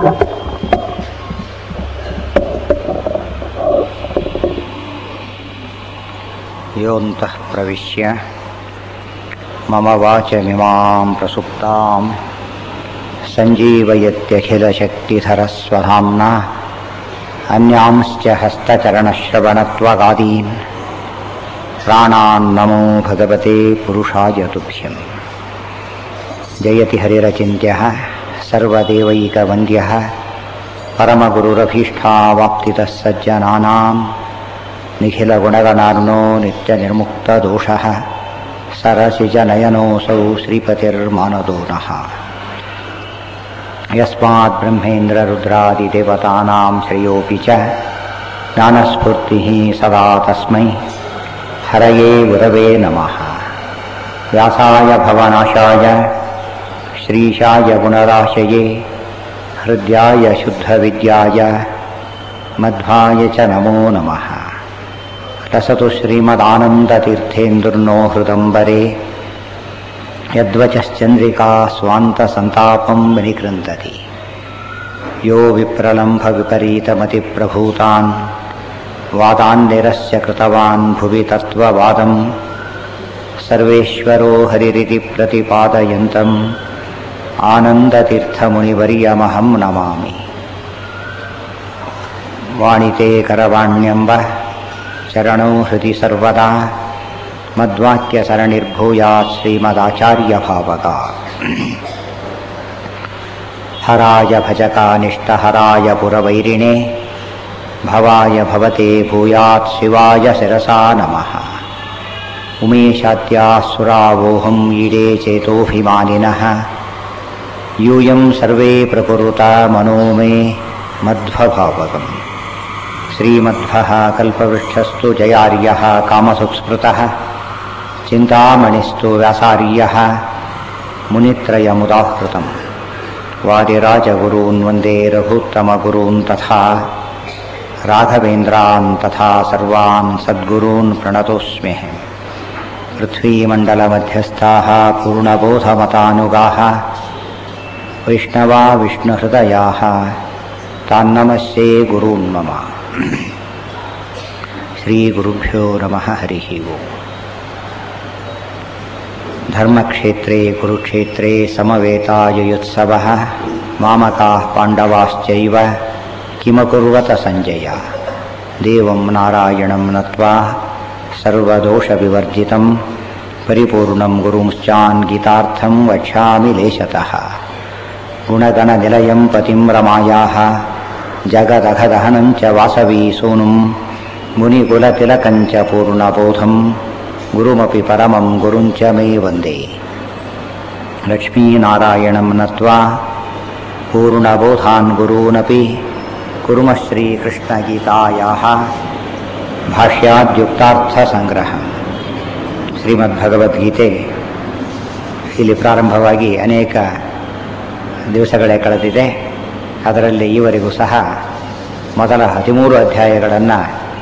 योऽन्तः प्रविश्य मम वाचमिमां प्रसुप्तां सञ्जीवयत्यखिलशक्तिधरस्वधाम्ना अन्यांश्च हस्तचरणश्रवणत्वगादीन् प्राणान्नमो भगवते पुरुषाय तुभ्यम् जयति हरिरचिन्त्यः सर्वदेवैकवन्द्यः परमगुरुरभीष्टावाप्तितः सज्जनानां निखिलगुणगणार्णो नित्यनिर्मुक्तदोषः सरसिजनयनोऽसौ श्रीपतिर्मानदो नः यस्माद्ब्रह्मेन्द्ररुद्रादिदेवतानां श्रेयोऽपि च ज्ञानस्फूर्तिः सदा तस्मै हरये गुरवे नमः व्यासाय भवनाशाय श्रीशाय गुणराशये हृद्याय शुद्धविद्याय मध्वाय च नमो नमः रसतु श्रीमदानन्दतीर्थेन्दुर्नो हृदम्बरे यद्वचश्चन्द्रिका स्वान्तसन्तापं विनिकृन्तति यो विप्रलम्भविपरीतमतिप्रभूतान् वादान्निरस्य कृतवान् भुवि तत्त्ववादम् सर्वेश्वरो हरिरिति प्रतिपादयन्तम् आनन्दतीर्थमुनिवर्यमहं नमामि वाणिते करवाण्यम्ब चरणौ हृदि सर्वदा मद्वाक्यसरणिर्भूयात् श्रीमदाचार्यभावका हराय भजकानिष्टहराय पुरवैरिणे भवाय भवते भूयात् शिवाय शिरसा नमः उमेशाद्यासुरावोहम् ईडे चेतोऽभिमानिनः यूयं सर्वे प्रकुरुता मनो मे मध्वभावकम् श्रीमध्वः कल्पवृक्षस्तु जयार्यः कामसुस्मृतः चिन्तामणिस्तु व्यासार्यः मुनित्रयमुदाहृतम् वादिराजगुरून् वन्दे रघुत्तमगुरून् तथा राघवेन्द्रान् तथा सर्वान् सद्गुरून् प्रणतोऽस्म्यहम् पृथ्वीमण्डलमध्यस्थाः पूर्णबोधमतानुगाः वैष्णवा विष्णुहृदयाः तान्नमस्ये गुरून् मम श्रीगुरुभ्यो नमः हरिः ओम् धर्मक्षेत्रे कुरुक्षेत्रे समवेतायुयुत्सवः मामकाः पाण्डवाश्चैव किमकुर्वत सञ्जय देवं नारायणं नत्वा सर्वदोषविवर्जितं परिपूर्णं गुरुंश्चान् गीतार्थं वक्ष्यामि लेशतः गुणगणनिलयं पतिं रमायाः जगदघदहनं च वासवी सूनुं मुनिकुलतिलकं च पूर्णबोधं गुरुमपि परमं गुरुं च मे वन्दे लक्ष्मीनारायणं नत्वा पूर्णबोधान् गुरूनपि कुर्मः श्रीकृष्णगीतायाः ಭಾಷ್ಯಾದ್ಯುಕ್ತಾರ್ಥಸಂಗ್ರಹ ಶ್ರೀಮದ್ಭಗವದ್ಗೀತೆ ಇಲ್ಲಿ ಪ್ರಾರಂಭವಾಗಿ ಅನೇಕ ದಿವಸಗಳೇ ಕಳೆದಿದೆ ಅದರಲ್ಲಿ ಈವರೆಗೂ ಸಹ ಮೊದಲ ಹದಿಮೂರು ಅಧ್ಯಾಯಗಳನ್ನು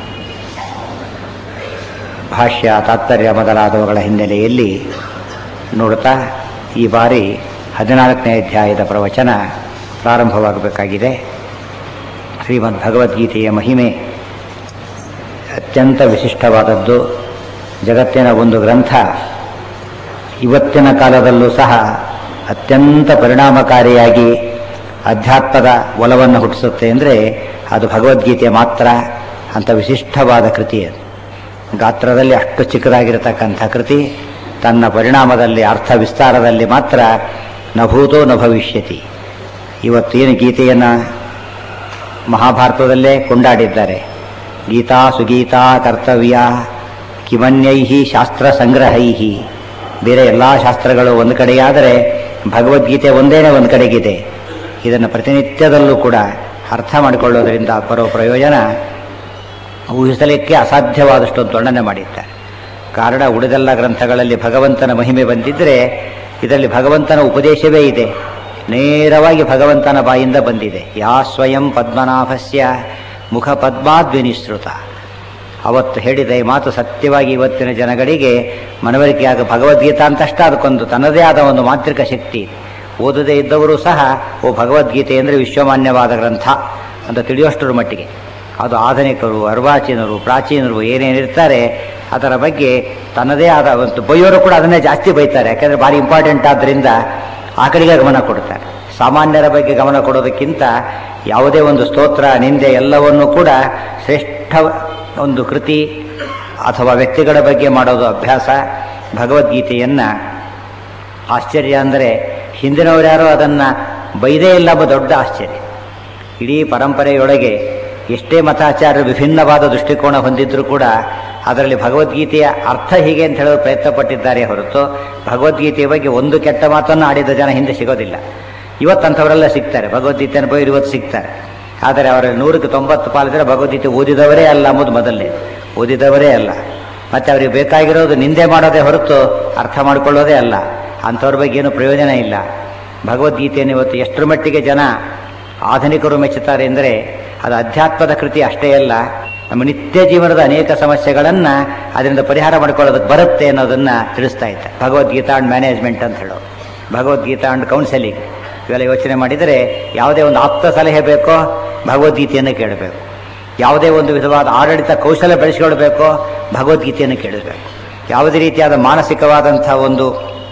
ಭಾಷ್ಯ ತಾತ್ಪರ್ಯ ಮೊದಲಾದವುಗಳ ಹಿನ್ನೆಲೆಯಲ್ಲಿ ನೋಡುತ್ತಾ ಈ ಬಾರಿ ಹದಿನಾಲ್ಕನೇ ಅಧ್ಯಾಯದ ಪ್ರವಚನ ಪ್ರಾರಂಭವಾಗಬೇಕಾಗಿದೆ ಶ್ರೀಮದ್ ಭಗವದ್ಗೀತೆಯ ಮಹಿಮೆ ಅತ್ಯಂತ ವಿಶಿಷ್ಟವಾದದ್ದು ಜಗತ್ತಿನ ಒಂದು ಗ್ರಂಥ ಇವತ್ತಿನ ಕಾಲದಲ್ಲೂ ಸಹ ಅತ್ಯಂತ ಪರಿಣಾಮಕಾರಿಯಾಗಿ ಅಧ್ಯಾತ್ಮದ ಒಲವನ್ನು ಹುಟ್ಟಿಸುತ್ತೆ ಅಂದರೆ ಅದು ಭಗವದ್ಗೀತೆ ಮಾತ್ರ ಅಂತ ವಿಶಿಷ್ಟವಾದ ಕೃತಿ ಅದು ಗಾತ್ರದಲ್ಲಿ ಅಷ್ಟು ಚಿಕ್ಕದಾಗಿರತಕ್ಕಂಥ ಕೃತಿ ತನ್ನ ಪರಿಣಾಮದಲ್ಲಿ ಅರ್ಥ ವಿಸ್ತಾರದಲ್ಲಿ ಮಾತ್ರ ನಭೂತೋ ನ ಭವಿಷ್ಯತಿ ಇವತ್ತೇನು ಗೀತೆಯನ್ನು ಮಹಾಭಾರತದಲ್ಲೇ ಕೊಂಡಾಡಿದ್ದಾರೆ ಗೀತಾ ಸುಗೀತಾ ಕರ್ತವ್ಯ ಕಿಮನ್ಯೈಹಿ ಶಾಸ್ತ್ರ ಸಂಗ್ರಹೈಹಿ ಬೇರೆ ಎಲ್ಲ ಶಾಸ್ತ್ರಗಳು ಒಂದು ಕಡೆಯಾದರೆ ಭಗವದ್ಗೀತೆ ಒಂದೇನೇ ಒಂದು ಕಡೆಗಿದೆ ಇದನ್ನು ಪ್ರತಿನಿತ್ಯದಲ್ಲೂ ಕೂಡ ಅರ್ಥ ಮಾಡಿಕೊಳ್ಳೋದರಿಂದ ಬರೋ ಪ್ರಯೋಜನ ಊಹಿಸಲಿಕ್ಕೆ ಅಸಾಧ್ಯವಾದಷ್ಟು ವರ್ಣನೆ ಮಾಡಿದ್ದಾರೆ ಕಾರಣ ಉಳಿದೆಲ್ಲ ಗ್ರಂಥಗಳಲ್ಲಿ ಭಗವಂತನ ಮಹಿಮೆ ಬಂದಿದ್ದರೆ ಇದರಲ್ಲಿ ಭಗವಂತನ ಉಪದೇಶವೇ ಇದೆ ನೇರವಾಗಿ ಭಗವಂತನ ಬಾಯಿಂದ ಬಂದಿದೆ ಯಾ ಸ್ವಯಂ ಪದ್ಮನಾಭಸ್ಯ ಮುಖ ಪದ್ಮಾದ್ವಿನಿಸೃತ ಅವತ್ತು ಹೇಳಿದ ಈ ಮಾತು ಸತ್ಯವಾಗಿ ಇವತ್ತಿನ ಜನಗಳಿಗೆ ಮನವರಿಕೆಯಾಗ ಭಗವದ್ಗೀತಾ ಅಂತಷ್ಟ ಅದಕ್ಕೊಂದು ತನ್ನದೇ ಆದ ಒಂದು ಮಾಂತ್ರಿಕ ಶಕ್ತಿ ಓದದೇ ಇದ್ದವರು ಸಹ ಓ ಭಗವದ್ಗೀತೆ ಅಂದರೆ ವಿಶ್ವಮಾನ್ಯವಾದ ಗ್ರಂಥ ಅಂತ ತಿಳಿಯೋಷ್ಟರ ಮಟ್ಟಿಗೆ ಅದು ಆಧುನಿಕರು ಅರ್ವಾಚೀನರು ಪ್ರಾಚೀನರು ಏನೇನಿರ್ತಾರೆ ಅದರ ಬಗ್ಗೆ ತನ್ನದೇ ಆದ ಒಂದು ಬೈಯೋರು ಕೂಡ ಅದನ್ನೇ ಜಾಸ್ತಿ ಬೈತಾರೆ ಯಾಕೆಂದರೆ ಭಾರಿ ಇಂಪಾರ್ಟೆಂಟ್ ಆದ್ದರಿಂದ ಆ ಕಡೆಗೆ ಗಮನ ಕೊಡ್ತಾರೆ ಸಾಮಾನ್ಯರ ಬಗ್ಗೆ ಗಮನ ಕೊಡೋದಕ್ಕಿಂತ ಯಾವುದೇ ಒಂದು ಸ್ತೋತ್ರ ನಿಂದೆ ಎಲ್ಲವನ್ನೂ ಕೂಡ ಶ್ರೇಷ್ಠ ಒಂದು ಕೃತಿ ಅಥವಾ ವ್ಯಕ್ತಿಗಳ ಬಗ್ಗೆ ಮಾಡೋದು ಅಭ್ಯಾಸ ಭಗವದ್ಗೀತೆಯನ್ನು ಆಶ್ಚರ್ಯ ಅಂದರೆ ಹಿಂದಿನವರು ಯಾರೋ ಅದನ್ನು ಬೈದೇ ಇಲ್ಲ ಎಂಬ ದೊಡ್ಡ ಆಶ್ಚರ್ಯ ಇಡೀ ಪರಂಪರೆಯೊಳಗೆ ಎಷ್ಟೇ ಮತಾಚಾರ್ಯರು ವಿಭಿನ್ನವಾದ ದೃಷ್ಟಿಕೋನ ಹೊಂದಿದ್ರೂ ಕೂಡ ಅದರಲ್ಲಿ ಭಗವದ್ಗೀತೆಯ ಅರ್ಥ ಹೀಗೆ ಅಂತ ಹೇಳೋದು ಪ್ರಯತ್ನ ಪಟ್ಟಿದ್ದಾರೆ ಹೊರತು ಭಗವದ್ಗೀತೆಯ ಬಗ್ಗೆ ಒಂದು ಕೆಟ್ಟ ಮಾತನ್ನು ಆಡಿದ ಜನ ಹಿಂದೆ ಸಿಗೋದಿಲ್ಲ ಇವತ್ತಂಥವರೆಲ್ಲ ಸಿಗ್ತಾರೆ ಭಗವದ್ಗೀತೆಯನ್ನು ಬೈರು ಇವತ್ತು ಸಿಗ್ತಾರೆ ಆದರೆ ಅವರಲ್ಲಿ ನೂರಕ್ಕೆ ತೊಂಬತ್ತು ಪಾಲಿದ್ರೆ ಭಗವದ್ಗೀತೆ ಓದಿದವರೇ ಅಲ್ಲ ಎಂಬುದು ಮೊದಲನೇ ಓದಿದವರೇ ಅಲ್ಲ ಮತ್ತು ಅವರಿಗೆ ಬೇಕಾಗಿರೋದು ನಿಂದೆ ಮಾಡೋದೇ ಹೊರತು ಅರ್ಥ ಮಾಡಿಕೊಳ್ಳೋದೇ ಅಲ್ಲ ಅಂಥವ್ರ ಬಗ್ಗೆ ಏನು ಪ್ರಯೋಜನ ಇಲ್ಲ ಭಗವದ್ಗೀತೆಯನ್ನು ಇವತ್ತು ಎಷ್ಟರ ಮಟ್ಟಿಗೆ ಜನ ಆಧುನಿಕರು ಮೆಚ್ಚುತ್ತಾರೆ ಅಂದರೆ ಅದು ಅಧ್ಯಾತ್ಮದ ಕೃತಿ ಅಷ್ಟೇ ಅಲ್ಲ ನಮ್ಮ ನಿತ್ಯ ಜೀವನದ ಅನೇಕ ಸಮಸ್ಯೆಗಳನ್ನು ಅದರಿಂದ ಪರಿಹಾರ ಮಾಡ್ಕೊಳ್ಳೋದಕ್ಕೆ ಬರುತ್ತೆ ಅನ್ನೋದನ್ನು ತಿಳಿಸ್ತಾ ಇದ್ದೆ ಭಗವದ್ಗೀತಾ ಅಂಡ್ ಮ್ಯಾನೇಜ್ಮೆಂಟ್ ಅಂತ ಹೇಳೋ ಭಗವದ್ಗೀತಾ ಅಂಡ್ ಕೌನ್ಸೆಲಿಂಗ್ ಇವೆಲ್ಲ ಯೋಚನೆ ಮಾಡಿದರೆ ಯಾವುದೇ ಒಂದು ಆಪ್ತ ಸಲಹೆ ಬೇಕೋ ಭಗವದ್ಗೀತೆಯನ್ನು ಕೇಳಬೇಕು ಯಾವುದೇ ಒಂದು ವಿಧವಾದ ಆಡಳಿತ ಕೌಶಲ್ಯ ಬೆಳೆಸಿಕೊಳ್ಬೇಕೋ ಭಗವದ್ಗೀತೆಯನ್ನು ಕೇಳಬೇಕು ಯಾವುದೇ ರೀತಿಯಾದ ಮಾನಸಿಕವಾದಂಥ ಒಂದು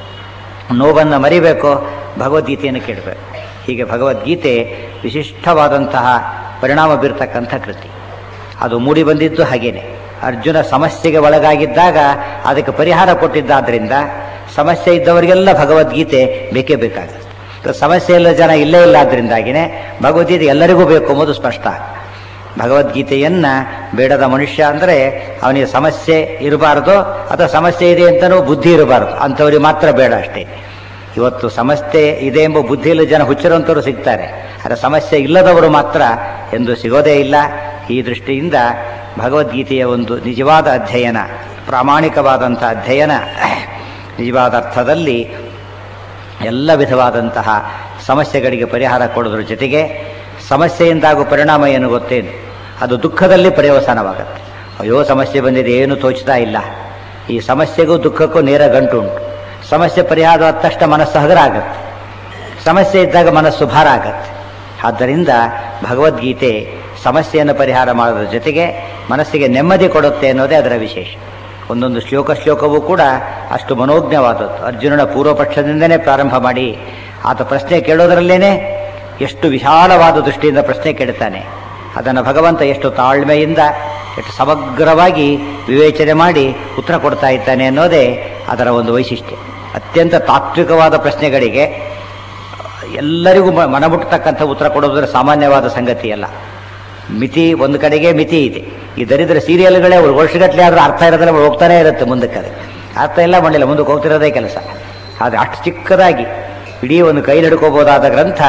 ನೋವನ್ನು ಮರಿಬೇಕೋ ಭಗವದ್ಗೀತೆಯನ್ನು ಕೇಳಬೇಕು ಹೀಗೆ ಭಗವದ್ಗೀತೆ ವಿಶಿಷ್ಟವಾದಂತಹ ಪರಿಣಾಮ ಬೀರ್ತಕ್ಕಂಥ ಕೃತಿ ಅದು ಮೂಡಿ ಬಂದಿದ್ದು ಹಾಗೇನೆ ಅರ್ಜುನ ಸಮಸ್ಯೆಗೆ ಒಳಗಾಗಿದ್ದಾಗ ಅದಕ್ಕೆ ಪರಿಹಾರ ಕೊಟ್ಟಿದ್ದಾದ್ರಿಂದ ಸಮಸ್ಯೆ ಇದ್ದವರಿಗೆಲ್ಲ ಭಗವದ್ಗೀತೆ ಬೇಕೇ ಬೇಕಾಗುತ್ತೆ ಸಮಸ್ಯೆ ಇಲ್ಲ ಜನ ಇಲ್ಲೇ ಇಲ್ಲ ಆದ್ದರಿಂದಾಗಿನೇ ಭಗವದ್ಗೀತೆ ಎಲ್ಲರಿಗೂ ಬೇಕು ಎಂಬುದು ಸ್ಪಷ್ಟ ಭಗವದ್ಗೀತೆಯನ್ನ ಬೇಡದ ಮನುಷ್ಯ ಅಂದರೆ ಅವನಿಗೆ ಸಮಸ್ಯೆ ಇರಬಾರ್ದು ಅಥವಾ ಸಮಸ್ಯೆ ಇದೆ ಅಂತಲೂ ಬುದ್ಧಿ ಇರಬಾರ್ದು ಅಂಥವ್ರಿಗೆ ಮಾತ್ರ ಬೇಡ ಅಷ್ಟೇ ಇವತ್ತು ಸಮಸ್ಯೆ ಇದೆ ಎಂಬ ಬುದ್ಧಿ ಇಲ್ಲ ಜನ ಹುಚ್ಚಿರುವಂಥವ್ರು ಸಿಗ್ತಾರೆ ಆದರೆ ಸಮಸ್ಯೆ ಇಲ್ಲದವರು ಮಾತ್ರ ಎಂದು ಸಿಗೋದೇ ಇಲ್ಲ ಈ ದೃಷ್ಟಿಯಿಂದ ಭಗವದ್ಗೀತೆಯ ಒಂದು ನಿಜವಾದ ಅಧ್ಯಯನ ಪ್ರಾಮಾಣಿಕವಾದಂಥ ಅಧ್ಯಯನ ನಿಜವಾದ ಅರ್ಥದಲ್ಲಿ ಎಲ್ಲ ವಿಧವಾದಂತಹ ಸಮಸ್ಯೆಗಳಿಗೆ ಪರಿಹಾರ ಕೊಡೋದ್ರ ಜೊತೆಗೆ ಸಮಸ್ಯೆಯಿಂದಾಗುವ ಪರಿಣಾಮ ಏನು ಗೊತ್ತೇನು ಅದು ದುಃಖದಲ್ಲಿ ಪರ್ಯವಸಾನವಾಗುತ್ತೆ ಅಯ್ಯೋ ಸಮಸ್ಯೆ ಬಂದಿದೆ ಏನು ತೋಚ್ತಾ ಇಲ್ಲ ಈ ಸಮಸ್ಯೆಗೂ ದುಃಖಕ್ಕೂ ನೇರ ಗಂಟುಂಟು ಸಮಸ್ಯೆ ಪರಿಹಾರ ಆದ ತಕ್ಷಣ ಮನಸ್ಸು ಹಗರ ಆಗುತ್ತೆ ಸಮಸ್ಯೆ ಇದ್ದಾಗ ಮನಸ್ಸು ಭಾರ ಆಗತ್ತೆ ಆದ್ದರಿಂದ ಭಗವದ್ಗೀತೆ ಸಮಸ್ಯೆಯನ್ನು ಪರಿಹಾರ ಮಾಡೋದ್ರ ಜೊತೆಗೆ ಮನಸ್ಸಿಗೆ ನೆಮ್ಮದಿ ಕೊಡುತ್ತೆ ಅನ್ನೋದೇ ಅದರ ವಿಶೇಷ ಒಂದೊಂದು ಶ್ಲೋಕ ಶ್ಲೋಕವೂ ಕೂಡ ಅಷ್ಟು ಮನೋಜ್ಞವಾದದ್ದು ಅರ್ಜುನನ ಪೂರ್ವಪಕ್ಷದಿಂದನೇ ಪ್ರಾರಂಭ ಮಾಡಿ ಆತ ಪ್ರಶ್ನೆ ಕೇಳೋದರಲ್ಲೇನೆ ಎಷ್ಟು ವಿಶಾಲವಾದ ದೃಷ್ಟಿಯಿಂದ ಪ್ರಶ್ನೆ ಕೇಳ್ತಾನೆ ಅದನ್ನು ಭಗವಂತ ಎಷ್ಟು ತಾಳ್ಮೆಯಿಂದ ಎಷ್ಟು ಸಮಗ್ರವಾಗಿ ವಿವೇಚನೆ ಮಾಡಿ ಉತ್ತರ ಕೊಡ್ತಾ ಇದ್ದಾನೆ ಅನ್ನೋದೇ ಅದರ ಒಂದು ವೈಶಿಷ್ಟ್ಯ ಅತ್ಯಂತ ತಾತ್ವಿಕವಾದ ಪ್ರಶ್ನೆಗಳಿಗೆ ಎಲ್ಲರಿಗೂ ಮ- ಮನಮುಟ್ಟತಕ್ಕಂಥ ಉತ್ತರ ಕೊಡೋದ್ರ ಸಾಮಾನ್ಯವಾದ ಸಂಗತಿ ಅಲ್ಲ ಮಿತಿ ಒಂದು ಕಡೆಗೆ ಮಿತಿ ಇದೆ ಈ ದರಿದ್ರ ಸೀರಿಯಲ್ಗಳೇ ವರ್ಷಗಟ್ಟಲೆ ಆದರೂ ಅರ್ಥ ಇರೋದ್ರೆ ಹೋಗ್ತಾನೆ ಇರುತ್ತೆ ಮುಂದಕ್ಕೆ ಅದು ಅರ್ಥ ಇಲ್ಲ ಮಾಡಿಲ್ಲ ಮುಂದಕ್ಕೆ ಹೋಗ್ತಿರೋದೇ ಕೆಲಸ ಆದರೆ ಅಷ್ಟು ಚಿಕ್ಕದಾಗಿ ಇಡೀ ಒಂದು ಕೈ ನಡ್ಕೋಬೋದಾದ ಗ್ರಂಥ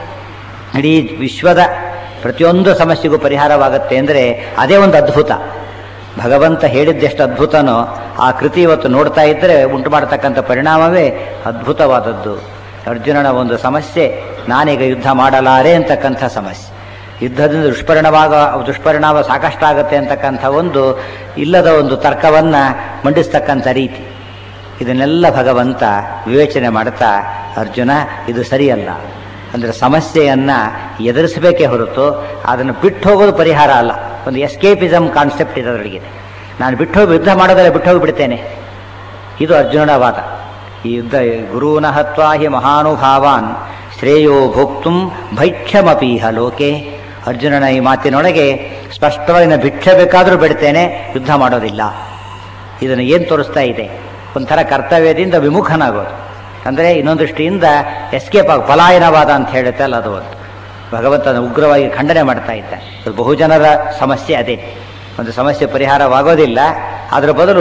ಇಡೀ ವಿಶ್ವದ ಪ್ರತಿಯೊಂದು ಸಮಸ್ಯೆಗೂ ಪರಿಹಾರವಾಗುತ್ತೆ ಅಂದರೆ ಅದೇ ಒಂದು ಅದ್ಭುತ ಭಗವಂತ ಹೇಳಿದ್ದೆಷ್ಟು ಅದ್ಭುತನೋ ಆ ಕೃತಿ ಇವತ್ತು ನೋಡ್ತಾ ಇದ್ದರೆ ಉಂಟು ಮಾಡತಕ್ಕಂಥ ಪರಿಣಾಮವೇ ಅದ್ಭುತವಾದದ್ದು ಅರ್ಜುನನ ಒಂದು ಸಮಸ್ಯೆ ನಾನೀಗ ಯುದ್ಧ ಮಾಡಲಾರೆ ಅಂತಕ್ಕಂಥ ಸಮಸ್ಯೆ ಯುದ್ಧದಿಂದ ದುಷ್ಪರಿಣಾಮ ದುಷ್ಪರಿಣಾಮ ಸಾಕಷ್ಟಾಗತ್ತೆ ಅಂತಕ್ಕಂಥ ಒಂದು ಇಲ್ಲದ ಒಂದು ತರ್ಕವನ್ನು ಮಂಡಿಸ್ತಕ್ಕಂಥ ರೀತಿ ಇದನ್ನೆಲ್ಲ ಭಗವಂತ ವಿವೇಚನೆ ಮಾಡ್ತಾ ಅರ್ಜುನ ಇದು ಸರಿಯಲ್ಲ ಅಂದರೆ ಸಮಸ್ಯೆಯನ್ನು ಎದುರಿಸಬೇಕೇ ಹೊರತು ಅದನ್ನು ಬಿಟ್ಟು ಹೋಗೋದು ಪರಿಹಾರ ಅಲ್ಲ ಒಂದು ಎಸ್ಕೇಪಿಸಮ್ ಕಾನ್ಸೆಪ್ಟ್ ಇದೆ ಅದರೊಳಗೆ ನಾನು ಬಿಟ್ಟು ಹೋಗಿ ಯುದ್ಧ ಮಾಡೋದಲ್ಲ ಬಿಟ್ಟು ಹೋಗಿ ಬಿಡ್ತೇನೆ ಇದು ಅರ್ಜುನನ ವಾದ ಈ ಯುದ್ಧ ಗುರುನ ಹತ್ವಾ ಹಿ ಮಹಾನುಭಾವಾನ್ ಶ್ರೇಯೋ ಭೋಕ್ತು ಭೈಕ್ಷಮಪೀಹ ಲೋಕೆ ಅರ್ಜುನನ ಈ ಮಾತಿನೊಳಗೆ ಸ್ಪಷ್ಟವಾಗಿ ನಾನು ಭಿಕ್ಷೆ ಬೇಕಾದರೂ ಬಿಡ್ತೇನೆ ಯುದ್ಧ ಮಾಡೋದಿಲ್ಲ ಇದನ್ನು ಏನು ತೋರಿಸ್ತಾ ಇದೆ ಒಂಥರ ಕರ್ತವ್ಯದಿಂದ ವಿಮುಖನಾಗೋದು ಅಂದರೆ ಇನ್ನೊಂದು ದೃಷ್ಟಿಯಿಂದ ಎಸ್ಕೇಪ್ ಆಗ ಪಲಾಯನವಾದ ಅಂತ ಹೇಳುತ್ತೆ ಅಲ್ಲ ಅದು ಒಂದು ಭಗವಂತನ ಉಗ್ರವಾಗಿ ಖಂಡನೆ ಮಾಡ್ತಾ ಇದ್ದ ಅದು ಬಹುಜನರ ಸಮಸ್ಯೆ ಅದೇ ಒಂದು ಸಮಸ್ಯೆ ಪರಿಹಾರವಾಗೋದಿಲ್ಲ ಅದರ ಬದಲು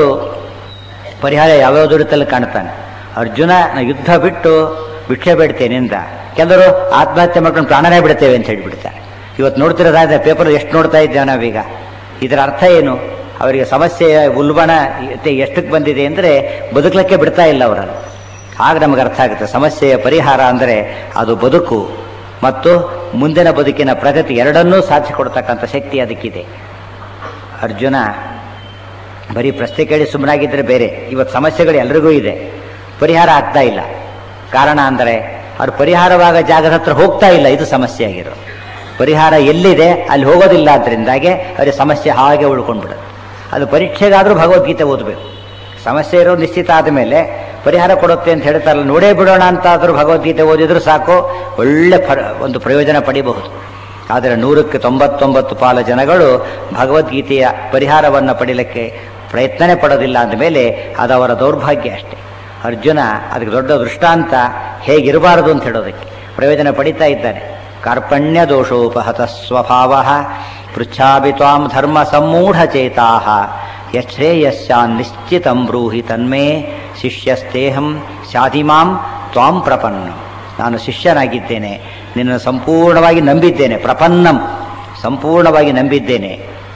ಪರಿಹಾರ ಯಾವ್ಯಾವ ದುರಿತಲ್ಲಿ ಕಾಣ್ತಾನೆ ಅರ್ಜುನ ನಾ ಯುದ್ಧ ಬಿಟ್ಟು ಭಿಕ್ಷೆ ಬೇಡ್ತೇನೆ ಅಂತ ಕೆಲವರು ಆತ್ಮಹತ್ಯೆ ಮಾಡ್ಕೊಂಡು ಪ್ರಾಣನೇ ಬಿಡ್ತೇವೆ ಅಂತ ಹೇಳಿಬಿಡ್ತಾರೆ ಇವತ್ತು ನೋಡ್ತಿರೋದಾದ್ರೆ ಪೇಪರ್ ಎಷ್ಟು ನೋಡ್ತಾ ಇದ್ದೇವೆ ನಾವೀಗ ಇದರ ಅರ್ಥ ಏನು ಅವರಿಗೆ ಸಮಸ್ಯೆಯ ಉಲ್ಬಣ ಎ- ಎಷ್ಟಕ್ಕೆ ಬಂದಿದೆ ಅಂದರೆ ಬದುಕಲಿಕ್ಕೆ ಬಿಡ್ತಾ ಇಲ್ಲ ಅವರನ್ನು ಆಗ ನಮಗೆ ಅರ್ಥ ಆಗುತ್ತೆ ಸಮಸ್ಯೆಯ ಪರಿಹಾರ ಅಂದರೆ ಅದು ಬದುಕು ಮತ್ತು ಮುಂದಿನ ಬದುಕಿನ ಪ್ರಗತಿ ಎರಡನ್ನೂ ಸಾಧಿಸಿಕೊಡ್ತಕ್ಕಂಥ ಶಕ್ತಿ ಅದಕ್ಕಿದೆ ಅರ್ಜುನ ಬರೀ ಪ್ರಶ್ನೆ ಕೇಳಿ ಸುಮ್ಮನಾಗಿದ್ದರೆ ಬೇರೆ ಇವತ್ತು ಸಮಸ್ಯೆಗಳು ಎಲ್ರಿಗೂ ಇದೆ ಪರಿಹಾರ ಆಗ್ತಾ ಇಲ್ಲ ಕಾರಣ ಅಂದರೆ ಅವ್ರು ಪರಿಹಾರವಾಗ ಜಾಗದ ಹತ್ರ ಹೋಗ್ತಾ ಇಲ್ಲ ಇದು ಸಮಸ್ಯೆ ಆಗಿರೋದು ಪರಿಹಾರ ಎಲ್ಲಿದೆ ಅಲ್ಲಿ ಹೋಗೋದಿಲ್ಲ ಅದರಿಂದಾಗೆ ಅವರಿಗೆ ಸಮಸ್ಯೆ ಹಾಗೆ ಉಳ್ಕೊಂಡ್ಬಿಡುತ್ತೆ ಅದು ಪರೀಕ್ಷೆಗಾದರೂ ಭಗವದ್ಗೀತೆ ಓದಬೇಕು ಸಮಸ್ಯೆ ಇರೋ ನಿಶ್ಚಿತ ಆದಮೇಲೆ ಪರಿಹಾರ ಕೊಡುತ್ತೆ ಅಂತ ಹೇಳ್ತಾರಲ್ಲ ನೋಡೇ ಬಿಡೋಣ ಅಂತಾದರೂ ಭಗವದ್ಗೀತೆ ಓದಿದ್ರು ಸಾಕು ಒಳ್ಳೆ ಫಲ ಒಂದು ಪ್ರಯೋಜನ ಪಡಿಬಹುದು ಆದರೆ ನೂರಕ್ಕೆ ತೊಂಬತ್ತೊಂಬತ್ತು ಪಾಲು ಜನಗಳು ಭಗವದ್ಗೀತೆಯ ಪರಿಹಾರವನ್ನು ಪಡೀಲಿಕ್ಕೆ ಪ್ರಯತ್ನನೇ ಪಡೋದಿಲ್ಲ ಅಂದಮೇಲೆ ಅದು ಅವರ ದೌರ್ಭಾಗ್ಯ ಅಷ್ಟೇ ಅರ್ಜುನ ಅದಕ್ಕೆ ದೊಡ್ಡ ದೃಷ್ಟಾಂತ ಹೇಗಿರಬಾರದು ಅಂತ ಹೇಳೋದಕ್ಕೆ ಪ್ರಯೋಜನ ಪಡಿತಾ ಇದ್ದಾನೆ ಕಾರ್ಪಣ್ಯ ದೋಷೋಪಹತ ಸ್ವಭಾವ ಪೃಚ್ಛಾಭಿ ತ್ವಾಂ ಧರ್ಮ ಸಮ್ಮೂಢಚೇತಾ ಯಶ್ರೇಯಸ್ಯಾನ್ ನಿಶ್ಚಿತಂ ಬ್ರೂಹಿ ತನ್ಮೇ ಶಿಷ್ಯಸ್ತೇಹಂ ಶಾಧಿಮಾಂ ತ್ವಾಂ ಪ್ರಪನ್ನಂ ನಾನು ಶಿಷ್ಯನಾಗಿದ್ದೇನೆ ನಿನ್ನನ್ನು ಸಂಪೂರ್ಣವಾಗಿ ನಂಬಿದ್ದೇನೆ ಪ್ರಪನ್ನಂ ಸಂಪೂರ್ಣವಾಗಿ ನಂಬಿದ್ದೇನೆ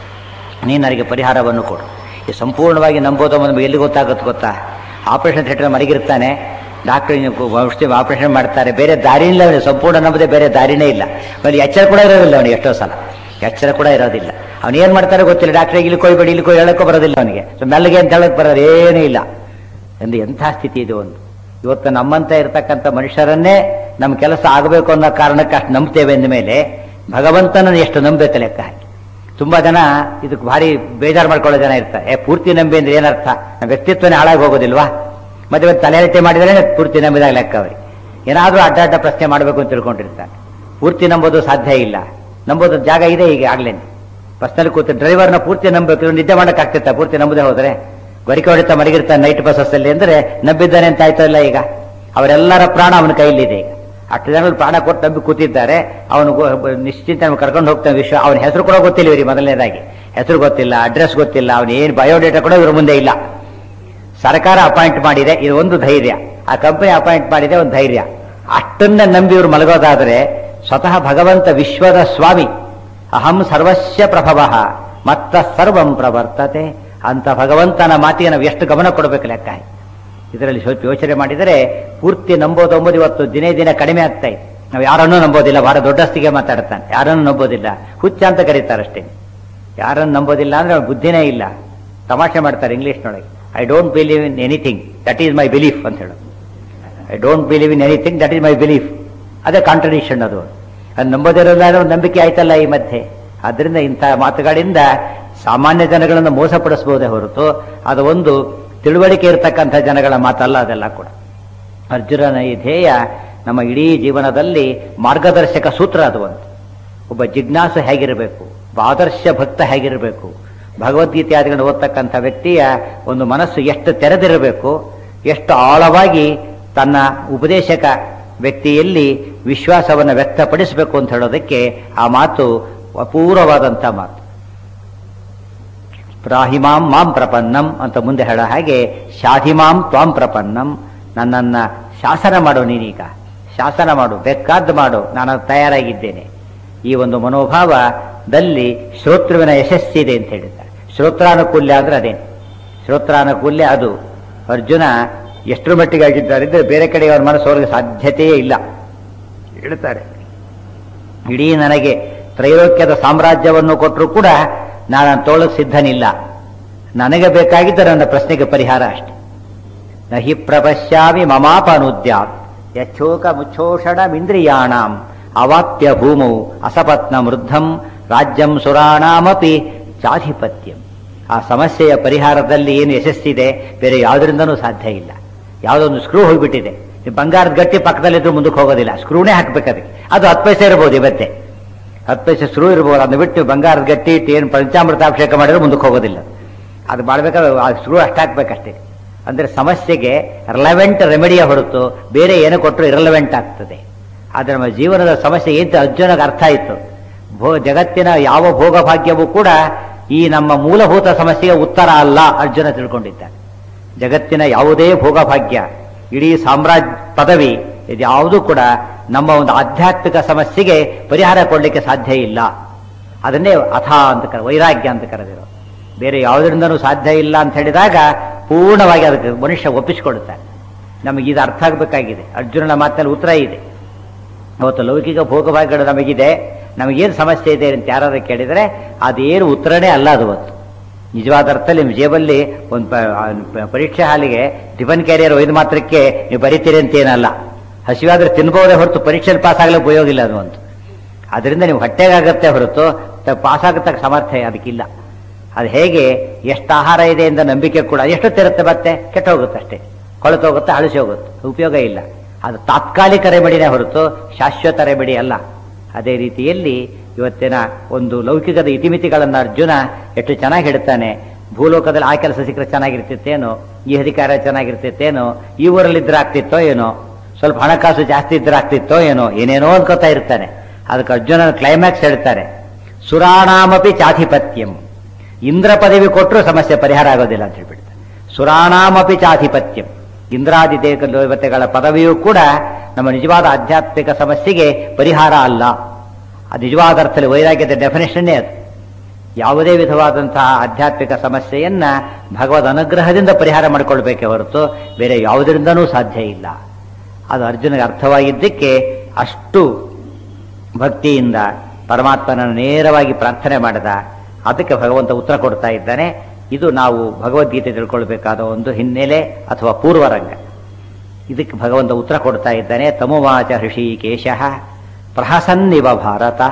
ನೀನು ನನಗೆ ಪರಿಹಾರವನ್ನು ಕೊಡು ಈ ಸಂಪೂರ್ಣವಾಗಿ ನಂಬೋದು ನಮಗೆ ಎಲ್ಲಿ ಗೊತ್ತಾಗುತ್ತೆ ಗೊತ್ತಾ ಆಪರೇಷನ್ ಥಿಯೇಟರ್ ಮಲಗಿರ್ತಾನೆ ಡಾಕ್ಟರ್ ಔಷಧಿ ಆಪರೇಷನ್ ಮಾಡ್ತಾರೆ ಬೇರೆ ದಾರಿನೇ ಇಲ್ಲ ಅವನಿಗೆ ಸಂಪೂರ್ಣ ನಂಬದೆ ಬೇರೆ ದಾರಿನೇ ಇಲ್ಲ ಆಮೇಲೆ ಎಚ್ಚರ ಕೂಡ ಇರೋದಿಲ್ಲ ಅವನಿಗೆ ಎಷ್ಟೋ ಸಲ ಎಚ್ಚರ ಕೂಡ ಇರೋದಿಲ್ಲ ಅವನು ಏನು ಮಾಡ್ತಾರೆ ಗೊತ್ತಿಲ್ಲ ಡಾಕ್ಟ್ರಿಗೆ ಇಲ್ಲಿ ಕೊಯ್ಬೇಡಿ ಇಲ್ಲಿ ಕೊಯ್ ಹೇಳಕ್ಕೂ ಬರೋದಿಲ್ಲ ಅವನಿಗೆ ಸೊ ಮೆಲ್ಲಗೆ ಅಂತ ಹೇಳಕ್ ಬರೋದು ಏನೂ ಇಲ್ಲ ಎಂದು ಎಂಥ ಸ್ಥಿತಿ ಇದು ಒಂದು ಇವತ್ತು ನಮ್ಮಂತ ಇರತಕ್ಕಂಥ ಮನುಷ್ಯರನ್ನೇ ನಮ್ಮ ಕೆಲಸ ಆಗಬೇಕು ಅನ್ನೋ ಕಾರಣಕ್ಕೆ ಅಷ್ಟು ನಂಬ್ತೇವೆ ಅಂದ ಮೇಲೆ ಭಗವಂತನನ್ನು ಎಷ್ಟು ನಂಬಬೇಕು ಲೆಕ್ಕ ಹಾಕಿ ತುಂಬಾ ಜನ ಇದಕ್ಕೆ ಭಾರಿ ಬೇಜಾರು ಮಾಡ್ಕೊಳ್ಳೋ ಜನ ಇರ್ತಾರೆ ಏ ಪೂರ್ತಿ ನಂಬಿ ಅಂದ್ರೆ ಏನರ್ಥ ನಮ್ಮ ವ್ಯಕ್ತಿತ್ವನೇ ಹಾಳಾಗಿ ಹೋಗೋದಿಲ್ವಾ ಮತ್ತೆ ಇವತ್ತು ತಲೆಹರಟೆ ಮಾಡಿದ್ರೆ ಪೂರ್ತಿ ನಂಬಿದಾಗ ಲೆಕ್ಕ ಅವ್ರಿಗೆ ಏನಾದರೂ ಅಡ್ಡ ಅಡ್ಡ ಪ್ರಶ್ನೆ ಮಾಡಬೇಕು ಅಂತ ತಿಳ್ಕೊಂಡಿರ್ತಾರೆ ಪೂರ್ತಿ ನಂಬೋದು ಸಾಧ್ಯ ಇಲ್ಲ ನಂಬೋದು ಜಾಗ ಇದೆ ಈಗ ಆಗ್ಲೇ ಬಸ್ನಲ್ಲಿ ಕೂತು ಡ್ರೈವರ್ನ ಪೂರ್ತಿ ನಂಬಬೇಕು ಇವ್ನು ನಿದ್ದೆ ಮಾಡೋಕ್ಕಾಗ್ತಿತ್ತ ಪೂರ್ತಿ ನಂಬದೇ ಹೋದ್ರೆ ಗೊರಿಕೆ ಹೊಡಿತಾ ಮಲಗಿರ್ತಾನೆ ನೈಟ್ ಬಸ್ಸಲ್ಲಿ ಅಂದ್ರೆ ನಂಬಿದ್ದಾನೆ ಅಂತ ಆಯ್ತಲ್ಲ ಈಗ ಅವರೆಲ್ಲರ ಪ್ರಾಣ ಅವನ ಕೈಲಿದೆ ಈಗ ಅಷ್ಟು ಜನರು ಪ್ರಾಣ ಕೊಟ್ಟು ನಂಬಿ ಕೂತಿದ್ದಾರೆ ಅವನು ನಿಶ್ಚಿಂತ ಕರ್ಕೊಂಡು ಹೋಗ್ತಾನೆ ವಿಶ್ವ ಅವನ ಹೆಸರು ಕೂಡ ಗೊತ್ತಿಲ್ಲ ಇವರಿಗೆ ಮೊದಲನೇದಾಗಿ ಹೆಸರು ಗೊತ್ತಿಲ್ಲ ಅಡ್ರೆಸ್ ಗೊತ್ತಿಲ್ಲ ಅವನು ಏನು ಬಯೋಡೇಟಾ ಕೂಡ ಇವ್ರ ಮುಂದೆ ಇಲ್ಲ ಸರ್ಕಾರ ಅಪಾಯಿಂಟ್ ಮಾಡಿದೆ ಇದು ಒಂದು ಧೈರ್ಯ ಆ ಕಂಪನಿ ಅಪಾಯಿಂಟ್ ಮಾಡಿದೆ ಒಂದು ಧೈರ್ಯ ಅಷ್ಟನ್ನ ನಂಬಿ ಇವರು ಮಲಗೋದಾದ್ರೆ ಸ್ವತಃ ಭಗವಂತ ವಿಶ್ವದ ಸ್ವಾಮಿ ಅಹಂ ಸರ್ವಸ್ಯ ಪ್ರಭವ ಮತ್ತ ಸರ್ವಂ ಪ್ರವರ್ತತೆ ಅಂತ ಭಗವಂತನ ಮಾತಿಗೆ ನಾವು ಎಷ್ಟು ಗಮನ ಕೊಡಬೇಕು ಲೆಕ್ಕ ಇದರಲ್ಲಿ ಸ್ವಲ್ಪ ಯೋಚನೆ ಮಾಡಿದರೆ ಪೂರ್ತಿ ನಂಬೋದು ಅಂಬೋದು ಇವತ್ತು ದಿನೇ ದಿನ ಕಡಿಮೆ ಆಗ್ತಾ ಇದೆ ನಾವು ಯಾರನ್ನೂ ನಂಬೋದಿಲ್ಲ ಬಹಳ ದೊಡ್ಡಸ್ತಿಗೆ ಮಾತಾಡ್ತಾನೆ ಯಾರನ್ನೂ ನಂಬೋದಿಲ್ಲ ಹುಚ್ಚ ಅಂತ ಕರೀತಾರಷ್ಟೇ ಯಾರನ್ನು ನಂಬೋದಿಲ್ಲ ಅಂದ್ರೆ ಅವ್ರ ಬುದ್ಧಿನೇ ಇಲ್ಲ ತಮಾಷೆ ಮಾಡ್ತಾರೆ ಇಂಗ್ಲಿಷ್ನೊಳಗೆ I don't believe in anything that is my belief ಅಂತ ಹೇಳೋದು I don't believe in anything that is my belief ಅದೇ ಕಾಂಟ್ರಡಿಕ್ಷನ್ ಅದು ಅದು ನಂಬೋದಿರೋಲ್ಲ ಅನ್ನೋ ನಂಬಿಕೆ ಆಯ್ತಲ್ಲ ಈ ಮಧ್ಯೆ ಅದರಿಂದ ಇಂಥ ಮಾತುಗಳಿಂದ ಸಾಮಾನ್ಯ ಜನಗಳನ್ನು ಮೋಸಪಡಿಸಬಹುದೇ ಹೊರತು ಅದು ಒಂದು ತಿಳುವಳಿಕೆ ಇರತಕ್ಕಂಥ ಜನಗಳ ಮಾತಲ್ಲ ಅದೆಲ್ಲ ಕೂಡ ಅರ್ಜುನನ ಈ ಧ್ಯೇಯ ನಮ್ಮ ಇಡೀ ಜೀವನದಲ್ಲಿ ಮಾರ್ಗದರ್ಶಕ ಸೂತ್ರ ಅದು ಒಂದು ಒಬ್ಬ ಜಿಜ್ಞಾಸು ಹೇಗಿರಬೇಕು ಒಬ್ಬ ಆದರ್ಶ ಭಕ್ತ ಹೇಗಿರಬೇಕು ಭಗವದ್ಗೀತೆ ಆದಿಗಳನ್ನು ಓದ್ತಕ್ಕಂಥ ವ್ಯಕ್ತಿಯ ಒಂದು ಮನಸ್ಸು ಎಷ್ಟು ತೆರೆದಿರಬೇಕು ಎಷ್ಟು ಆಳವಾಗಿ ತನ್ನ ಉಪದೇಶಕ ವ್ಯಕ್ತಿಯಲ್ಲಿ ವಿಶ್ವಾಸವನ್ನು ವ್ಯಕ್ತಪಡಿಸಬೇಕು ಅಂತ ಹೇಳೋದಕ್ಕೆ ಆ ಮಾತು ಅಪೂರ್ವವಾದಂಥ ಮಾತು ಪ್ರಾಹಿಮಾಂ ಮಾಂ ಪ್ರಪನ್ನಂ ಅಂತ ಮುಂದೆ ಹೇಳೋ ಹಾಗೆ ಶಾಧಿಮಾಂ ತ್ವಾಂ ಪ್ರಪನ್ನಂ ನನ್ನನ್ನ ಶಾಸನ ಮಾಡು ನೀನೀಗ ಶಾಸನ ಮಾಡು ಬೇಕಾದ್ದು ಮಾಡು ನಾನು ತಯಾರಾಗಿದ್ದೇನೆ ಈ ಒಂದು ಮನೋಭಾವದಲ್ಲಿ ಶ್ರೋತೃವಿನ ಯಶಸ್ಸಿದೆ ಅಂತ ಹೇಳಿದ್ದಾರೆ ಶ್ರೋತ್ರಾನುಕೂಲ್ಯ ಅಂದ್ರೆ ಅದೇನು ಶ್ರೋತ್ರಾನುಕೂಲ್ಯ ಅದು ಅರ್ಜುನ ಎಷ್ಟರ ಮಟ್ಟಿಗೆ ಆಗಿದ್ದಾರೆ ಅಂದ್ರೆ ಬೇರೆ ಕಡೆ ಅವರ ಮನಸ್ಸು ಅವ್ರಿಗೆ ಸಾಧ್ಯತೆಯೇ ಇಲ್ಲ ಹೇಳ್ತಾರೆ ಇಡೀ ನನಗೆ ತ್ರೈಲೋಕ್ಯದ ಸಾಮ್ರಾಜ್ಯವನ್ನು ಕೊಟ್ಟರು ಕೂಡ ನಾನು ತೋಳಕ್ಕೆ ಸಿದ್ಧನಿಲ್ಲ ನನಗೆ ಬೇಕಾಗಿದ್ದ ನನ್ನ ಪ್ರಶ್ನೆಗೆ ಪರಿಹಾರ ಅಷ್ಟೆ ನಹಿ ಪ್ರಪಶ್ಯಾಮಿ ಮಮಾಪನುದ್ಯಾತ್ ಯಚ್ಛೋಕ ಮುಚ್ಛೋಷಣಮಿಂದ್ರಿಯಾಣಾಂ ಅವಾಪ್ಯ ಭೂಮೌ ಅಸಪತ್ನ ವೃದ್ಧಂ ರಾಜ್ಯಂ ಸುರಾಣಾಮಪಿ ಚಾಧಿಪತ್ಯಂ ಆ ಸಮಸ್ಯೆಯ ಪರಿಹಾರದಲ್ಲಿ ಏನು ಯಶಸ್ಸಿದೆ ಬೇರೆ ಯಾವುದರಿಂದನೂ ಸಾಧ್ಯ ಇಲ್ಲ ಯಾವುದೊಂದು ಸ್ಕ್ರೂ ಹೋಗ್ಬಿಟ್ಟಿದೆ ಈ ಬಂಗಾರದ ಗಟ್ಟಿ ಪಕ್ಕದಲ್ಲಿದ್ದು ಮುಂದಕ್ಕೆ ಹೋಗೋದಿಲ್ಲ ಸ್ಕ್ರೂನೇ ಹಾಕ್ಬೇಕು ಅದಕ್ಕೆ ಅದು ಹತ್ತು ಪೈಸೆ ಇರ್ಬೋದು ಇವತ್ತೆ ಹತ್ತು ಪೈಸೆ ಸ್ಕ್ರೂ ಇರ್ಬೋದು ಅದನ್ನ ಬಿಟ್ಟು ಬಂಗಾರದ ಗಟ್ಟಿ ಇಟ್ಟು ಏನು ಪಂಚಾಮೃತ ಅಭಿಷೇಕ ಮಾಡಿದ್ರೆ ಮುಂದಕ್ಕೆ ಹೋಗೋದಿಲ್ಲ ಅದು ಮಾಡಬೇಕಾದ್ರೆ ಆ ಸ್ಕ್ರೂ ಅಷ್ಟು ಹಾಕ್ಬೇಕಷ್ಟೇ ಅಂದ್ರೆ ಸಮಸ್ಯೆಗೆ ರಿಲೆವೆಂಟ್ ರೆಮಿಡಿಯ ಹೊರತು ಬೇರೆ ಏನು ಕೊಟ್ಟರು ಇರಲೆವೆಂಟ್ ಆಗ್ತದೆ ಆದರೆ ನಮ್ಮ ಜೀವನದ ಸಮಸ್ಯೆ ಏನು ಅರ್ಜುನಗೆ ಅರ್ಥ ಆಯಿತು ಭೋ ಜಗತ್ತಿನ ಯಾವ ಭೋಗ ಭಾಗ್ಯವೂ ಕೂಡ ಈ ನಮ್ಮ ಮೂಲಭೂತ ಸಮಸ್ಯೆಗೆ ಉತ್ತರ ಅಲ್ಲ ಅರ್ಜುನ ತಿಳ್ಕೊಂಡಿದ್ದಾನೆ ಜಗತ್ತಿನ ಯಾವುದೇ ಭೋಗಭಾಗ್ಯ ಇಡೀ ಸಾಮ್ರಾಜ್ಯ ಪದವಿ ಇದು ಯಾವುದೂ ಕೂಡ ನಮ್ಮ ಒಂದು ಆಧ್ಯಾತ್ಮಿಕ ಸಮಸ್ಯೆಗೆ ಪರಿಹಾರ ಕೊಡಲಿಕ್ಕೆ ಸಾಧ್ಯ ಇಲ್ಲ ಅದನ್ನೇ ಅಥ ಅಂತ ಕರ ವೈರಾಗ್ಯ ಅಂತ ಕರೆದಿರೋ ಬೇರೆ ಯಾವುದರಿಂದನೂ ಸಾಧ್ಯ ಇಲ್ಲ ಅಂತ ಹೇಳಿದಾಗ ಪೂರ್ಣವಾಗಿ ಅದಕ್ಕೆ ಮನುಷ್ಯ ಒಪ್ಪಿಸಿಕೊಡುತ್ತಾನೆ ನಮಗೆ ಇದು ಅರ್ಥ ಆಗಬೇಕಾಗಿದೆ ಅರ್ಜುನನ ಮಾತಿನಲ್ಲಿ ಉತ್ತರ ಇದೆ ಅವತ್ತು ಲೌಕಿಕ ಭೋಗಭಾಗ್ಯಗಳು ನಮಗಿದೆ ನಮಗೇನು ಸಮಸ್ಯೆ ಇದೆ ಅಂತ ಯಾರಾದ್ರೂ ಕೇಳಿದರೆ ಅದೇನು ಉತ್ತರನೇ ಅಲ್ಲ ಅದು ಅವತ್ತು ನಿಜವಾದ ಅರ್ಥದಲ್ಲಿ ನಿಮ್ಮ ಜೇಬಲ್ಲಿ ಒಂದು ಪ- ಪರೀಕ್ಷೆ ಹಾಲಿಗೆ ಟಿಫನ್ ಕ್ಯಾರಿಯರ್ ಒಯ್ದು ಮಾತ್ರಕ್ಕೆ ನೀವು ಬರಿತೀರಿ ಅಂತ ಏನಲ್ಲ ಹಸಿವಾದ್ರೆ ತಿನ್ಬೋದೇ ಹೊರತು ಪರೀಕ್ಷೆಯಲ್ಲಿ ಪಾಸ್ ಆಗಲಿಕ್ಕೆ ಉಪಯೋಗ ಇಲ್ಲ ಅದು ಅಂತ ಅದರಿಂದ ನೀವು ಹೊಟ್ಟೆಗಾಗತ್ತೆ ಹೊರತು ಪಾಸ್ ಆಗತಕ್ಕ ಸಾಮರ್ಥ್ಯ ಅದಕ್ಕಿಲ್ಲ ಅದು ಹೇಗೆ ಎಷ್ಟು ಆಹಾರ ಇದೆ ಅಂತ ನಂಬಿಕೆ ಕೂಡ ಎಷ್ಟೊತ್ತಿರುತ್ತೆ ಮತ್ತೆ ಕೆಟ್ಟ ಹೋಗುತ್ತೆ ಅಷ್ಟೇ ಕೊಳೆತು ಹೋಗುತ್ತೆ ಅಳಿಸಿ ಹೋಗುತ್ತೆ ಉಪಯೋಗ ಇಲ್ಲ ಅದು ತಾತ್ಕಾಲಿಕ ರೆಮಿಡಿನೇ ಹೊರತು ಶಾಶ್ವತ ರೆಮಿಡಿ ಅಲ್ಲ ಅದೇ ರೀತಿಯಲ್ಲಿ ಇವತ್ತಿನ ಒಂದು ಲೌಕಿಕದ ಇತಿಮಿತಿಗಳನ್ನು ಅರ್ಜುನ ಎಷ್ಟು ಚೆನ್ನಾಗಿ ಹೇಳ್ತಾನೆ ಭೂಲೋಕದಲ್ಲಿ ಆ ಕೆಲಸ ಸಿಕ್ಕರೆ ಚೆನ್ನಾಗಿರ್ತಿತ್ತೇನೋ ಈ ಅಧಿಕಾರ ಚೆನ್ನಾಗಿರ್ತಿತ್ತೇನೋ ಈ ಊರಲ್ಲಿದ್ರೆ ಆಗ್ತಿತ್ತೋ ಏನೋ ಸ್ವಲ್ಪ ಹಣಕಾಸು ಜಾಸ್ತಿ ಇದ್ರೆ ಆಗ್ತಿತ್ತೋ ಏನೋ ಏನೇನೋ ಅನ್ಕೋತಾ ಇರ್ತಾನೆ ಅದಕ್ಕೆ ಅರ್ಜುನ ಕ್ಲೈಮ್ಯಾಕ್ಸ್ ಹೇಳ್ತಾರೆ ಸುರಾಣಾಮಪಿ ಚಾಧಿಪತ್ಯಂ ಇಂದ್ರ ಪದವಿ ಕೊಟ್ಟರು ಸಮಸ್ಯೆ ಪರಿಹಾರ ಆಗೋದಿಲ್ಲ ಅಂತ ಹೇಳ್ಬಿಡ್ತಾರೆ ಸುರಾಣಾಮಪಿ ಚಾಧಿಪತ್ಯಂ ಇಂದ್ರಾದಿ ದೇವತೆಗಳ ಪದವಿಯೂ ಕೂಡ ನಮ್ಮ ನಿಜವಾದ ಆಧ್ಯಾತ್ಮಿಕ ಸಮಸ್ಯೆಗೆ ಪರಿಹಾರ ಅಲ್ಲ ಅದು ನಿಜವಾದ ಅರ್ಥದಲ್ಲಿ ವೈರಾಗ್ಯದ ಡೆಫಿನೇಷನ್ನೇ ಅದು ಯಾವುದೇ ವಿಧವಾದಂತಹ ಆಧ್ಯಾತ್ಮಿಕ ಸಮಸ್ಯೆಯನ್ನ ಭಗವದ್ ಅನುಗ್ರಹದಿಂದ ಪರಿಹಾರ ಮಾಡಿಕೊಳ್ಬೇಕೇ ಹೊರತು ಬೇರೆ ಯಾವುದರಿಂದನೂ ಸಾಧ್ಯ ಇಲ್ಲ ಅದು ಅರ್ಜುನಿಗೆ ಅರ್ಥವಾಗಿದ್ದಕ್ಕೆ ಅಷ್ಟು ಭಕ್ತಿಯಿಂದ ಪರಮಾತ್ಮನನ್ನು ನೇರವಾಗಿ ಪ್ರಾರ್ಥನೆ ಮಾಡಿದ ಅದಕ್ಕೆ ಭಗವಂತ ಉತ್ತರ ಕೊಡ್ತಾ ಇದ್ದಾನೆ ಇದು ನಾವು ಭಗವದ್ಗೀತೆ ತಿಳ್ಕೊಳ್ಬೇಕಾದ ಒಂದು ಹಿನ್ನೆಲೆ ಅಥವಾ ಪೂರ್ವರಂಗ ಇದಕ್ಕೆ ಭಗವಂತ ಉತ್ತರ ಕೊಡ್ತಾ ಇದ್ದಾನೆ ತಮುವಾಚ ಋಷಿಕೇಶ ಪ್ರಹಸನ್ನಿವ ಭಾರತ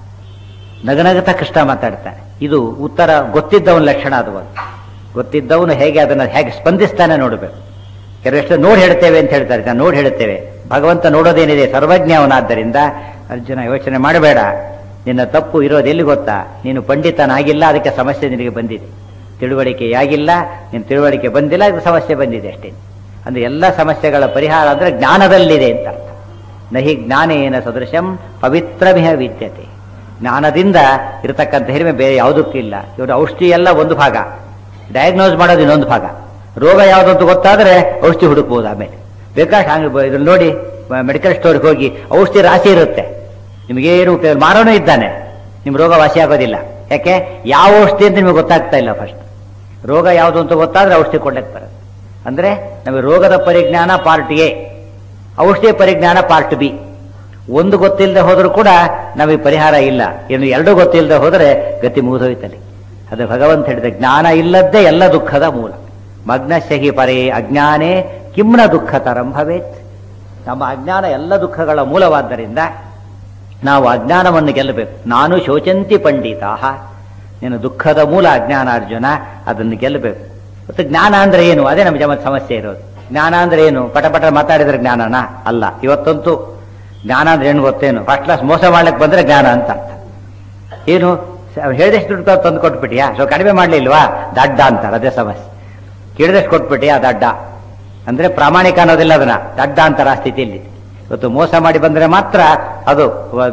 ನಗನಗತ ಕೃಷ್ಣ ಮಾತಾಡ್ತಾನೆ ಇದು ಉತ್ತರ ಗೊತ್ತಿದ್ದವನ ಲಕ್ಷಣ ಅದು ಒಂದು ಗೊತ್ತಿದ್ದವನು ಹೇಗೆ ಅದನ್ನು ಹೇಗೆ ಸ್ಪಂದಿಸ್ತಾನೆ ನೋಡಬೇಕು ಕೆಲವೆಷ್ಟು ನೋಡಿ ಹೇಳ್ತೇವೆ ಅಂತ ಹೇಳ್ತಾರೆ ನಾನು ನೋಡಿ ಹೇಳ್ತೇವೆ ಭಗವಂತ ನೋಡೋದೇನಿದೆ ಸರ್ವಜ್ಞ ಅವನಾದ್ದರಿಂದ ಅರ್ಜುನ ಯೋಚನೆ ಮಾಡಬೇಡ ನಿನ್ನ ತಪ್ಪು ಇರೋದು ಎಲ್ಲಿ ಗೊತ್ತಾ ನೀನು ಪಂಡಿತನಾಗಿಲ್ಲ ಅದಕ್ಕೆ ಸಮಸ್ಯೆ ನಿನಗೆ ಬಂದಿದೆ ತಿಳುವಳಿಕೆಯಾಗಿಲ್ಲ ನಿನ್ನ ತಿಳುವಳಿಕೆ ಬಂದಿಲ್ಲ ಇದು ಸಮಸ್ಯೆ ಬಂದಿದೆ ಅಷ್ಟೇ ಅಂದ್ರೆ ಎಲ್ಲ ಸಮಸ್ಯೆಗಳ ಪರಿಹಾರ ಅಂದ್ರೆ ಜ್ಞಾನದಲ್ಲಿದೆ ಅಂತ ಅರ್ಥ ನಹಿ ಜ್ಞಾನೇನ ಸದೃಶಂ ಪವಿತ್ರಮಿಹ ವಿದ್ಯತೆ ಜ್ಞಾನದಿಂದ ಇರತಕ್ಕಂಥ ಹಿರಿಮೆ ಬೇರೆ ಯಾವುದಕ್ಕೂ ಇಲ್ಲ ಇವರು ಔಷಧಿ ಎಲ್ಲ ಒಂದು ಭಾಗ ಡಯಾಗ್ನೋಸ್ ಮಾಡೋದು ಇನ್ನೊಂದು ಭಾಗ ರೋಗ ಯಾವುದಂತ ಗೊತ್ತಾದ್ರೆ ಔಷಧಿ ಹುಡುಕ್ಬೋದು ಆಮೇಲೆ ಬೇಕಾದ್ರೆ ಹಂಗೆ ಇದ್ರಲ್ಲಿ ನೋಡಿ ಮೆಡಿಕಲ್ ಸ್ಟೋರ್ಗೆ ಹೋಗಿ ಔಷಧಿ ರಾಶಿ ಇರುತ್ತೆ ನಿಮಗೇನು ಉಪಯೋಗ ಮಾರೋನು ಇದ್ದಾನೆ ನಿಮ್ಮ ರೋಗ ವಾಸಿ ಆಗೋದಿಲ್ಲ ಯಾಕೆ ಯಾವ ಔಷಧಿ ಅಂತ ನಿಮಗೆ ಗೊತ್ತಾಗ್ತಾ ಇಲ್ಲ ಫಸ್ಟ್ ರೋಗ ಯಾವುದು ಅಂತ ಗೊತ್ತಾದ್ರೆ ಔಷಧಿ ಕೊಡ್ಲಿಕ್ಕೆ ಬರುತ್ತೆ ಅಂದ್ರೆ ನಮಗೆ ರೋಗದ ಪರಿಜ್ಞಾನ ಪಾರ್ಟ್ ಎ ಔಷಧಿಯ ಪರಿಜ್ಞಾನ ಪಾರ್ಟ್ ಬಿ ಒಂದು ಗೊತ್ತಿಲ್ಲದೆ ಹೋದರೂ ಕೂಡ ನಮಗೆ ಪರಿಹಾರ ಇಲ್ಲ ಇನ್ನು ಎರಡು ಗೊತ್ತಿಲ್ಲದೆ ಹೋದರೆ ಗತಿ ಮುಗಿದೋಯ್ತಲ್ಲಿ ಅದು ಭಗವಂತ ಹೇಳಿದ ಜ್ಞಾನ ಇಲ್ಲದ್ದೇ ಎಲ್ಲ ದುಃಖದ ಮೂಲ ಮಗ್ನಶಹಿ ಪರೇ ಅಜ್ಞಾನೇ ಕಿಮ್ನ ದುಃಖ ತರಂ ಭವೇತ್ ನಮ್ಮ ಅಜ್ಞಾನ ಎಲ್ಲ ದುಃಖಗಳ ಮೂಲವಾದ್ದರಿಂದ ನಾವು ಅಜ್ಞಾನವನ್ನು ಗೆಲ್ಲಬೇಕು ನಾನು ಶೋಚಂತಿ ಪಂಡಿತಾಹ ನೀನು ದುಃಖದ ಮೂಲ ಅಜ್ಞಾನ ಅರ್ಜುನ ಅದನ್ನು ಗೆಲ್ಲಬೇಕು ಮತ್ತು ಜ್ಞಾನ ಅಂದ್ರೆ ಏನು ಅದೇ ನಮ್ಮ ಜಮ ಸಮಸ್ಯೆ ಇರೋದು ಜ್ಞಾನ ಅಂದ್ರೆ ಏನು ಪಟ ಪಟ ಮಾತಾಡಿದ್ರೆ ಜ್ಞಾನನ ಅಲ್ಲ ಇವತ್ತಂತೂ ಜ್ಞಾನ ಅಂದ್ರೆ ಏನು ಗೊತ್ತೇನು ಫಸ್ಟ್ ಕ್ಲಾಸ್ ಮೋಸ ಮಾಡ್ಲಿಕ್ಕೆ ಬಂದ್ರೆ ಜ್ಞಾನ ಅಂತ ಅರ್ಥ ಏನು ಹೇಳಿದಷ್ಟು ದುಡ್ಡು ತಂದು ಕೊಟ್ಬಿಟ್ಟಿಯಾ ಸೊ ಕಡಿಮೆ ಮಾಡ್ಲಿಲ್ವಾ ದಡ್ಡ ಅಂತಾರೆ ಅದೇ ಸಮಸ್ಯೆ ಕೇಳಿದಷ್ಟು ಕೊಟ್ಬಿಟ್ಟಿಯಾ ದಡ್ಡ ಅಂದ್ರೆ ಪ್ರಾಮಾಣಿಕ ಅನ್ನೋದಿಲ್ಲ ಅದನ್ನ ದಡ್ಡ ಅಂತಾರೆ ಆ ಸ್ಥಿತಿಯಲ್ಲಿ ಇವತ್ತು ಮೋಸ ಮಾಡಿ ಬಂದ್ರೆ ಮಾತ್ರ ಅದು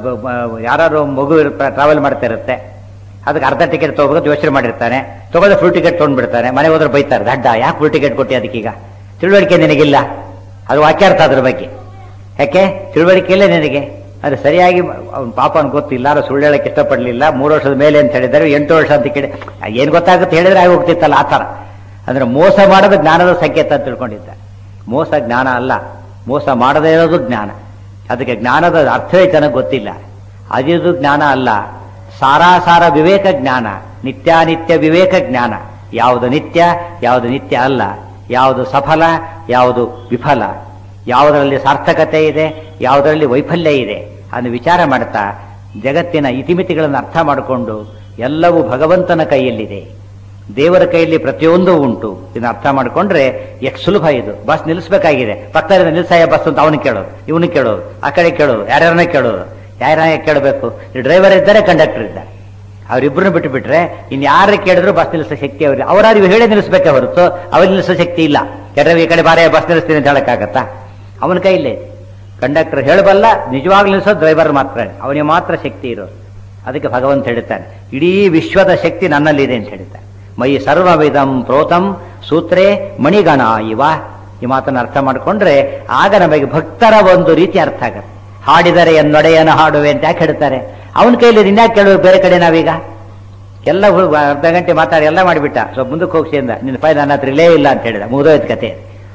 ಯಾರು ಮಗು ಟ್ರಾವೆಲ್ ಮಾಡ್ತಾ ಇರುತ್ತೆ ಅದಕ್ಕೆ ಅರ್ಧ ಟಿಕೆಟ್ ತಗೋಬೇಕು ಯೋಚನೆ ಮಾಡಿರ್ತಾನೆ ತಗೊಂಡ್ರೆ ಫುಲ್ ಟಿಕೆಟ್ ತೊಗೊಂಡ್ಬಿಡ್ತಾನೆ ಮನೆ ಹೋದ್ರೆ ಬೈತಾರೆ ದಡ್ಡ ಯಾಕೆ ಫುಲ್ ಟಿಕೆಟ್ ಕೊಟ್ಟಿ ಅದಕ್ಕೀಗ ತಿಳುವಳಿಕೆ ನಿನಗಿಲ್ಲ ಅದು ವಾಕ್ಯಾರ್ಥ ಅದ್ರ ಬಗ್ಗೆ ಯಾಕೆ ತಿಳುವಳಿಕೆ ಇಲ್ಲ ನಿನಗೆ ಅದು ಸರಿಯಾಗಿ ಅವ್ನ ಪಾಪ ಅವ್ನು ಗೊತ್ತಿಲ್ಲ ಅದು ಸುಳ್ಳು ಹೇಳಕ್ಕೆ ಇಷ್ಟಪಡಲಿಲ್ಲ ಮೂರು ವರ್ಷದ ಮೇಲೆ ಅಂತ ಹೇಳಿದ್ದಾರೆ ಎಂಟು ವರ್ಷ ಅಂತ ಕೇಳಿ ಏನು ಗೊತ್ತಾಗುತ್ತೆ ಹೇಳಿದ್ರೆ ಆಗಿ ಹೋಗ್ತಿತ್ತಲ್ಲ ಆ ಥರ ಅಂದ್ರೆ ಮೋಸ ಮಾಡೋದು ಜ್ಞಾನದ ಸಂಕೇತ ಅಂತ ತಿಳ್ಕೊಂಡಿದ್ದ ಮೋಸ ಜ್ಞಾನ ಅಲ್ಲ ಮೋಸ ಮಾಡದೇ ಇರೋದು ಜ್ಞಾನ ಅದಕ್ಕೆ ಜ್ಞಾನದ ಅರ್ಥವೇ ಚೆನ್ನಾಗಿ ಗೊತ್ತಿಲ್ಲ ಅದಿದು ಜ್ಞಾನ ಅಲ್ಲ ಸಾರಾಸಾರ ವಿವೇಕ ಜ್ಞಾನ ನಿತ್ಯಾನಿತ್ಯ ವಿವೇಕ ಜ್ಞಾನ ಯಾವುದು ನಿತ್ಯ ಯಾವುದು ನಿತ್ಯ ಅಲ್ಲ ಯಾವುದು ಸಫಲ ಯಾವುದು ವಿಫಲ ಯಾವುದರಲ್ಲಿ ಸಾರ್ಥಕತೆ ಇದೆ ಯಾವುದರಲ್ಲಿ ವೈಫಲ್ಯ ಇದೆ ಅದನ್ನು ವಿಚಾರ ಮಾಡ್ತಾ ಜಗತ್ತಿನ ಇತಿಮಿತಿಗಳನ್ನು ಅರ್ಥ ಮಾಡಿಕೊಂಡು ಎಲ್ಲವೂ ಭಗವಂತನ ಕೈಯಲ್ಲಿದೆ ದೇವರ ಕೈಯಲ್ಲಿ ಪ್ರತಿಯೊಂದು ಉಂಟು ಇದನ್ನ ಅರ್ಥ ಮಾಡಿಕೊಂಡ್ರೆ ಎಷ್ಟು ಸುಲಭ ಇದು ಬಸ್ ನಿಲ್ಲಿಸಬೇಕಾಗಿದೆ ಪಕ್ಕದಲ್ಲಿ ನಿಲ್ಸಾಯ ಬಸ್ ಅಂತ ಅವನು ಕೇಳೋದು ಇವನು ಕೇಳೋದು ಆ ಕಡೆ ಕೇಳೋದು ಯಾರ್ಯಾರನ್ನ ಕೇಳೋದು ಯಾರ್ಯಾರ ಕೇಳಬೇಕು ಡ್ರೈವರ್ ಇದ್ದಾರೆ ಕಂಡಕ್ಟರ್ ಇದ್ದಾರೆ ಅವರಿಬ್ಬರನ್ನು ಬಿಟ್ಟು ಬಿಟ್ರೆ ಇನ್ ಯಾರು ಕೇಳಿದ್ರು ಬಸ್ ನಿಲ್ಲಿಸೋ ಶಕ್ತಿ ಅವ್ರಿಗೆ ಅವರಾದ್ರು ಹೇಳಿ ನಿಲ್ಲಿಸಬೇಕೆ ಹೊರತು ಅವ್ರಿಗೆ ನಿಲ್ಲಿಸೋ ಶಕ್ತಿ ಇಲ್ಲ ಕೆಲವು ಈ ಕಡೆ ಬಾರೇ ಬಸ್ ನಿಲ್ಲಿಸ್ತೀನಿ ಅಂತ ಹೇಳಕ್ಕಾಗತ್ತಾ ಅವನ ಕೈಲೇ ಕಂಡಕ್ಟರ್ ಹೇಳಬಲ್ಲ ನಿಜವಾಗ್ಲೂ ನಿಲ್ಲಿಸೋ ಡ್ರೈವರ್ ಮಾತ್ರ ಅವನಿಗೆ ಮಾತ್ರ ಶಕ್ತಿ ಇರೋದು ಅದಕ್ಕೆ ಭಗವಂತ ಹೇಳ್ತಾನೆ ಇಡೀ ವಿಶ್ವದ ಶಕ್ತಿ ನನ್ನಲ್ಲಿದೆ ಅಂತ ಹೇಳ್ತಾನೆ ಮೈ ಸರ್ವವಿಧಂ ಪ್ರೋತಂ ಸೂತ್ರೇ ಮಣಿಗಣ ಇವ ಈ ಮಾತನ್ನು ಅರ್ಥ ಮಾಡಿಕೊಂಡ್ರೆ ಆಗ ನಮಗೆ ಭಕ್ತರ ಒಂದು ರೀತಿ ಅರ್ಥ ಆಗತ್ತೆ ಹಾಡಿದರೆ ಎನ್ನೊಡೆಯನ ಹಾಡುವೆ ಅಂತ ಯಾಕೆ ಹೇಳ್ತಾರೆ ಅವನ ಕೈಲಿ ಇನ್ಯಾಕೆ ಕೇಳುವ ಬೇರೆ ಕಡೆ ನಾವೀಗ ಎಲ್ಲ ಹುಡುಗ ಅರ್ಧ ಗಂಟೆ ಮಾತಾಡಿ ಎಲ್ಲ ಮಾಡಿಬಿಟ್ಟ ಸೊ ಮುಂದಕ್ಕೆ ಹೋಗ್ಸಿ ಅಂದ ನಿನ್ನ ಫೈಲ್ ನನ್ನ ಹತ್ರ ಇಲ್ಲೇ ಇಲ್ಲ ಅಂತ ಹೇಳಿದ ಮುಗಿದೋಯ್ತು ಕತೆ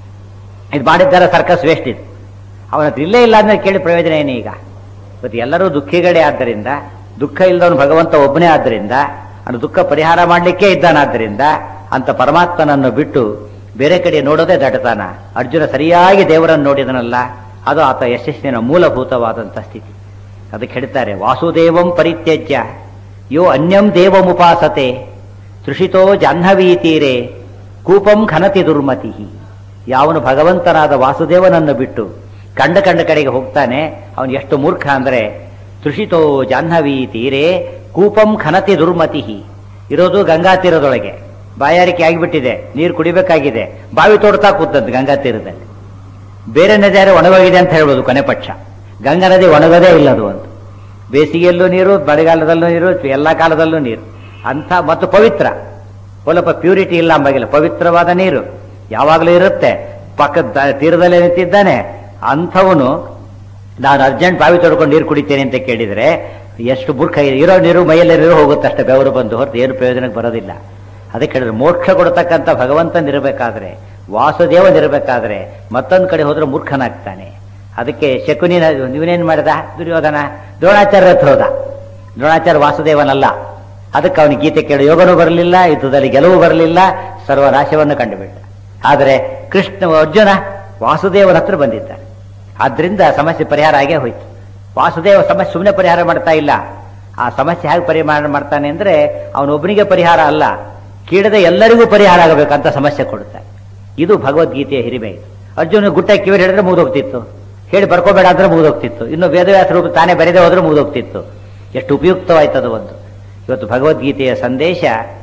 ಇದು ಮಾಡಿದ್ದಾರೆ ಸರ್ಕಸ್ ವೇಸ್ಟ್ ಇದು ಅವನ ಹತ್ರ ಇಲ್ಲೇ ಇಲ್ಲ ಅಂದ್ರೆ ಕೇಳಿ ಪ್ರಯೋಜನ ಏನು ಈಗ ಇವತ್ತು ಎಲ್ಲರೂ ದುಃಖಿಗಳೇ ಆದ್ದರಿಂದ ದುಃಖ ಇಲ್ಲದವನು ಭಗವಂತ ಒಬ್ಬನೇ ಆದ್ದರಿಂದ ಅವನು ದುಃಖ ಪರಿಹಾರ ಮಾಡಲಿಕ್ಕೆ ಇದ್ದಾನಾದ್ದರಿಂದ ಅಂತ ಪರಮಾತ್ಮನನ್ನು ಬಿಟ್ಟು ಬೇರೆ ಕಡೆ ನೋಡೋದೇ ದಟತಾನ ಅರ್ಜುನ ಸರಿಯಾಗಿ ದೇವರನ್ನು ನೋಡಿದನಲ್ಲ ಅದು ಆತ ಯಶಸ್ಸಿನ ಮೂಲಭೂತವಾದಂಥ ಸ್ಥಿತಿ ಅದಕ್ಕೆ ಹೇಳ್ತಾರೆ ವಾಸುದೇವಂ ಪರಿತ್ಯಜ್ಯ ಯೋ ಅನ್ಯಂ ದೇವಮುಪಾಸತೆ ತೃಷಿತೋ ಜಾಹ್ನವೀ ತೀರೆ ಕೂಪಂ ಖನತಿ ದುರ್ಮತಿ ಯಾವನು ಭಗವಂತನಾದ ವಾಸುದೇವನನ್ನು ಬಿಟ್ಟು ಕಂಡ ಕಂಡ ಕಡೆಗೆ ಹೋಗ್ತಾನೆ ಅವನು ಎಷ್ಟು ಮೂರ್ಖ ಅಂದ್ರೆ ತೃಷಿತೋ ಜಾಹ್ನವೀ ತೀರೆ ಕೂಪಂ ಖನತಿ ದುರ್ಮತಿ ಇರೋದು ಗಂಗಾ ತೀರದೊಳಗೆ ಬಾಯಾರಿಕೆ ಆಗಿಬಿಟ್ಟಿದೆ ನೀರು ಕುಡಿಬೇಕಾಗಿದೆ ಬಾವಿ ತೋಡ್ತಾ ಕೂತದ್ದು ಗಂಗಾ ತೀರದಲ್ಲಿ ಬೇರೆ ನದಿ ಯಾರು ಒಣಗೋಗಿದೆ ಅಂತ ಹೇಳ್ಬೋದು ಕೊನೆ ಪಕ್ಷ ಗಂಗಾ ನದಿ ಒಣಗೋದೇ ಇಲ್ಲ ಅದು ಅಂತ ಬೇಸಿಗೆಯಲ್ಲೂ ನೀರು ಮಳೆಗಾಲದಲ್ಲೂ ನೀರು ಎಲ್ಲ ಕಾಲದಲ್ಲೂ ನೀರು ಅಂಥ ಮತ್ತು ಪವಿತ್ರ ಸ್ವಲ್ಪ ಪ್ಯೂರಿಟಿ ಇಲ್ಲ ಅಂಬಾಗಿಲ್ಲ ಪವಿತ್ರವಾದ ನೀರು ಯಾವಾಗಲೂ ಇರುತ್ತೆ ಪಕ್ಕದ ದ- ತೀರದಲ್ಲೇ ನಿಂತಿದ್ದಾನೆ ಅಂಥವನು ನಾನು ಅರ್ಜೆಂಟ್ ಬಾವಿ ತೊಡ್ಕೊಂಡು ನೀರು ಕುಡಿತೇನೆ ಅಂತ ಕೇಳಿದರೆ ಎಷ್ಟು ಬುರ್ಖ ಇರೋ ನೀರು ಮೈಯಲ್ಲಿ ನೀರು ಹೋಗುತ್ತೆ ಅಷ್ಟೇ ಬೆವರು ಬಂದು ಹೊರತು ಏನು ಪ್ರಯೋಜನಕ್ಕೆ ಬರೋದಿಲ್ಲ ಅದಕ್ಕೆ ಹೇಳಿದ್ರೆ ಮೋಕ್ಷ ಕೊಡ್ತಕ್ಕಂಥ ಭಗವಂತನಿರಬೇಕಾದ್ರೆ ವಾಸುದೇವನಿರಬೇಕಾದ್ರೆ ಮತ್ತೊಂದು ಕಡೆ ಹೋದ್ರೆ ಮೂರ್ಖನಾಗ್ತಾನೆ ಅದಕ್ಕೆ ಶಕುನಿನ ಇವನೇನ್ ಮಾಡಿದ ದುರ್ಯೋಧನ ದ್ರೋಣಾಚಾರ್ಯ ಹತ್ರ ಹೋದ ದ್ರೋಣಾಚಾರ್ಯ ವಾಸುದೇವನಲ್ಲ ಅದಕ್ಕೆ ಅವನಿಗೆ ಗೀತೆ ಕೇಳಿ ಯೋಗನೂ ಬರಲಿಲ್ಲ ಯುದ್ಧದಲ್ಲಿ ಗೆಲುವು ಬರಲಿಲ್ಲ ಸರ್ವನಾಶವನ್ನು ಕಂಡುಬಿಟ್ಟ ಆದರೆ ಕೃಷ್ಣ ಅರ್ಜುನ ವಾಸುದೇವನ ಹತ್ರ ಬಂದಿದ್ದಾನೆ ಆದ್ರಿಂದ ಸಮಸ್ಯೆ ಪರಿಹಾರ ಆಗೇ ಹೋಯ್ತು ವಾಸುದೇವ ಸಮಸ್ಯೆ ಸುಮ್ಮನೆ ಪರಿಹಾರ ಮಾಡ್ತಾ ಇಲ್ಲ ಆ ಸಮಸ್ಯೆ ಹೇಗೆ ಪರಿಹಾರ ಮಾಡ್ತಾನೆ ಅಂದ್ರೆ ಅವನೊಬ್ಬನಿಗೆ ಪರಿಹಾರ ಅಲ್ಲ ಕೀಳದೆ ಎಲ್ಲರಿಗೂ ಪರಿಹಾರ ಆಗಬೇಕಂತ ಸಮಸ್ಯೆ ಕೊಡುತ್ತಾನೆ ಇದು ಭಗವದ್ಗೀತೆಯ ಹಿರಿಮೆ ಇದು ಅರ್ಜುನ ಗುಟ್ಟ ಕಿವಿ ಹೇಳಿದ್ರೆ ಮುಗಿದೋಗ್ತಿತ್ತು ಹೇಳಿ ಬರ್ಕೋಬೇಡ ಅಂದ್ರೆ ಮುಗಿದೋಗ್ತಿತ್ತು ಇನ್ನು ವೇದವ್ಯಾಸ ರೂಪ ತಾನೇ ಬರೆದೇ ಹೋದ್ರೆ ಮುಗಿದೋಗ್ತಿತ್ತು ಎಷ್ಟು ಉಪಯುಕ್ತವಾಯ್ತದು ಒಂದು ಇವತ್ತು ಭಗವದ್ಗೀತೆಯ ಸಂದೇಶ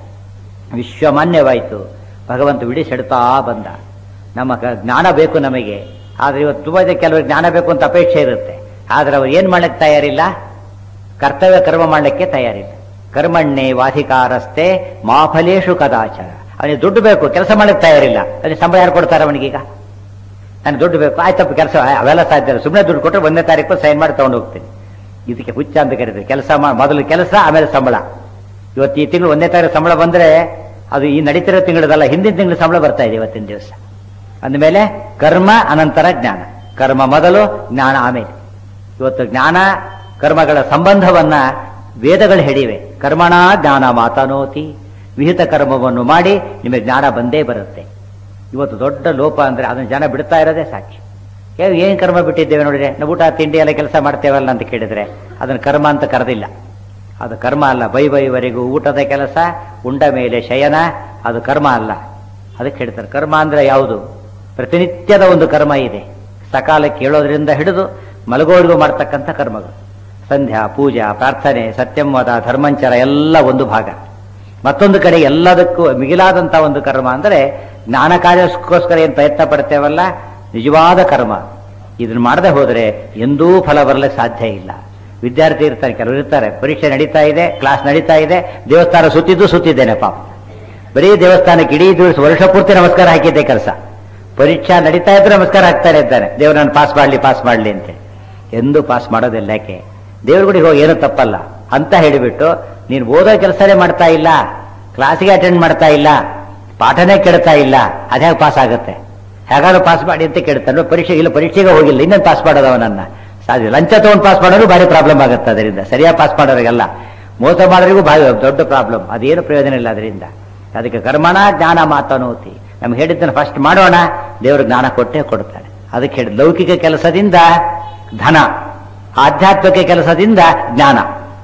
ವಿಶ್ವಮಾನ್ಯವಾಯಿತು ಭಗವಂತ ಬಿಡಿಸೆಡ್ತಾ ಬಂದ ನಮ್ಮ ಕ- ಜ್ಞಾನ ಬೇಕು ನಮಗೆ ಆದರೆ ಇವತ್ತು ತುಂಬ ಜನ ಕೆಲವರು ಜ್ಞಾನ ಬೇಕು ಅಂತ ಅಪೇಕ್ಷೆ ಇರುತ್ತೆ ಆದರೆ ಅವ್ರು ಏನು ಮಾಡಕ್ಕೆ ತಯಾರಿಲ್ಲ ಕರ್ತವ್ಯ ಕರ್ಮ ಮಾಡಲಿಕ್ಕೆ ತಯಾರಿಲ್ಲ ಕರ್ಮಣ್ಣೆ ವಾಧಿಕಾರಸ್ತೆ ಮಾಫಲೇಶು ಕದಾಚರ ಅವನಿಗೆ ದುಡ್ಡು ಬೇಕು ಕೆಲಸ ಮಾಡಕ್ಕೆ ತಯಾರಿಲ್ಲ ಅವನಿಗೆ ಸಂಬಳ ಯಾರು ಕೊಡ್ತಾರೆ ಅವನಿಗೀಗ ನನಗೆ ದುಡ್ಡು ಬೇಕು ಆಯ್ತಪ್ಪ ಕೆಲಸ ಅವೆಲ್ಲ ಸಾಧ್ಯ ಇಲ್ಲ ಸುಮ್ಮನೆ ದುಡ್ಡು ಕೊಟ್ಟರೆ ಒಂದನೇ ತಾರೀಕು ಸೈನ್ ಮಾಡಿ ತಗೊಂಡು ಹೋಗ್ತೀನಿ ಇದಕ್ಕೆ ಹುಚ್ಚ ಅಂತ ಕರೀತಾರೆ ಕೆಲಸ ಮಾ- ಮೊದಲು ಕೆಲಸ ಆಮೇಲೆ ಸಂಬಳ ಇವತ್ತು ಈ ತಿಂಗಳು ಒಂದನೇ ತಾರೀಕು ಸಂಬಳ ಬಂದ್ರೆ ಅದು ಈ ನಡೀತಿರೋ ತಿಂಗಳದಲ್ಲ ಹಿಂದಿನ ತಿಂಗಳು ಸಂಬಳ ಬರ್ತಾ ಇದೆ ಇವತ್ತಿನ ದಿವಸ ಅಂದಮೇಲೆ ಕರ್ಮ ಅನಂತರ ಜ್ಞಾನ ಕರ್ಮ ಮೊದಲು ಜ್ಞಾನ ಆಮೇಲೆ ಇವತ್ತು ಜ್ಞಾನ ಕರ್ಮಗಳ ಸಂಬಂಧವನ್ನ ವೇದಗಳು ಹೇಳಿವೆ ಕರ್ಮಣ ಜ್ಞಾನ ಮಾತನೋತಿ ವಿಹಿತ ಕರ್ಮವನ್ನು ಮಾಡಿ ನಿಮಗೆ ಜ್ಞಾನ ಬಂದೇ ಬರುತ್ತೆ ಇವತ್ತು ದೊಡ್ಡ ಲೋಪ ಅಂದ್ರೆ ಅದನ್ನ ಜನ ಬಿಡ್ತಾ ಇರೋದೇ ಸಾಕ್ಷಿ ಏ ಏನ್ ಕರ್ಮ ಬಿಟ್ಟಿದ್ದೇವೆ ನೋಡಿದ್ರೆ ನಾವು ಊಟ ತಿಂಡಿ ಎಲ್ಲ ಕೆಲಸ ಮಾಡ್ತೇವಲ್ಲ ಅಂತ ಕೇಳಿದ್ರೆ ಅದನ್ನ ಕರ್ಮ ಅಂತ ಕರೆದಿಲ್ಲ ಅದು ಕರ್ಮ ಅಲ್ಲ ಬೈ ಬೈವರೆಗೂ ಊಟದ ಕೆಲಸ ಉಂಡ ಮೇಲೆ ಶಯನ ಅದು ಕರ್ಮ ಅಲ್ಲ ಅದಕ್ಕೆ ಹೇಳ್ತಾರೆ ಕರ್ಮ ಅಂದ್ರೆ ಯಾವುದು ಪ್ರತಿನಿತ್ಯದ ಒಂದು ಕರ್ಮ ಇದೆ ಸಕಾಲಕ್ಕೆ ಹೇಳೋದ್ರಿಂದ ಹಿಡಿದು ಮಲಗೋವರೆಗೂ ಮಾಡ್ತಕ್ಕಂಥ ಕರ್ಮಗಳು ಸಂಧ್ಯಾ ಪೂಜಾ ಪ್ರಾರ್ಥನೆ ಸತ್ಯಂವಾದ ಧರ್ಮಂಚರ ಎಲ್ಲ ಒಂದು ಭಾಗ ಮತ್ತೊಂದು ಕಡೆ ಎಲ್ಲದಕ್ಕೂ ಮಿಗಿಲಾದಂಥ ಒಂದು ಕರ್ಮ ಅಂದರೆ ಜ್ಞಾನ ಕಾರ್ಯಕ್ಕೋಸ್ಕರ ಏನು ಪ್ರಯತ್ನ ಪಡ್ತೇವಲ್ಲ ನಿಜವಾದ ಕರ್ಮ ಇದನ್ನ ಮಾಡದೆ ಹೋದರೆ ಎಂದೂ ಫಲ ಬರಲಿಕ್ಕೆ ಸಾಧ್ಯ ಇಲ್ಲ ವಿದ್ಯಾರ್ಥಿ ಇರ್ತಾರೆ ಕೆಲವರು ಇರ್ತಾರೆ ಪರೀಕ್ಷೆ ನಡೀತಾ ಇದೆ ಕ್ಲಾಸ್ ನಡೀತಾ ಇದೆ ದೇವಸ್ಥಾನ ಸುತ್ತಿದ್ದು ಸುತ್ತಿದ್ದೇನೆ ಪಾಪ ಬರೀ ದೇವಸ್ಥಾನಕ್ಕೆ ಇಡೀ ದಿವಸ ವರ್ಷ ಪೂರ್ತಿ ನಮಸ್ಕಾರ ಹಾಕಿದ್ದೆ ಕೆಲಸ ಪರೀಕ್ಷಾ ನಡೀತಾ ಇದ್ರೆ ನಮಸ್ಕಾರ ಹಾಕ್ತಾನೆ ಇದ್ದಾನೆ ದೇವ್ರನ್ನ ಪಾಸ್ ಮಾಡಲಿ ಪಾಸ್ ಮಾಡಲಿ ಅಂತ ಎಂದು ಪಾಸ್ ಮಾಡೋದಿಲ್ಲ ಯಾಕೆ ದೇವ್ರ ಗುಡಿಗೆ ಹೋಗಿ ಏನು ತಪ್ಪಲ್ಲ ಅಂತ ಹೇಳಿಬಿಟ್ಟು ನೀನು ಓದೋ ಕೆಲಸನೇ ಮಾಡ್ತಾ ಇಲ್ಲ ಕ್ಲಾಸಿಗೆ ಅಟೆಂಡ್ ಮಾಡ್ತಾ ಇಲ್ಲ ಪಾಠನೇ ಕೆಡ್ತಾ ಇಲ್ಲ ಅದ್ಯಾಗ ಪಾಸ್ ಆಗುತ್ತೆ ಹೇಗಾದ್ರೂ ಪಾಸ್ ಮಾಡಿ ಅಂತ ಕೇಳ್ತಾನೆ ಪರೀಕ್ಷೆ ಇಲ್ಲ ಪರೀಕ್ಷೆಗೆ ಹೋಗಿಲ್ಲ ಇನ್ನೊಂದು ಪಾಸ್ ಮಾಡೋದು ಅವನನ್ನ ಸಾಧ್ಯ ಲಂಚ ತಗೊಂಡು ಪಾಸ್ ಮಾಡೋರು ಭಾರಿ ಪ್ರಾಬ್ಲಮ್ ಆಗುತ್ತೆ ಅದರಿಂದ ಸರಿಯಾಗಿ ಪಾಸ್ ಮಾಡೋರಿಗೆಲ್ಲ ಮೋಸ ಮಾಡೋರಿಗೂ ಭಾರಿ ದೊಡ್ಡ ಪ್ರಾಬ್ಲಮ್ ಅದೇನು ಪ್ರಯೋಜನ ಇಲ್ಲ ಅದರಿಂದ ಅದಕ್ಕೆ ಕರ್ಮಣ ಜ್ಞಾನ ಮಾತನೋತಿ ನಮ್ಗೆ ಹೇಳಿದ್ದನ್ನು ಫಸ್ಟ್ ಮಾಡೋಣ ದೇವರು ಜ್ಞಾನ ಕೊಟ್ಟೇ ಕೊಡ್ತಾನೆ ಅದಕ್ಕೆ ಹೇಳಿ ಲೌಕಿಕ ಕೆಲಸದಿಂದ ಧನ ಆಧ್ಯಾತ್ಮಿಕ ಕೆಲಸದಿಂದ ಜ್ಞಾನ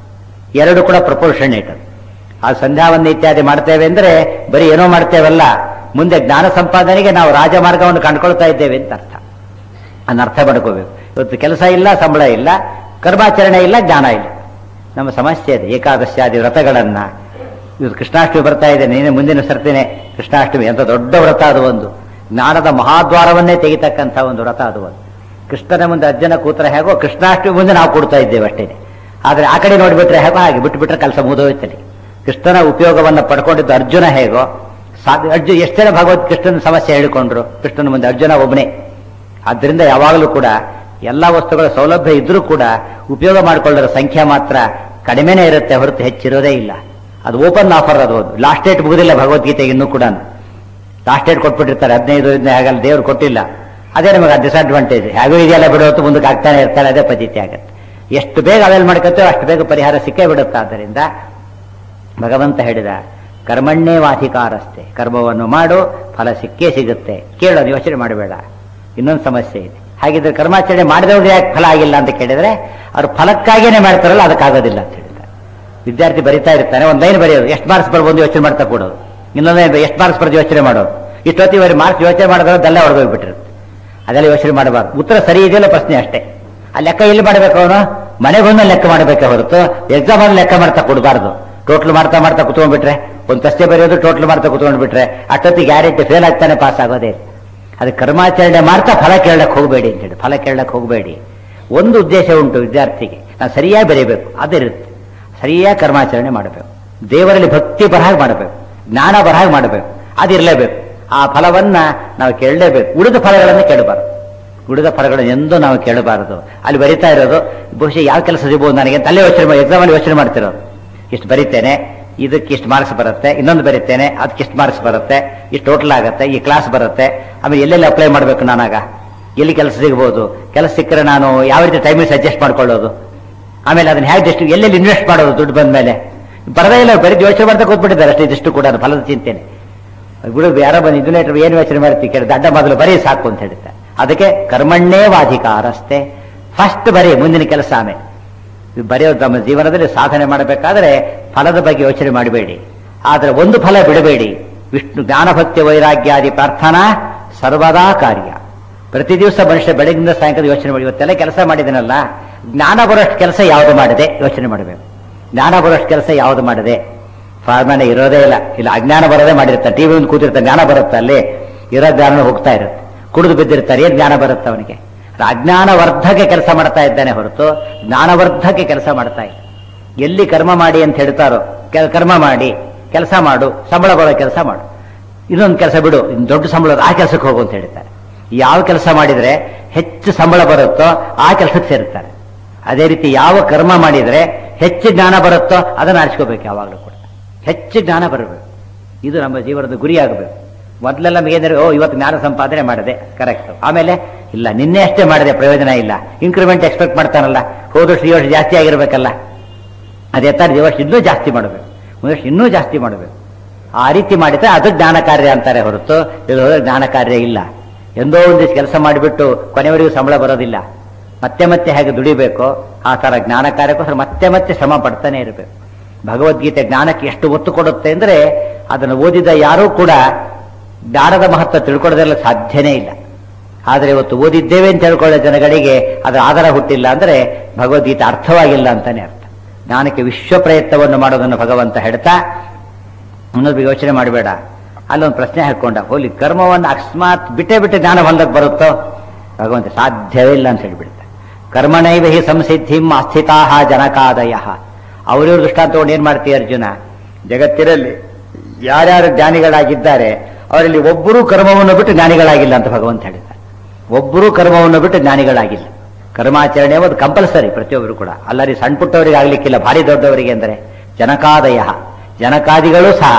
ಎರಡು ಕೂಡ ಪ್ರಪೋರ್ಷನೇಟ್ ಆ ಸಂಧ್ಯಾವನ್ನ ಇತ್ಯಾದಿ ಮಾಡ್ತೇವೆ ಅಂದ್ರೆ ಬರೀ ಏನೋ ಮಾಡ್ತೇವಲ್ಲ ಮುಂದೆ ಜ್ಞಾನ ಸಂಪಾದನೆಗೆ ನಾವು ರಾಜಮಾರ್ಗವನ್ನು ಕಂಡುಕೊಳ್ತಾ ಇದ್ದೇವೆ ಅಂತ ಅರ್ಥ ಅದನ್ನ ಅರ್ಥ ಮಾಡ್ಕೋಬೇಕು ಇವತ್ತು ಕೆಲಸ ಇಲ್ಲ ಸಂಬಳ ಇಲ್ಲ ಕರ್ಮಾಚರಣೆ ಇಲ್ಲ ಜ್ಞಾನ ಇಲ್ಲ ನಮ್ಮ ಸಮಸ್ಯೆ ಇದೆ ಏಕಾದಶಾದಿ ವ್ರತಗಳನ್ನ ಇವತ್ತು ಕೃಷ್ಣಾಷ್ಟಮಿ ಬರ್ತಾ ಇದೆ ನೀನೆ ಮುಂದಿನ ಸರ್ತಿನೇ ಕೃಷ್ಣಾಷ್ಟಮಿ ಅಂತ ದೊಡ್ಡ ವ್ರತ ಅದು ಒಂದು ಜ್ಞಾನದ ಮಹಾದ್ವಾರವನ್ನೇ ತೆಗಿತಕ್ಕಂಥ ಒಂದು ವ್ರತ ಅದು ಒಂದು ಕೃಷ್ಣನ ಮುಂದೆ ಅರ್ಜುನ ಕೂತ್ರ ಹೇಗೋ ಕೃಷ್ಣಾಷ್ಟಮಿ ಮುಂದೆ ನಾವು ಕೊಡ್ತಾ ಇದ್ದೇವೆ ಅಷ್ಟೇ ಆದ್ರೆ ಆ ಕಡೆ ನೋಡ್ಬಿಟ್ರೆ ಹೇಗೋ ಹಾಗೆ ಬಿಟ್ಟುಬಿಟ್ರೆ ಕೆಲಸ ಮುಗಿದೋಯ್ತಲ್ಲಿ ಕೃಷ್ಣನ ಉಪಯೋಗವನ್ನ ಪಡ್ಕೊಂಡಿದ್ದು ಅರ್ಜುನ ಹೇಗೋ ಸಾಧ್ಯ ಅರ್ಜುನ ಎಷ್ಟು ಜನ ಭಗವತ್ ಕೃಷ್ಣನ ಸಮಸ್ಯೆ ಹೇಳಿಕೊಂಡ್ರು ಕೃಷ್ಣನ ಮುಂದೆ ಅರ್ಜುನ ಒಬ್ಬನೇ ಆದ್ರಿಂದ ಯಾವಾಗಲೂ ಕೂಡ ಎಲ್ಲ ವಸ್ತುಗಳ ಸೌಲಭ್ಯ ಇದ್ರೂ ಕೂಡ ಉಪಯೋಗ ಮಾಡಿಕೊಳ್ಳೋರ ಸಂಖ್ಯೆ ಮಾತ್ರ ಕಡಿಮೆನೇ ಇರುತ್ತೆ ಹೊರತು ಹೆಚ್ಚಿರೋದೇ ಇಲ್ಲ ಅದು ಓಪನ್ ಆಫರ್ ಅದು ಲಾಸ್ಟ್ ಡೇಟ್ ಮುಗುದಿಲ್ಲ ಭಗವದ್ಗೀತೆಗೆ ಇನ್ನೂ ಕೂಡ ಲಾಸ್ಟ್ ಡೇಟ್ ಕೊಟ್ಬಿಟ್ಟಿರ್ತಾರೆ ಹದಿನೈದು ಹದಿನೈದು ಆಗಲ್ಲ ದೇವ್ರು ಕೊಟ್ಟಿಲ್ಲ ಅದೇ ನಮಗೆ ಡಿಸ್ಅಡ್ವಾಂಟೇಜ್ ಹೇಗೂ ಇದೆಯಲ್ಲ ಬಿಡೋತ್ತು ಮುಂದಕ್ಕೆ ಆಗ್ತಾನೆ ಇರ್ತಾರೆ ಅದೇ ಪದ್ಧತಿ ಆಗುತ್ತೆ ಎಷ್ಟು ಬೇಗ ಅವೆಲ್ಲ ಮಾಡ್ಕೊತೇವೆ ಅಷ್ಟು ಬೇಗ ಪರಿಹಾರ ಸಿಕ್ಕೇ ಬಿಡುತ್ತೆ ಆದ್ದರಿಂದ ಭಗವಂತ ಹೇಳಿದ ಕರ್ಮಣ್ಣೇ ವಾಧಿಕಾರಸ್ತೆ ಕರ್ಮವನ್ನು ಮಾಡು ಫಲ ಸಿಕ್ಕೇ ಸಿಗುತ್ತೆ ಕೇಳೋದು ಯೋಚನೆ ಮಾಡಬೇಡ ಇನ್ನೊಂದು ಸಮಸ್ಯೆ ಇದೆ ಹಾಗಿದ್ರೆ ಕರ್ಮಾಚರಣೆ ಮಾಡಿದವ್ರಿಗೆ ಯಾಕೆ ಫಲ ಆಗಿಲ್ಲ ಅಂತ ಕೇಳಿದ್ರೆ ಅವ್ರು ಫಲಕ್ಕಾಗಿಯೇ ಮಾಡ್ತಾರಲ್ಲ ಅದಕ್ಕಾಗೋದಿಲ್ಲ ಅಂತ ಹೇಳಿದ್ದಾರೆ ವಿದ್ಯಾರ್ಥಿ ಬರಿತಾ ಇರ್ತಾನೆ ಒಂದು ಲೈನ್ ಬರೆಯೋದು ಎಷ್ಟು ಮಾರ್ಕ್ಸ್ ಬರ್ಬೋದು ಯೋಚನೆ ಮಾಡ್ತಾ ಕೊಡೋದು ಇನ್ನೊಂದು ಎಷ್ಟು ಮಾರ್ಕ್ಸ್ ಬರೋದು ಯೋಚನೆ ಮಾಡೋದು ಇಷ್ಟೊತ್ತಿವರೆ ಮಾರ್ಕ್ಸ್ ಯೋಚನೆ ಮಾಡಿದ್ರೆ ಅದೆಲ್ಲ ಹೊಡೆದೋಗ್ಬಿಟ್ಟಿರುತ್ತೆ ಅದೆಲ್ಲ ಯೋಚನೆ ಮಾಡಬಾರ್ದು ಉತ್ತರ ಸರಿ ಇದೆಯಲ್ಲ ಪ್ರಶ್ನೆ ಅಷ್ಟೇ ಆ ಲೆಕ್ಕ ಎಲ್ಲಿ ಮಾಡಬೇಕು ಅವನು ಮನೆಗೊಂದು ಲೆಕ್ಕ ಮಾಡಬೇಕೆ ಹೊರತು ಎಕ್ಸಾಮ್ ಅಲ್ಲಿ ಲೆಕ್ಕ ಮಾಡ್ತಾ ಕೊಡಬಾರ್ದು ಟೋಟಲ್ ಮಾಡ್ತಾ ಮಾಡ್ತಾ ಕುತ್ಕೊಂಡ್ಬಿಟ್ರೆ ಒಂದು ಪ್ರಶ್ನೆ ಬರೆಯೋದು ಟೋಟಲ್ ಮಾಡ್ತಾ ಕುತ್ಕೊಂಡ್ಬಿಟ್ರೆ ಅಷ್ಟೊತ್ತಿಗೆ ಗ್ಯಾರಂಟಿ ಫೇಲ್ ಆಗ್ತಾನೆ ಪಾಸ್ ಆಗೋದೇ ಇಲ್ಲ. ಅದು ಕರ್ಮಾಚರಣೆ ಮಾಡ್ತಾ ಫಲ ಕೇಳಕ್ ಹೋಗಬೇಡಿ ಅಂತೇಳಿ ಫಲ ಕೇಳಕ್ ಹೋಗಬೇಡಿ ಒಂದು ಉದ್ದೇಶ ಉಂಟು ವಿದ್ಯಾರ್ಥಿಗೆ ನಾನು ಸರಿಯಾಗಿ ಬರೀಬೇಕು ಅದಿರುತ್ತೆ ಸರಿಯಾಗಿ ಕರ್ಮಾಚರಣೆ ಮಾಡಬೇಕು ದೇವರಲ್ಲಿ ಭಕ್ತಿ ಬರಹಾಗ ಮಾಡಬೇಕು ಜ್ಞಾನ ಬರಹಾಗ ಮಾಡಬೇಕು ಅದಿರಲೇಬೇಕು ಆ ಫಲವನ್ನ ನಾವು ಕೇಳಲೇಬೇಕು ಉಳಿದ ಫಲಗಳನ್ನು ಕೇಳಬಾರದು ಉಳಿದ ಫಲಗಳನ್ನು ಎಂದೂ ನಾವು ಕೇಳಬಾರದು ಅಲ್ಲಿ ಬರಿತಾ ಇರೋದು ಬಹುಶಃ ಯಾವ ಕೆಲಸ ಸಿಗ್ಬೋದು ನನಗೆ ತಲೆ ಯೋಚನೆ ಎಕ್ಸಾಮ್ ಅಲ್ಲಿ ಯೋಚನೆ ಮಾಡ್ತಿರೋದು ಇಷ್ಟು ಬರಿತೇನೆ ಇದಕ್ಕೆ ಇಷ್ಟು ಮಾರ್ಕ್ಸ್ ಬರುತ್ತೆ ಇನ್ನೊಂದು ಬರಿತೇನೆ ಅದಕ್ಕೆ ಇಷ್ಟು ಮಾರ್ಕ್ಸ್ ಬರುತ್ತೆ ಇಷ್ಟು ಟೋಟಲ್ ಆಗುತ್ತೆ ಈ ಕ್ಲಾಸ್ ಬರುತ್ತೆ ಆಮೇಲೆ ಎಲ್ಲೆಲ್ಲಿ ಅಪ್ಲೈ ಮಾಡಬೇಕು ನಾನಾಗ ಎಲ್ಲಿ ಕೆಲಸ ಸಿಗ್ಬೋದು ಕೆಲಸ ಸಿಕ್ಕರೆ ನಾನು ಯಾವ ರೀತಿ ಟೈಮಿಂಗ್ಸ್ ಅಡ್ಜಸ್ಟ್ ಮಾಡ್ಕೊಳ್ಳೋದು ಆಮೇಲೆ ಅದನ್ನ ಹೇಗೆ ಎಷ್ಟು ಎಲ್ಲೆಲ್ಲಿ ಇನ್ವೆಸ್ಟ್ ಮಾಡೋದು ದುಡ್ಡು ಬಂದ ಮೇಲೆ ಬರದೇ ಇಲ್ಲ ಬರೀ ಯೋಚನೆ ಮಾಡ್ತಾ ಕೂತ್ಬಿಟ್ಟಿದ್ದಾರೆ ಅಷ್ಟೇ ಇದಿಷ್ಟು ಕೂಡ ಅದು ಫಲದ ಚಿಂತೆನೆ ಬಿಡು ಯಾರೋ ಬಂದು ಇದನ್ನ ಏನು ಯೋಚನೆ ಮಾಡ್ತೀವಿ ಕೇಳಿ ದಡ್ಡ ಮೊದಲು ಬರೀ ಸಾಕು ಅಂತ ಹೇಳ್ತಾರೆ ಅದಕ್ಕೆ ಕರ್ಮಣ್ಣೇ ವಾಧಿಕಾರಸ್ತೆ ಫಸ್ಟ್ ಬರೀ ಮುಂದಿನ ಕೆಲಸ ಆಮೇಲೆ ಇದು ಬರೆಯೋದು ನಮ್ಮ ಜೀವನದಲ್ಲಿ ಸಾಧನೆ ಮಾಡಬೇಕಾದ್ರೆ ಫಲದ ಬಗ್ಗೆ ಯೋಚನೆ ಮಾಡಬೇಡಿ ಆದರೆ ಒಂದು ಫಲ ಬಿಡಬೇಡಿ ವಿಷ್ಣು ಜ್ಞಾನಭಕ್ತಿ ವೈರಾಗ್ಯಾದಿ ಪ್ರಾರ್ಥನಾ ಸರ್ವದಾ ಕಾರ್ಯ ಪ್ರತಿ ದಿವಸ ಮನುಷ್ಯ ಬೆಳಗಿನಿಂದ ಸಾಯಂಕಾಲ ಯೋಚನೆ ಮಾಡಿ ಇವತ್ತೆಲ್ಲ ಕೆಲಸ ಮಾಡಿದನಲ್ಲ ಜ್ಞಾನ ಬರೋಷ್ಟು ಕೆಲಸ ಯಾವುದು ಮಾಡಿದೆ ಯೋಚನೆ ಮಾಡಬೇಕು ಜ್ಞಾನ ಬರೋಷ್ಟು ಕೆಲಸ ಯಾವುದು ಮಾಡಿದೆ ಫಾರ್ಮನೆ ಇರೋದೇ ಇಲ್ಲ ಇಲ್ಲ ಅಜ್ಞಾನ ಬರೋದೇ ಮಾಡಿರ್ತಾನೆ ಟಿವಿ ಒಂದು ಕೂತಿರ್ತಾನೆ ಜ್ಞಾನ ಬರುತ್ತೆ ಅಲ್ಲಿ ಇರೋ ಜ್ಞಾನ ಹೋಗ್ತಾ ಇರುತ್ತೆ ಕುಡಿದು ಬಿದ್ದಿರ್ತಾರೆ ಏನ್ ಜ್ಞಾನ ಬರುತ್ತೆ ಅವನಿಗೆ ಅಜ್ಞಾನವರ್ಧಕ ಕೆಲಸ ಮಾಡ್ತಾ ಇದ್ದಾನೆ ಹೊರತು ಜ್ಞಾನವರ್ಧಕ ಕೆಲಸ ಮಾಡ್ತಾ ಇಲ್ಲ ಎಲ್ಲಿ ಕರ್ಮ ಮಾಡಿ ಅಂತ ಹೇಳ್ತಾರೋ ಕೆಲ- ಕರ್ಮ ಮಾಡಿ ಕೆಲಸ ಮಾಡು ಸಂಬಳ ಬರೋ ಕೆಲಸ ಮಾಡು ಇದೊಂದು ಕೆಲಸ ಬಿಡು ಇನ್ನು ದೊಡ್ಡ ಸಂಬಳ ಆ ಕೆಲಸಕ್ಕೆ ಹೋಗು ಅಂತ ಹೇಳ್ತಾರೆ ಯಾವ ಕೆಲಸ ಮಾಡಿದ್ರೆ ಹೆಚ್ಚು ಸಂಬಳ ಬರುತ್ತೋ ಆ ಕೆಲಸಕ್ಕೆ ಸೇರ್ತಾರೆ ಅದೇ ರೀತಿ ಯಾವ ಕರ್ಮ ಮಾಡಿದ್ರೆ ಹೆಚ್ಚು ಜ್ಞಾನ ಬರುತ್ತೋ ಅದನ್ನು ಆರಿಸ್ಕೋಬೇಕು ಯಾವಾಗಲೂ ಕೂಡ ಹೆಚ್ಚು ಜ್ಞಾನ ಬರಬೇಕು ಇದು ನಮ್ಮ ಜೀವನದ ಗುರಿ ಆಗಬೇಕು ಮೊದಲೆಲ್ಲ ನಮಗೇಂದ್ರೆ ಓ ಇವತ್ತು ಜ್ಞಾನ ಸಂಪಾದನೆ ಮಾಡಿದೆ ಕರೆಕ್ಟ್ ಆಮೇಲೆ ಇಲ್ಲ ನಿನ್ನೆ ಅಷ್ಟೇ ಮಾಡಿದೆ ಪ್ರಯೋಜನ ಇಲ್ಲ ಇನ್ಕ್ರಿಮೆಂಟ್ ಎಕ್ಸ್ಪೆಕ್ಟ್ ಮಾಡ್ತಾನಲ್ಲ ಹೋದಷ್ಟು ಈ ವರ್ಷ ಜಾಸ್ತಿ ಆಗಿರ್ಬೇಕಲ್ಲ ಅದೇ ತರ ಈ ವರ್ಷ ಇನ್ನೂ ಜಾಸ್ತಿ ಮಾಡಬೇಕು ಮುಂದಷ್ಟು ಇನ್ನೂ ಜಾಸ್ತಿ ಮಾಡಬೇಕು ಆ ರೀತಿ ಮಾಡಿದ್ರೆ ಅದು ಜ್ಞಾನ ಕಾರ್ಯ ಅಂತಾರೆ ಹೊರತು ಇದು ಜ್ಞಾನ ಕಾರ್ಯ ಇಲ್ಲ ಎಂದೋ ಒಂದು ಕೆಲಸ ಮಾಡಿಬಿಟ್ಟು ಕೊನೆವರೆಗೂ ಸಂಬಳ ಬರೋದಿಲ್ಲ ಮತ್ತೆ ಮತ್ತೆ ಹೇಗೆ ದುಡಿಬೇಕು ಆ ತರ ಜ್ಞಾನ ಕಾರ್ಯಕ್ಕೋಸ್ಕರ ಮತ್ತೆ ಮತ್ತೆ ಶ್ರಮ ಪಡ್ತಾನೆ ಇರಬೇಕು ಭಗವದ್ಗೀತೆ ಜ್ಞಾನಕ್ಕೆ ಎಷ್ಟು ಒತ್ತು ಕೊಡುತ್ತೆ ಅಂದ್ರೆ ಅದನ್ನು ಓದಿದ ಯಾರೂ ಕೂಡ ಜ್ಞಾನದ ಮಹತ್ವ ತಿಳ್ಕೊಳ್ಳೋದೆಲ್ಲ ಸಾಧ್ಯನೇ ಇಲ್ಲ ಆದರೆ ಇವತ್ತು ಓದಿದ್ದೇವೆ ಅಂತ ಹೇಳ್ಕೊಳ್ಳೋ ಜನಗಳಿಗೆ ಅದರ ಆಧಾರ ಹುಟ್ಟಿಲ್ಲ ಅಂದ್ರೆ ಭಗವದ್ಗೀತೆ ಅರ್ಥವಾಗಿಲ್ಲ ಅಂತಾನೆ ಅರ್ಥ ಜ್ಞಾನಕ್ಕೆ ವಿಶ್ವ ಪ್ರಯತ್ನವನ್ನು ಮಾಡೋದನ್ನು ಭಗವಂತ ಹೇಳ್ತಾ ಇನ್ನೊಬ್ಬ ಯೋಚನೆ ಮಾಡಬೇಡ ಅಲ್ಲೊಂದು ಪ್ರಶ್ನೆ ಹಾಕೊಂಡ ಹೋಲಿ ಕರ್ಮವನ್ನು ಅಕಸ್ಮಾತ್ ಬಿಟ್ಟೇ ಬಿಟ್ಟು ಜ್ಞಾನ ಬಂದಕ್ಕೆ ಬರುತ್ತೋ ಭಗವಂತ ಸಾಧ್ಯವೇ ಇಲ್ಲ ಅಂತ ಹೇಳ್ಬಿಡ್ತಾರೆ ಕರ್ಮಣೈವ ಹಿ ಸಂಸಿದ್ಧಿಂ ಅಸ್ಥಿತಾ ಜನಕಾದಯ ಅವರಿವ್ರ ದೃಷ್ಟಾಂತ ತಗೊಂಡು ಏನ್ ಮಾಡ್ತೀಯ ಅರ್ಜುನ ಜಗತ್ತಿನಲ್ಲಿ ಯಾರ್ಯಾರು ಜ್ಞಾನಿಗಳಾಗಿದ್ದಾರೆ ಅವರಲ್ಲಿ ಒಬ್ಬರೂ ಕರ್ಮವನ್ನು ಬಿಟ್ಟು ಜ್ಞಾನಿಗಳಾಗಿಲ್ಲ ಅಂತ ಭಗವಂತ ಹೇಳಿದ್ದಾರೆ ಒಬ್ಬರೂ ಕರ್ಮವನ್ನು ಬಿಟ್ಟು ಜ್ಞಾನಿಗಳಾಗಿಲ್ಲ ಕರ್ಮಾಚರಣೆ ಒಂದು ಕಂಪಲ್ಸರಿ ಪ್ರತಿಯೊಬ್ಬರು ಕೂಡ ಅಲ್ಲರಿ ಸಣ್ಣ ಪುಟ್ಟವರಿಗೆ ಆಗ್ಲಿಕ್ಕಿಲ್ಲ ಭಾರಿ ದೊಡ್ಡವರಿಗೆ ಅಂದರೆ ಜನಕಾದಯ ಜನಕಾದಿಗಳು ಸಹ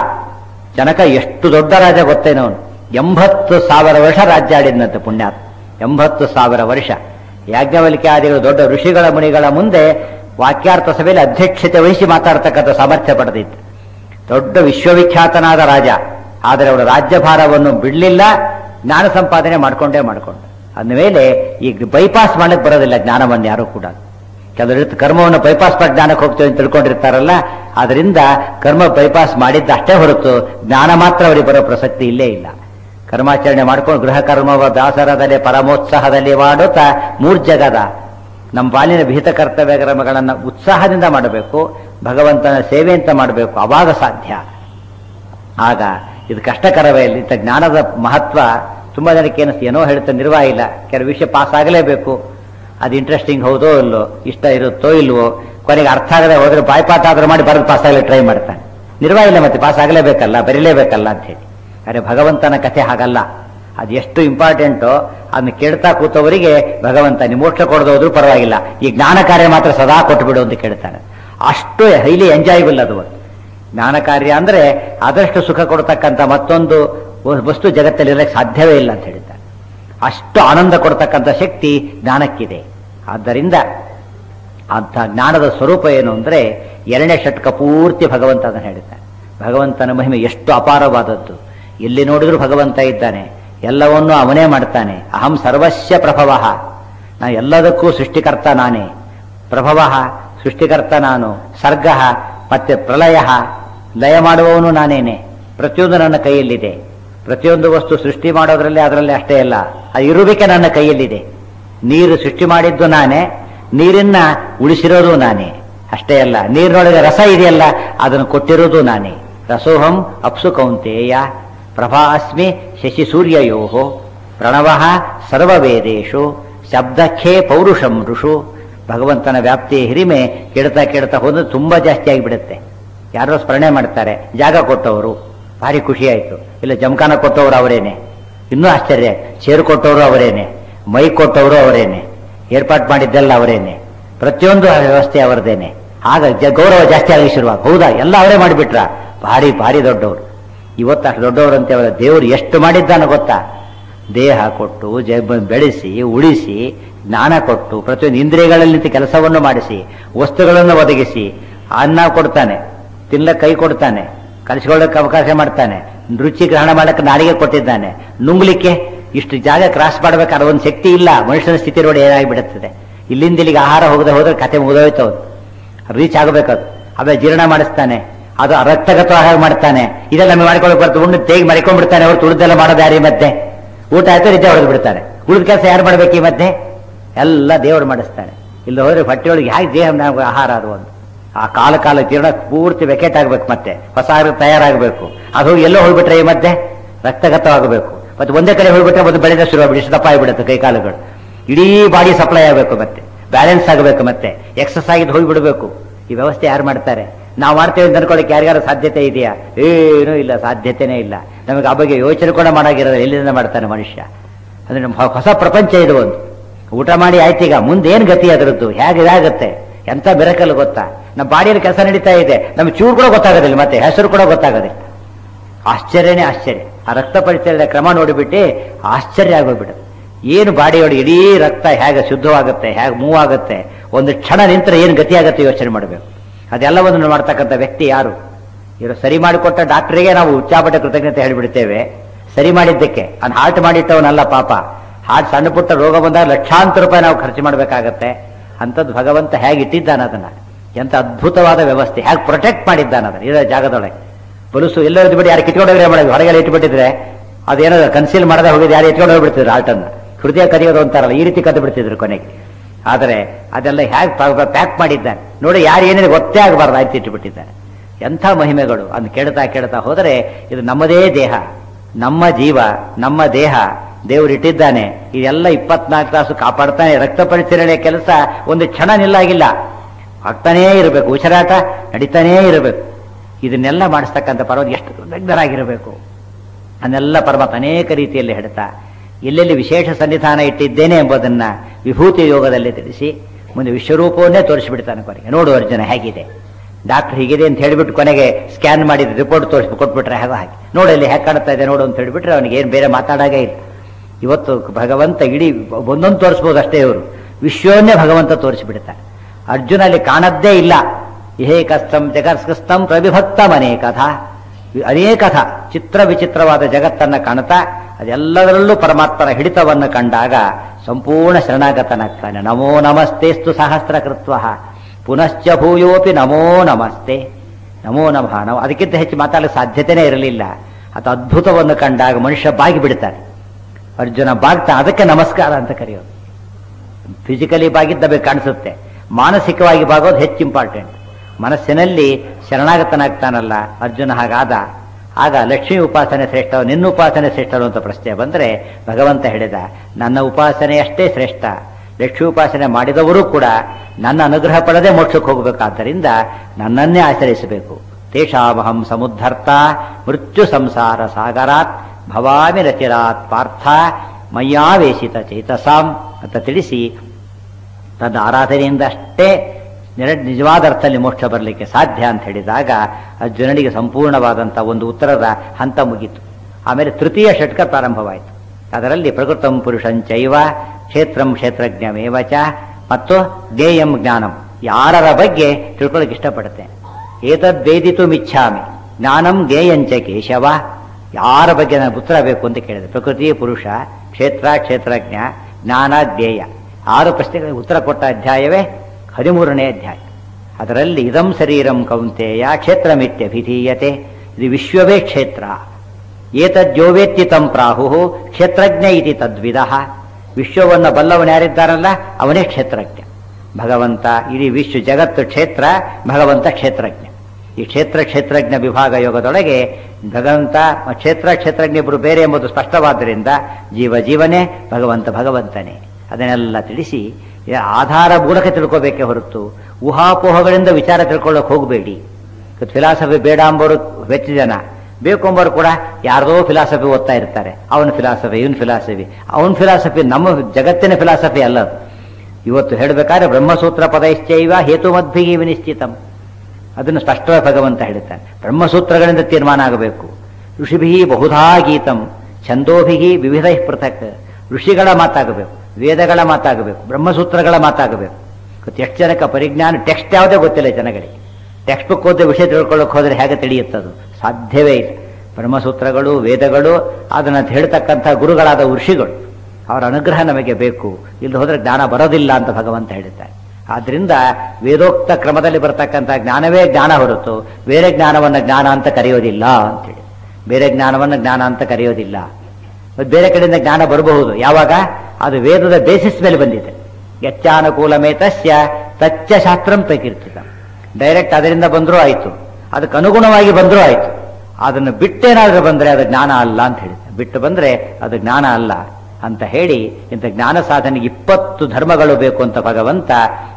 ಜನಕ ಎಷ್ಟು ದೊಡ್ಡ ರಾಜ ಗೊತ್ತೇನೋ ಅವನು ಎಂಬತ್ತು ಸಾವಿರ ವರ್ಷ ರಾಜ್ಯ ಆಡಿದ್ನಂತೆ ಪುಣ್ಯಾತ್ಮ ಎಂಬತ್ತು ಸಾವಿರ ವರ್ಷ ಯಾಜ್ಞವಲ್ಕ್ಯ ಆದಿಗಳು ದೊಡ್ಡ ಋಷಿಗಳ ಮುನಿಗಳ ಮುಂದೆ ವಾಕ್ಯಾರ್ಥ ಸಭೆಯಲ್ಲಿ ಅಧ್ಯಕ್ಷತೆ ವಹಿಸಿ ಮಾತಾಡ್ತಕ್ಕಂಥ ಸಾಮರ್ಥ್ಯ ಪಡೆದಿತ್ತು ದೊಡ್ಡ ವಿಶ್ವವಿಖ್ಯಾತನಾದ ರಾಜ ಆದರೆ ಅವರ ರಾಜ್ಯಭಾರವನ್ನು ಬಿಡಲಿಲ್ಲ ಜ್ಞಾನ ಸಂಪಾದನೆ ಮಾಡ್ಕೊಂಡೇ ಮಾಡ್ಕೊಂಡು ಅಂದಮೇಲೆ ಈಗ ಬೈಪಾಸ್ ಮಾಡಕ್ ಬರೋದಿಲ್ಲ ಜ್ಞಾನವನ್ನು ಯಾರು ಕೂಡ ಕೆಲವರು ಇರ್ತ- ಕರ್ಮವನ್ನು ಬೈಪಾಸ್ ಮಾಡಿ ಜ್ಞಾನಕ್ಕೆ ಹೋಗ್ತೀವಿ ಅಂತ ತಿಳ್ಕೊಂಡಿರ್ತಾರಲ್ಲ ಅದರಿಂದ ಕರ್ಮ ಬೈಪಾಸ್ ಮಾಡಿದ್ದ ಅಷ್ಟೇ ಹೊರತು ಜ್ಞಾನ ಮಾತ್ರ ಅವರಿಗೆ ಬರೋ ಪ್ರಸಕ್ತಿ ಇಲ್ಲೇ ಇಲ್ಲ ಕರ್ಮಾಚರಣೆ ಮಾಡ್ಕೊಂಡು ಗೃಹ ಕರ್ಮವ ದಾಸರದಲ್ಲಿ ಪರಮೋತ್ಸಾಹದಲ್ಲಿ ಮಾಡುತ್ತಾ ಮೂರ್ಜಗದ ನಮ್ಮ ಪಾಲಿನ ವಿಹಿತ ಕರ್ತವ್ಯ ಕರ್ಮಗಳನ್ನು ಉತ್ಸಾಹದಿಂದ ಮಾಡಬೇಕು ಭಗವಂತನ ಸೇವೆ ಅಂತ ಮಾಡಬೇಕು ಅವಾಗ ಸಾಧ್ಯ ಆಗ ಇದು ಕಷ್ಟಕರವೇ ಇಲ್ಲ ಇಂಥ ಜ್ಞಾನದ ಮಹತ್ವ ತುಂಬಾ ಜನಕ್ಕೆ ಏನು ಏನೋ ಹೇಳ್ತಾ ನಿರ್ವಾಹ ಇಲ್ಲ ಕೆಲವು ವಿಷಯ ಪಾಸ್ ಆಗಲೇಬೇಕು ಅದು ಇಂಟ್ರೆಸ್ಟಿಂಗ್ ಹೌದೋ ಇಲ್ಲೋ ಇಷ್ಟ ಇರುತ್ತೋ ಇಲ್ವೋ ಕೊನೆಗೆ ಅರ್ಥ ಆಗದೆ ಹೋದ್ರೆ ಬಾಯ್ಪಾಠ ಆದ್ರೂ ಮಾಡಿ ಬರೆದು ಪಾಸ್ ಆಗಲಿ ಟ್ರೈ ಮಾಡ್ತಾನೆ ನಿರ್ವಾಹ ಇಲ್ಲ ಮತ್ತೆ ಪಾಸ್ ಆಗಲೇಬೇಕಲ್ಲ ಬರೀಲೇಬೇಕಲ್ಲ ಅಂತ ಹೇಳಿ ಅರೆ ಭಗವಂತನ ಕಥೆ ಹಾಗಲ್ಲ ಅದು ಎಷ್ಟು ಇಂಪಾರ್ಟೆಂಟೋ ಅದನ್ನ ಕೇಳ್ತಾ ಕೂತವರಿಗೆ ಭಗವಂತ ನೀವು ಮೋಕ್ಷ ಕೊಡದೆ ಹೋದ್ರೂ ಪರವಾಗಿಲ್ಲ ಈ ಜ್ಞಾನ ಕಾರ್ಯ ಮಾತ್ರ ಸದಾ ಕೊಟ್ಟುಬಿಡು ಅಂತ ಕೇಳ್ತಾನೆ ಅಷ್ಟು ಹೈಲಿ ಎಂಜಾಯಬಲ್ ಅದು ಜ್ಞಾನ ಕಾರ್ಯ ಅಂದ್ರೆ ಆದಷ್ಟು ಸುಖ ಕೊಡ್ತಕ್ಕಂಥ ಮತ್ತೊಂದು ವ- ವಸ್ತು ಜಗತ್ತಲ್ಲಿ ಇರಲಿಕ್ಕೆ ಸಾಧ್ಯವೇ ಇಲ್ಲ ಅಂತ ಹೇಳಿದ್ದಾರೆ ಅಷ್ಟು ಆನಂದ ಕೊಡ್ತಕ್ಕಂಥ ಶಕ್ತಿ ಜ್ಞಾನಕ್ಕಿದೆ ಆದ್ದರಿಂದ ಅಂಥ ಜ್ಞಾನದ ಸ್ವರೂಪ ಏನು ಅಂದ್ರೆ ಎರಡನೇ ಷಟ್ಕ ಪೂರ್ತಿ ಭಗವಂತ ಅದನ್ನು ಹೇಳ್ತಾನೆ ಭಗವಂತನ ಮಹಿಮೆ ಎಷ್ಟು ಅಪಾರವಾದದ್ದು ಎಲ್ಲಿ ನೋಡಿದ್ರೂ ಭಗವಂತ ಇದ್ದಾನೆ ಎಲ್ಲವನ್ನೂ ಅವನೇ ಮಾಡ್ತಾನೆ ಅಹಂ ಸರ್ವಸ್ಯ ಪ್ರಭವ ನಾನು ಎಲ್ಲದಕ್ಕೂ ಸೃಷ್ಟಿಕರ್ತ ನಾನೇ ಪ್ರಭವ ಸೃಷ್ಟಿಕರ್ತ ನಾನು ಸರ್ಗ ಮತ್ತೆ ಪ್ರಳಯ ಲಯ ಮಾಡುವವನು ನಾನೇನೆ ಪ್ರತಿಯೊಂದು ನನ್ನ ಕೈಯಲ್ಲಿದೆ ಪ್ರತಿಯೊಂದು ವಸ್ತು ಸೃಷ್ಟಿ ಮಾಡೋದ್ರಲ್ಲಿ ಅದರಲ್ಲಿ ಅಷ್ಟೇ ಅಲ್ಲ ಅದು ಇರುವಿಕೆ ನನ್ನ ಕೈಯಲ್ಲಿದೆ ನೀರು ಸೃಷ್ಟಿ ಮಾಡಿದ್ದು ನಾನೇ ನೀರನ್ನ ಉಳಿಸಿರೋದು ನಾನೇ ಅಷ್ಟೇ ಅಲ್ಲ ನೀರಿನೊಳಗೆ ರಸ ಇದೆಯಲ್ಲ ಅದನ್ನು ಕೊಟ್ಟಿರೋದು ನಾನೇ ರಸೋಹಂ ಅಪ್ಸು ಕೌಂತೇಯ ಪ್ರಭಾ ಅಸ್ಮಿ ಶಶಿ ಸೂರ್ಯಯೋ ಪ್ರಣವ ಸರ್ವವೇದೇಶು ಶಬ್ದಕ್ಕೆ ಪೌರುಷಂ ಋಷು ಭಗವಂತನ ವ್ಯಾಪ್ತಿಯ ಹಿರಿಮೆ ಕೆಡ್ತಾ ಕೆಡ್ತಾ ಹೋದ್ರೆ ತುಂಬಾ ಜಾಸ್ತಿ ಆಗಿಬಿಡುತ್ತೆ ಯಾರೋ ಸ್ಮರಣೆ ಮಾಡ್ತಾರೆ ಜಾಗ ಕೊಟ್ಟವರು ಭಾರಿ ಖುಷಿ ಆಯ್ತು ಇಲ್ಲ ಜಮಖಾನ ಕೊಟ್ಟವರು ಅವರೇನೆ ಇನ್ನೂ ಆಶ್ಚರ್ಯ ಚೇರು ಕೊಟ್ಟವರು ಅವರೇನೆ ಮೈ ಕೊಟ್ಟವರು ಅವರೇನೆ ಏರ್ಪಾಟ್ ಮಾಡಿದ್ದೆಲ್ಲ ಅವರೇನೆ ಪ್ರತಿಯೊಂದು ವ್ಯವಸ್ಥೆ ಅವರದೇನೆ ಆಗ ಜ- ಗೌರವ ಜಾಸ್ತಿ ಆಗಿ ಶುರುವಾಗ ಹೌದಾ ಎಲ್ಲ ಅವರೇ ಮಾಡಿಬಿಟ್ರ ಭಾರಿ ಭಾರಿ ದೊಡ್ಡವರು ಇವತ್ತು ಅಷ್ಟು ದೊಡ್ಡವರು ಅಂತ ಹೇಳ ದೇವರು ಎಷ್ಟು ಮಾಡಿದ್ದಾನ ಗೊತ್ತಾ ದೇಹ ಕೊಟ್ಟು ಜ- ಬ- ಬೆಳೆಸಿ ಉಳಿಸಿ ಜ್ಞಾನ ಕೊಟ್ಟು ಪ್ರತಿಯೊಂದು ಇಂದ್ರಿಯಗಳಲ್ಲಿ ನಿಂತು ಕೆಲಸವನ್ನು ಮಾಡಿಸಿ ವಸ್ತುಗಳನ್ನು ಒದಗಿಸಿ ಅನ್ನ ಕೊಡ್ತಾನೆ ತಿನ್ಲಕ್ಕೆ ಕೈ ಕೊಡ್ತಾನೆ ಕಲಿಸ್ಕೊಳ್ಳಕ್ಕೆ ಅವಕಾಶ ಮಾಡ್ತಾನೆ ರುಚಿ ಗ್ರಹಣ ಮಾಡಕ್ಕೆ ನಾಲಿಗೆ ಕೊಟ್ಟಿದ್ದಾನೆ ನುಂಗ್ಲಿಕ್ಕೆ ಇಷ್ಟು ಜಾಗ ಕ್ರಾಸ್ ಮಾಡ್ಬೇಕಾದ್ರೆ ಒಂದು ಶಕ್ತಿ ಇಲ್ಲ ಮನುಷ್ಯನ ಸ್ಥಿತಿ ನೋಡಿ ಏನಾಗಿಬಿಡುತ್ತದೆ ಇಲ್ಲಿಂದ ಇಲ್ಲಿಗೆ ಆಹಾರ ಹೋಗದೆ ಹೋದ್ರೆ ಕತೆ ಮುಗಿದೋಯ್ತು ಅವ್ರು ರೀಚ್ ಆಗಬೇಕದು ಆಮೇಲೆ ಜೀರ್ಣ ಮಾಡಿಸ್ತಾನೆ ಅದು ರಕ್ತಗತ ಹಾಗೆ ಮಾಡ್ತಾನೆ ಇದೆಲ್ಲ ನಮಗೆ ಮಾಡ್ಕೊಳಕ್ ಬರ್ತದೆ ಉಂಡು ತೇಗಿ ಮಡಿಕೊಂಡ್ಬಿಡ್ತಾನೆ ಅವ್ರು ತುಳಿದೆಲ್ಲ ಮಾಡೋದು ಯಾರು ಈ ಮಧ್ಯೆ ಊಟ ಆಯ್ತು ನಿದ್ದೆ ಹೊಡೆದು ಬಿಡ್ತಾನೆ ಉಳಿದ ಕೆಲಸ ಯಾರು ಮಾಡ್ಬೇಕು ಈ ಮಧ್ಯೆ ಎಲ್ಲ ದೇವರು ಮಾಡಿಸ್ತಾನೆ ಇಲ್ಲಿ ಹೋದ್ರೆ ಹೊಟ್ಟೆಯೊಳಗೆ ಹೇಗೆ ದೇಹ ನಾವು ಆಹಾರ ಅದು ಒಂದು ಆ ಕಾಲ ಕಾಲ ಜೀರ್ಣ ಪೂರ್ತಿ ವೆಕೆಟ್ ಆಗ್ಬೇಕು ಮತ್ತೆ ಹೊಸ ಆಹಾರ ತಯಾರಾಗಬೇಕು ಅದು ಹೋಗಿ ಎಲ್ಲೋ ಹೋಗ್ಬಿಟ್ರೆ ಈ ಮಧ್ಯೆ ರಕ್ತಗತವಾಗಬೇಕು ಮತ್ತೆ ಒಂದೇ ಕಡೆ ಹೋಗ್ಬಿಟ್ರೆ ಒಂದು ಬೆಳೆದ ಶುರು ಆಗ್ಬಿಟ್ಟು ದಪ್ಪ ಆಗಿಬಿಡುತ್ತೆ ಕೈ ಕಾಲುಗಳು ಇಡೀ ಬಾಡಿ ಸಪ್ಲೈ ಆಗಬೇಕು ಮತ್ತೆ ಬ್ಯಾಲೆನ್ಸ್ ಆಗಬೇಕು ಮತ್ತೆ ಎಕ್ಸಸ್ ಆಗಿದ್ದು ಹೋಗಿಬಿಡಬೇಕು ಈ ವ್ಯವಸ್ಥೆ ಯಾರು ಮಾಡ್ತಾರೆ ನಾವು ಮಾಡ್ತೇವೆ ಅಂತ ಅನ್ಕೊಳ್ಳಿಕ್ಕೆ ಯಾರಿಗಾರ ಸಾಧ್ಯತೆ ಇದೆಯಾ ಏನೂ ಇಲ್ಲ ಸಾಧ್ಯತೆನೇ ಇಲ್ಲ ನಮಗೆ ಆ ಬಗ್ಗೆ ಯೋಚನೆ ಕೂಡ ಮಾಡಾಗಿರೋದು ಎಲ್ಲಿಂದ ಮಾಡ್ತಾನೆ ಮನುಷ್ಯ ಅಂದ್ರೆ ನಮ್ಮ ಹೊ- ಹೊಸ ಪ್ರಪಂಚ ಇದು ಒಂದು ಊಟ ಮಾಡಿ ಆಯ್ತೀಗ ಮುಂದೆ ಏನ್ ಗತಿ ಅದರದ್ದು ಹೇಗೆ ಇದಾಗತ್ತೆ ಎಂತ ಬೆರಕಲ್ಲ ಗೊತ್ತಾ ನಮ್ಮ ಬಾಡಿಯಲ್ಲಿ ಕೆಲಸ ನಡೀತಾ ಇದೆ ನಮ್ಗೆ ಚೂರು ಕೂಡ ಗೊತ್ತಾಗೋದಿಲ್ಲ ಮತ್ತೆ ಹೆಸರು ಕೂಡ ಗೊತ್ತಾಗೋದಿಲ್ಲ ಆಶ್ಚರ್ಯನೇ ಆಶ್ಚರ್ಯ ಆ ರಕ್ತ ಪರಿಚಯದ ಕ್ರಮ ನೋಡಿಬಿಟ್ಟು ಆಶ್ಚರ್ಯ ಆಗೋಗ್ಬಿಡುತ್ತೆ ಏನು ಬಾಡಿಯೊಳಗೆ ಇಡೀ ರಕ್ತ ಹೇಗೆ ಶುದ್ಧವಾಗುತ್ತೆ ಹೇಗೆ ಮೂವ್ ಆಗುತ್ತೆ ಒಂದು ಕ್ಷಣ ನಿಂತರೆ ಏನು ಗತಿ ಆಗುತ್ತೆ ಯೋಚನೆ ಮಾಡಬೇಕು ಅದೆಲ್ಲವನ್ನು ಮಾಡ್ತಕ್ಕಂಥ ವ್ಯಕ್ತಿ ಯಾರು ಇವರು ಸರಿ ಮಾಡಿಕೊಟ್ಟ ಡಾಕ್ಟರಿಗೆ ನಾವು ಉಚ್ಚಾಪಟ್ಟ ಕೃತಜ್ಞತೆ ಹೇಳಿಬಿಡ್ತೇವೆ ಸರಿ ಮಾಡಿದ್ದಕ್ಕೆ ಅವ್ನು ಹಾರ್ಟ್ ಮಾಡಿಟ್ಟವನಲ್ಲ ಪಾಪ ಹಾರ್ಟ್ ಸಣ್ಣ ಪುಟ್ಟ ರೋಗ ಬಂದಾಗ ಲಕ್ಷಾಂತರ ರೂಪಾಯಿ ನಾವು ಖರ್ಚು ಮಾಡಬೇಕಾಗತ್ತೆ ಅಂಥದ್ದು ಭಗವಂತ ಹೇಗೆ ಇಟ್ಟಿದ್ದಾನೆ ಅದನ್ನ ಎಂತ ಅದ್ಭುತವಾದ ವ್ಯವಸ್ಥೆ ಹೇಗೆ ಪ್ರೊಟೆಕ್ಟ್ ಮಾಡಿದ್ದಾನೆ ಅದನ್ನ ಇರೋ ಜಾಗದೊಳಗೆ ಪೊಲೀಸು ಎಲ್ಲೋ ಇದ್ದು ಬಿಟ್ಟು ಯಾರು ಕಿತ್ಕೊಂಡು ಹೋಗಿದ್ರೆ ಮಾಡೋದು ಹೊರಗೆಲ್ಲ ಇಟ್ಬಿಟ್ಟಿದ್ರೆ ಅದೇನೋ ಕನ್ಸೀಲ್ ಮಾಡದೆ ಹೋಗಿದ್ದು ಯಾರು ಎತ್ಕೊಂಡು ಹೋಗ್ಬಿಡ್ತಿದ್ರು ಆಲ್ಟನ್ನ ಹೃದಯ ಕದಿಯೋದು ಅಂತಾರಲ್ಲ ಈ ರೀತಿ ಕದ್ದು ಬಿಡ್ತಿದ್ರು ಕೊನೆಗೆ ಆದರೆ ಅದೆಲ್ಲ ಹೇಗೆ ಪ್ಯಾಕ್ ಮಾಡಿದ್ದಾನೆ ನೋಡಿ ಯಾರು ಏನೇನು ಗೊತ್ತೇ ಆಗಬಾರ್ದು ಆಯ್ತು ಇಟ್ಟುಬಿಟ್ಟಿದ್ದಾರೆ ಎಂಥ ಮಹಿಮೆಗಳು ಅನ್ನು ಕೆಡ್ತಾ ಕೆಡ್ತಾ ಹೋದರೆ ಇದು ನಮ್ಮದೇ ದೇಹ ನಮ್ಮ ಜೀವ ನಮ್ಮ ದೇಹ ದೇವರು ಇಟ್ಟಿದ್ದಾನೆ ಇದೆಲ್ಲ ಇಪ್ಪತ್ನಾಲ್ಕು ತಾಸು ಕಾಪಾಡ್ತಾನೆ ರಕ್ತ ಪರಿಚರಣೆಯ ಕೆಲಸ ಒಂದು ಕ್ಷಣ ನಿಲ್ಲಾಗಿಲ್ಲ ಆಗ್ತಾನೇ ಇರಬೇಕು ಉಸಿರಾಟ ನಡೀತಾನೇ ಇರಬೇಕು ಇದನ್ನೆಲ್ಲ ಮಾಡಿಸ್ತಕ್ಕಂಥ ಪರ್ವತ ಎಷ್ಟು ಕೃತಜ್ಞರಾಗಿರಬೇಕು ಅದನ್ನೆಲ್ಲ ಪರ್ವತ ಅನೇಕ ರೀತಿಯಲ್ಲಿ ಹೇಳ್ತಾ ಎಲ್ಲೆಲ್ಲಿ ವಿಶೇಷ ಸನ್ನಿಧಾನ ಇಟ್ಟಿದ್ದೇನೆ ಎಂಬುದನ್ನ ವಿಭೂತಿ ಯೋಗದಲ್ಲಿ ತಿಳಿಸಿ ಮುಂದೆ ವಿಶ್ವರೂಪವನ್ನೇ ತೋರಿಸಿಬಿಡ್ತಾನೆ ಕೊನೆಗೆ ನೋಡು ಅರ್ಜುನ ಹೇಗಿದೆ ಡಾಕ್ಟರ್ ಹೀಗಿದೆ ಅಂತ ಹೇಳಿಬಿಟ್ಟು ಕೊನೆಗೆ ಸ್ಕ್ಯಾನ್ ಮಾಡಿದ ರಿಪೋರ್ಟ್ ತೋರಿಸಿ ಕೊಟ್ಬಿಟ್ರೆ ಹಾಗೆ ಹಾಗೆ ನೋಡು ಇಲ್ಲಿ ಹೇಗೆ ಕಾಣ್ತಾ ಇದೆ ನೋಡು ಅಂತ ಹೇಳಿಬಿಟ್ರೆ ಅವನಿಗೆ ಏನು ಬೇರೆ ಮಾತಾಡಾಗೇ ಇಲ್ಲ ಇವತ್ತು ಭಗವಂತ ಇಡೀ ಒಂದೊಂದು ತೋರಿಸ್ಬೋದು ಅಷ್ಟೇ ಇವರು ವಿಶ್ವವನ್ನೇ ಭಗವಂತ ತೋರಿಸಿಬಿಡ್ತಾನೆ ಅರ್ಜುನ ಅಲ್ಲಿ ಕಾಣದ್ದೇ ಇಲ್ಲ ಇಹೇಕಸ್ಥಂ ಜಗತ್ಸ್ಥಂ ಪ್ರವಿಭಕ್ತಂ ಅನೇಕಥ ಅನೇಕಥ ಚಿತ್ರ ವಿಚಿತ್ರವಾದ ಜಗತ್ತನ್ನ ಕಾಣ್ತಾ ಅದೆಲ್ಲದರಲ್ಲೂ ಪರಮಾತ್ಮನ ಹಿಡಿತವನ್ನು ಕಂಡಾಗ ಸಂಪೂರ್ಣ ಶರಣಾಗತನಾಗ್ತಾನೆ ನಮೋ ನಮಸ್ತೆಸ್ತು ಸಹಸ್ರಕೃತ್ವ ಪುನಶ್ಚ ಭೂಯೋಪಿ ನಮೋ ನಮಸ್ತೆ ನಮೋ ನಮಃ ನಾವು ಅದಕ್ಕಿಂತ ಹೆಚ್ಚು ಮಾತಾಡಲು ಸಾಧ್ಯತೆನೇ ಇರಲಿಲ್ಲ ಅದು ಅದ್ಭುತವನ್ನು ಕಂಡಾಗ ಮನುಷ್ಯ ಬಾಗಿ ಬಿಡ್ತಾನೆ ಅರ್ಜುನ ಬಾಗ್ತಾ ಅದಕ್ಕೆ ನಮಸ್ಕಾರ ಅಂತ ಕರೆಯೋದು ಫಿಸಿಕಲಿ ಬಾಗಿದ್ದ ಬೇಕು ಕಾಣಿಸುತ್ತೆ ಮಾನಸಿಕವಾಗಿ ಬಾಗೋದು ಹೆಚ್ಚು ಇಂಪಾರ್ಟೆಂಟ್ ಮನಸ್ಸಿನಲ್ಲಿ ಶರಣಾಗತನಾಗ್ತಾನಲ್ಲ ಅರ್ಜುನ ಹಾಗಾದ ಆಗ ಲಕ್ಷ್ಮೀ ಉಪಾಸನೆ ಶ್ರೇಷ್ಠ ನಿನ್ನ ಉಪಾಸನೆ ಶ್ರೇಷ್ಠರು ಅಂತ ಪ್ರಶ್ನೆ ಬಂದರೆ ಭಗವಂತ ಹೇಳಿದ ನನ್ನ ಉಪಾಸನೆ ಅಷ್ಟೇ ಶ್ರೇಷ್ಠ ಲಕ್ಷ್ಮೀ ಉಪಾಸನೆ ಮಾಡಿದವರು ಕೂಡ ನನ್ನ ಅನುಗ್ರಹ ಪಡೆದೇ ಮೋಕ್ಷಕ್ಕೆ ಹೋಗಬೇಕಾದ್ದರಿಂದ ನನ್ನನ್ನೇ ಆಚರಿಸಬೇಕು ತೇಷಾಮಹಂ ಸಮುದ್ಧರ್ತ ಮೃತ್ಯು ಸಂಸಾರ ಸಾಗರಾತ್ ಭವಾಮಿ ರಚಿರಾತ್ ಪಾರ್ಥ ಮಯ್ಯಾವೇಶಿತ ಚೇತಸಾಂ ಅಂತ ತಿಳಿಸಿ ತನ್ನ ಆರಾಧನೆಯಿಂದ ಅಷ್ಟೇ ನಿರ ನಿಜವಾದ ಅರ್ಥದಲ್ಲಿ ಮೋಕ್ಷ ಬರಲಿಕ್ಕೆ ಸಾಧ್ಯ ಅಂತ ಹೇಳಿದಾಗ ಅರ್ಜುನನಿಗೆ ಸಂಪೂರ್ಣವಾದಂಥ ಒಂದು ಉತ್ತರದ ಹಂತ ಮುಗೀತು ಆಮೇಲೆ ತೃತೀಯ ಷಟ್ಕ ಪ್ರಾರಂಭವಾಯಿತು ಅದರಲ್ಲಿ ಪ್ರಕೃತಂ ಪುರುಷಂಚೈವ ಕ್ಷೇತ್ರಂ ಕ್ಷೇತ್ರಜ್ಞಮೇವ ಚ ಮತ್ತು ಜ್ಞೇಯಂ ಜ್ಞಾನಂ ಯಾರರ ಬಗ್ಗೆ ತಿಳ್ಕೊಳ್ಳೋಕೆ ಇಷ್ಟಪಡುತ್ತೇನೆ ಏತದ್ವೇದಿತು ಮಿಚ್ಛಾಮಿ ಜ್ಞಾನಂ ಜ್ಞೇಯಂಚ ಕೇಶವ ಯಾರ ಬಗ್ಗೆ ನಾನು ಉತ್ತರ ಬೇಕು ಅಂತ ಕೇಳಿದೆ ಪ್ರಕೃತಿ ಪುರುಷ ಕ್ಷೇತ್ರ ಕ್ಷೇತ್ರಜ್ಞ ಜ್ಞಾನ ಧ್ಯೇಯ ಆರು ಪ್ರಶ್ನೆಗಳಿಗೆ ಉತ್ತರ ಕೊಟ್ಟ ಅಧ್ಯಾಯವೇ ಹದಿಮೂರನೇ ಅಧ್ಯಾಯ ಅದರಲ್ಲಿ ಇದಂ ಶರೀರಂ ಕೌಂತೆಯ ಕ್ಷೇತ್ರಮಿತ್ಯಭಿಧೀಯತೆ ಇದು ವಿಶ್ವವೇ ಕ್ಷೇತ್ರ ಏತದ್ಯೋವೇತ್ತಿ ತಂ ಪ್ರಾಹು ಕ್ಷೇತ್ರಜ್ಞ ಇತಿ ತದ್ವಿಧ ವಿಶ್ವವನ್ನು ಬಲ್ಲವನು ಯಾರಿದ್ದಾರಲ್ಲ ಅವನೇ ಕ್ಷೇತ್ರಜ್ಞ ಭಗವಂತ ಇಡೀ ವಿಶ್ವ ಜಗತ್ತು ಕ್ಷೇತ್ರ ಭಗವಂತ ಕ್ಷೇತ್ರಜ್ಞ ಈ ಕ್ಷೇತ್ರ ಕ್ಷೇತ್ರಜ್ಞ ವಿಭಾಗ ಯೋಗದೊಳಗೆ ಭಗವಂತ ಕ್ಷೇತ್ರ ಕ್ಷೇತ್ರಜ್ಞ ಇಬ್ಬರು ಬೇರೆ ಎಂಬುದು ಸ್ಪಷ್ಟವಾದ್ದರಿಂದ ಜೀವ ಜೀವನೇ ಭಗವಂತ ಭಗವಂತನೇ ಅದನ್ನೆಲ್ಲ ತಿಳಿಸಿ ಇದರ ಆಧಾರ ಮೂಲಕ ತಿಳ್ಕೋಬೇಕೇ ಹೊರತು ಊಹಾಪೋಹಗಳಿಂದ ವಿಚಾರ ತಿಳ್ಕೊಳ್ಳೋಕೆ ಹೋಗಬೇಡಿ ಫಿಲಾಸಫಿ ಬೇಡ ಅಂಬೋರು ಹೆಚ್ಚು ಜನ ಬೇಕು ಅಂಬೋರು ಕೂಡ ಯಾರ್ದೋ ಫಿಲಾಸಫಿ ಓದ್ತಾ ಇರ್ತಾರೆ ಅವನ ಫಿಲಾಸಫಿ ಇವನ್ ಫಿಲಾಸಫಿ ಅವನ ಫಿಲಾಸಫಿ ನಮ್ಮ ಜಗತ್ತಿನ ಫಿಲಾಸಫಿ ಅಲ್ಲ ಅದು. ಇವತ್ತು ಹೇಳಬೇಕಾದ್ರೆ ಬ್ರಹ್ಮಸೂತ್ರ ಪದೈಶ್ಚೈವ ಹೇತುಮದ್ಭಿಗಿ ವಿನಿಶ್ಚಿತಂ ಅದನ್ನು ಸ್ಪಷ್ಟವಾಗಿ ಭಗವಂತ ಹೇಳ್ತಾನೆ ಬ್ರಹ್ಮಸೂತ್ರಗಳಿಂದ ತೀರ್ಮಾನ ಆಗಬೇಕು ಋಷಿಭಿ ಬಹುಧಾ ಗೀತಂ ಛಂದೋಭಿಹಿ ವಿವಿಧ ಪೃಥಕ್ ಋಷಿಗಳ ಮಾತಾಗಬೇಕು ವೇದಗಳ ಮಾತಾಗಬೇಕು ಬ್ರಹ್ಮಸೂತ್ರಗಳ ಮಾತಾಗಬೇಕು ಇವತ್ತು ಎಷ್ಟು ಜನಕ್ಕೆ ಪರಿಜ್ಞಾನ ಟೆಕ್ಸ್ಟ್ ಯಾವುದೇ ಗೊತ್ತಿಲ್ಲ ಜನಗಳಿಗೆ ಟೆಕ್ಸ್ಟ್ ಬುಕ್ ಓದಿ ವಿಷಯ ತಿಳ್ಕೊಳ್ಳೋಕೆ ಹೋದ್ರೆ ಹೇಗೆ ತಿಳಿಯುತ್ತದು ಸಾಧ್ಯವೇ ಇಲ್ಲ ಬ್ರಹ್ಮಸೂತ್ರಗಳು ವೇದಗಳು ಅದನ್ನು ಹೇಳ್ತಕ್ಕಂಥ ಗುರುಗಳಾದ ಋಷಿಗಳು ಅವರ ಅನುಗ್ರಹ ನಮಗೆ ಬೇಕು ಇಲ್ಲಿ ಹೋದ್ರೆ ಜ್ಞಾನ ಬರೋದಿಲ್ಲ ಅಂತ ಭಗವಂತ ಹೇಳ್ತಾರೆ ಆದ್ರಿಂದ ವೇದೋಕ್ತ ಕ್ರಮದಲ್ಲಿ ಬರತಕ್ಕಂಥ ಜ್ಞಾನವೇ ಜ್ಞಾನ ಹೊರತು ಬೇರೆ ಜ್ಞಾನವನ್ನು ಜ್ಞಾನ ಅಂತ ಕರೆಯೋದಿಲ್ಲ ಅಂತೇಳಿ ಬೇರೆ ಜ್ಞಾನವನ್ನು ಜ್ಞಾನ ಅಂತ ಕರೆಯೋದಿಲ್ಲ ಮತ್ತೆ ಬೇರೆ ಕಡೆಯಿಂದ ಜ್ಞಾನ ಬರಬಹುದು ಯಾವಾಗ ಅದು ವೇದದ ಬೇಸಿಸ್ ಮೇಲೆ ಬಂದಿದೆ ಯಚ್ಚಾನುಕೂಲಮೇತಸ್ಯ ತಚ್ಚ ಶಾಸ್ತ್ರಂ ಪ್ರಕೀರ್ತಿತ ಡೈರೆಕ್ಟ್ ಅದರಿಂದ ಬಂದರೂ ಆಯಿತು ಅದಕ್ಕೆ ಅನುಗುಣವಾಗಿ ಬಂದರೂ ಆಯಿತು ಅದನ್ನು ಬಿಟ್ಟೇನಾದ್ರೂ ಬಂದರೆ ಅದು ಜ್ಞಾನ ಅಲ್ಲ ಅಂತ ಹೇಳಿದೆ ಬಿಟ್ಟು ಬಂದರೆ ಅದು ಜ್ಞಾನ ಅಲ್ಲ ಅಂತ ಹೇಳಿ ಇಂಥ ಜ್ಞಾನ ಸಾಧನೆಗೆ ಇಪ್ಪತ್ತು ಧರ್ಮಗಳು ಬೇಕು ಅಂತ ಭಗವಂತ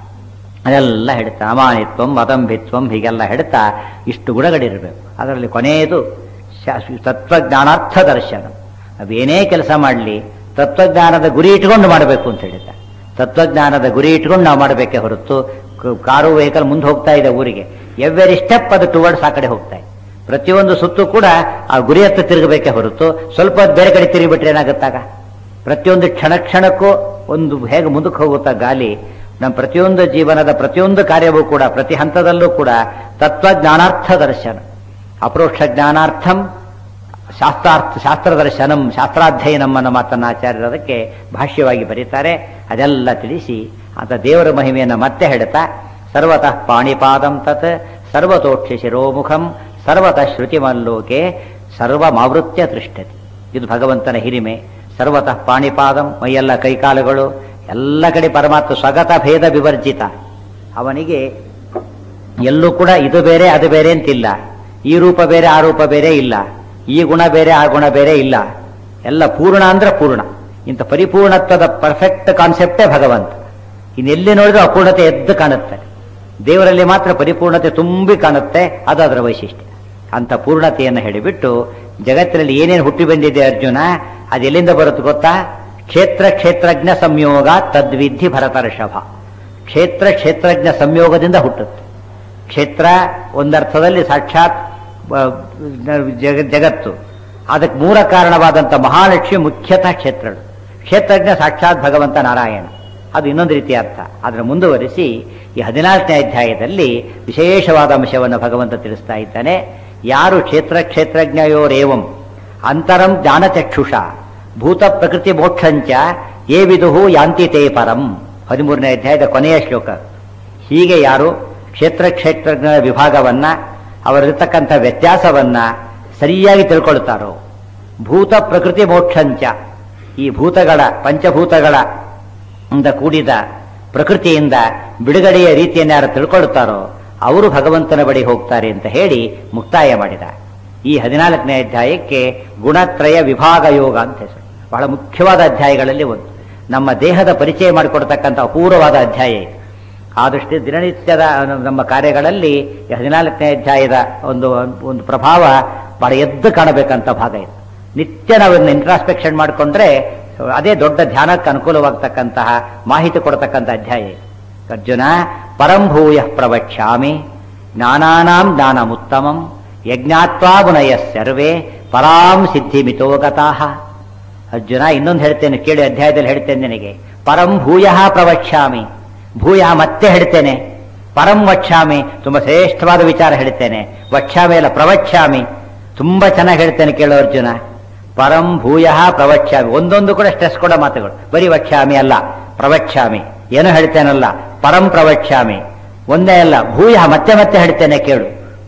ಅದೆಲ್ಲ ಹೇಳ್ತಾ ಅಮಾನಿತ್ವಂ ಅದಂಭಿತ್ವಂ ಹೀಗೆಲ್ಲ ಹೇಳ್ತಾ ಇಷ್ಟು ಗುಣಗಳಿರಬೇಕು ಅದರಲ್ಲಿ ಕೊನೆಯದು ಶಾಶ್ವ- ತತ್ವಜ್ಞಾನಾರ್ಥ ದರ್ಶನ ನಾವೇನೇ ಕೆಲಸ ಮಾಡಲಿ ತತ್ವಜ್ಞಾನದ ಗುರಿ ಇಟ್ಕೊಂಡು ಮಾಡಬೇಕು ಅಂತ ಹೇಳಿದ್ದ ತತ್ವಜ್ಞಾನದ ಗುರಿ ಇಟ್ಕೊಂಡು ನಾವು ಮಾಡಬೇಕೇ ಹೊರತು ಕ- ಕಾರು ವೆಹಿಕಲ್ ಮುಂದೆ ಹೋಗ್ತಾ ಇದೆ ಊರಿಗೆ ಎವ್ರಿ ಸ್ಟೆಪ್ ಅದು ಟುವರ್ಡ್ಸ್ ಆ ಕಡೆ ಹೋಗ್ತಾ ಇದೆ ಪ್ರತಿಯೊಂದು ಸುತ್ತು ಕೂಡ ಆ ಗುರಿ ಹತ್ತ ತಿರುಗಬೇಕೇ ಹೊರತು ಸ್ವಲ್ಪ ಹೊತ್ತು ಬೇರೆ ಕಡೆ ತಿರುಗಿಬಿಟ್ರೆ ಏನಾಗುತ್ತಾಗ ಪ್ರತಿಯೊಂದು ಕ್ಷಣ ಕ್ಷಣಕ್ಕೂ ಒಂದು ಹೇಗೆ ಮುಂದಕ್ಕೆ ಹೋಗುತ್ತಾ ಗಾಲಿ ನಮ್ಮ ಪ್ರತಿಯೊಂದು ಜೀವನದ ಪ್ರತಿಯೊಂದು ಕಾರ್ಯವೂ ಕೂಡ ಪ್ರತಿ ಹಂತದಲ್ಲೂ ಕೂಡ ತತ್ವಜ್ಞಾನಾರ್ಥ ದರ್ಶನ ಅಪರೋಕ್ಷ ಜ್ಞಾನಾರ್ಥಂ ಶಾಸ್ತ್ರಾರ್ಥ ಶಾಸ್ತ್ರ ದರ್ಶನಂ ಶಾಸ್ತ್ರಾಧ್ಯಯನಂ ಅನ್ನೋ ಮಾತನ್ನು ಆಚಾರ್ಯರು ಅದಕ್ಕೆ ಭಾಷ್ಯವಾಗಿ ಬರೀತಾರೆ ಅದೆಲ್ಲ ತಿಳಿಸಿ ಅಂತ ದೇವರ ಮಹಿಮೆಯನ್ನು ಮತ್ತೆ ಹೇಳ್ತಾ ಸರ್ವತಃ ಪಾಣಿಪಾದಂ ತತ್ ಸರ್ವತೋಕ್ಷ ಶಿರೋಮುಖಂ ಸರ್ವತಃ ಶ್ರುತಿಮಲ್ಲೋಕೆ ಸರ್ವಮಾವೃತ್ಯ ತಿಷ್ಠತಿ ಇದು ಭಗವಂತನ ಹಿರಿಮೆ ಸರ್ವತಃ ಪಾಣಿಪಾದಂ ಮೈಯೆಲ್ಲ ಕೈಕಾಲುಗಳು ಎಲ್ಲ ಕಡೆ ಪರಮಾತ್ಮ ಸ್ವಗತ ಭೇದ ವಿವರ್ಜಿತ ಅವನಿಗೆ ಎಲ್ಲೂ ಕೂಡ ಇದು ಬೇರೆ ಅದು ಬೇರೆ ಅಂತಿಲ್ಲ ಈ ರೂಪ ಬೇರೆ ಆ ರೂಪ ಬೇರೆ ಇಲ್ಲ ಈ ಗುಣ ಬೇರೆ ಆ ಗುಣ ಬೇರೆ ಇಲ್ಲ ಎಲ್ಲ ಪೂರ್ಣ ಅಂದ್ರೆ ಪೂರ್ಣ ಇಂಥ ಪರಿಪೂರ್ಣತ್ವದ ಪರ್ಫೆಕ್ಟ್ ಕಾನ್ಸೆಪ್ಟೇ ಭಗವಂತ ಇನ್ನೆಲ್ಲಿ ನೋಡಿದ್ರೂ ಅಪೂರ್ಣತೆ ಎದ್ದು ಕಾಣುತ್ತೆ ದೇವರಲ್ಲಿ ಮಾತ್ರ ಪರಿಪೂರ್ಣತೆ ತುಂಬಿ ಕಾಣುತ್ತೆ ಅದು ಅದರ ವೈಶಿಷ್ಟ್ಯ ಅಂತ ಪೂರ್ಣತೆಯನ್ನು ಹೇಳಿಬಿಟ್ಟು ಜಗತ್ತಿನಲ್ಲಿ ಏನೇನು ಹುಟ್ಟಿ ಬಂದಿದೆ ಅರ್ಜುನ ಅದೆಲ್ಲಿಂದ ಬರುತ್ತೆ ಗೊತ್ತಾ ಕ್ಷೇತ್ರ ಕ್ಷೇತ್ರಜ್ಞ ಸಂಯೋಗ ತದ್ವಿಧಿ ಭರತರ್ಷಭ ಕ್ಷೇತ್ರ ಕ್ಷೇತ್ರಜ್ಞ ಸಂಯೋಗದಿಂದ ಹುಟ್ಟುತ್ತೆ ಕ್ಷೇತ್ರ ಒಂದರ್ಥದಲ್ಲಿ ಸಾಕ್ಷಾತ್ ಆ, ಜಗ- ಜಗತ್ತು ಅದಕ್ಕೆ ಮೂಲ ಕಾರಣವಾದಂಥ ಮಹಾಲಕ್ಷ್ಮಿ ಮುಖ್ಯತಃ ಕ್ಷೇತ್ರಗಳು ಕ್ಷೇತ್ರಜ್ಞ ಸಾಕ್ಷಾತ್ ಭಗವಂತ ನಾರಾಯಣ ಅದು ಇನ್ನೊಂದು ರೀತಿಯ ಅರ್ಥ ಅದನ್ನು ಮುಂದುವರಿಸಿ ಈ ಹದಿನಾಲ್ಕನೇ ಅಧ್ಯಾಯದಲ್ಲಿ ವಿಶೇಷವಾದ ಅಂಶವನ್ನು ಭಗವಂತ ತಿಳಿಸ್ತಾ ಇದ್ದಾನೆ ಯಾರು ಕ್ಷೇತ್ರ ಕ್ಷೇತ್ರಜ್ಞಯೋರೇವಂ ಅಂತರಂ ಜ್ಞಾನಚಕ್ಷುಷ ಭೂತ ಪ್ರಕೃತಿ ಮೋಕ್ಷಂಚ ಏ ವಿದುಹು ಯಾಂತಿ ತೇ ಪರಂ ಹದಿಮೂರನೇ ಅಧ್ಯಾಯದ ಕೊನೆಯ ಶ್ಲೋಕ ಹೀಗೆ ಯಾರು ಕ್ಷೇತ್ರ ಕ್ಷೇತ್ರಜ್ಞ ವಿಭಾಗವನ್ನ ಅವರಿರ್ತಕ್ಕಂಥ ವ್ಯತ್ಯಾಸವನ್ನ ಸರಿಯಾಗಿ ತಿಳ್ಕೊಳ್ತಾರೋ ಭೂತ ಪ್ರಕೃತಿ ಮೋಕ್ಷಂಚ ಈ ಭೂತಗಳ ಪಂಚಭೂತಗಳ ಇಂದ ಕೂಡಿದ ಪ್ರಕೃತಿಯಿಂದ ಬಿಡುಗಡೆಯ ರೀತಿಯನ್ನು ಯಾರು ತಿಳ್ಕೊಳ್ತಾರೋ ಅವರು ಭಗವಂತನ ಬಳಿ ಹೋಗ್ತಾರೆ ಅಂತ ಹೇಳಿ ಮುಕ್ತಾಯ ಮಾಡಿದ ಈ ಹದಿನಾಲ್ಕನೇ ಅಧ್ಯಾಯಕ್ಕೆ ಗುಣತ್ರಯ ವಿಭಾಗ ಯೋಗ ಅಂತ ಹೆಸರು ಬಹಳ ಮುಖ್ಯವಾದ ಅಧ್ಯಾಯಗಳಲ್ಲಿ ಒಂದು ನಮ್ಮ ದೇಹದ ಪರಿಚಯ ಮಾಡಿಕೊಡ್ತಕ್ಕಂಥ ಅಪೂರ್ವವಾದ ಅಧ್ಯಾಯ ಇದು ಆದಷ್ಟು ದಿನನಿತ್ಯದ ನಮ್ಮ ಕಾರ್ಯಗಳಲ್ಲಿ ಈ ಹದಿನಾಲ್ಕನೇ ಅಧ್ಯಾಯದ ಒಂದು ಒಂದು ಪ್ರಭಾವ ಬಹಳ ಎದ್ದು ಕಾಣಬೇಕಂತ ಭಾಗ ಇದು ನಿತ್ಯ ನಾವನ್ನ ಇಂಟ್ರಾಸ್ಪೆಕ್ಷನ್ ಮಾಡಿಕೊಂಡ್ರೆ ಅದೇ ದೊಡ್ಡ ಧ್ಯಾನಕ್ಕೆ ಅನುಕೂಲವಾಗ್ತಕ್ಕಂತಹ ಮಾಹಿತಿ ಕೊಡ್ತಕ್ಕಂಥ ಅಧ್ಯಾಯ ಇದು. ಅರ್ಜುನ ಪರಂಭೂಯ ಪ್ರವಕ್ಷ್ಯಾಮಿ ಜ್ಞಾನಾನಾಂ ಜ್ಞಾನಮುತ್ತಮಂ ಯಜ್ಞಾತ್ವಾ ಗುಣಯ ಸರ್ವೇ ಪರಾಂ ಸಿದ್ಧಿ ಮಿತೋಗತಾಹ ಅರ್ಜುನ ಇನ್ನೊಂದು ಹೇಳ್ತೇನೆ ಕೇಳಿ ಅಧ್ಯಾಯದಲ್ಲಿ ಹೇಳ್ತೇನೆ ನಿನಗೆ ಪರಂ ಭೂಯ ಪ್ರವಕ್ಷ್ಯಾಮಿ ಭೂಯ ಮತ್ತೆ ಹೇಳ್ತೇನೆ ಪರಂ ವಕ್ಷ್ಯಾಮಿ ತುಂಬಾ ಶ್ರೇಷ್ಠವಾದ ವಿಚಾರ ಹೇಳ್ತೇನೆ ವಕ್ಷ್ಯಾಮಿ ಅಲ್ಲ ಪ್ರವಕ್ಷ್ಯಾಮಿ ತುಂಬಾ ಚೆನ್ನಾಗಿ ಹೇಳ್ತೇನೆ ಕೇಳೋ ಅರ್ಜುನ ಪರಂ ಭೂಯ ಪ್ರವಕ್ಷ್ಯಾಮಿ ಒಂದೊಂದು ಕೂಡ ಸ್ಟ್ರೆಸ್ ಕೊಡೋ ಮಾತುಗಳು ಬರೀ ವಕ್ಷ್ಯಾಮಿ ಅಲ್ಲ ಪ್ರವಕ್ಷ್ಯಾಮಿ ಏನು ಹೇಳ್ತೇನಲ್ಲ ಪರಂ ಪ್ರವಕ್ಷ್ಯಾಮಿ ಒಂದೇ ಅಲ್ಲ ಭೂಯ ಮತ್ತೆ ಮತ್ತೆ ಹೇಳ್ತೇನೆ ಕೇಳು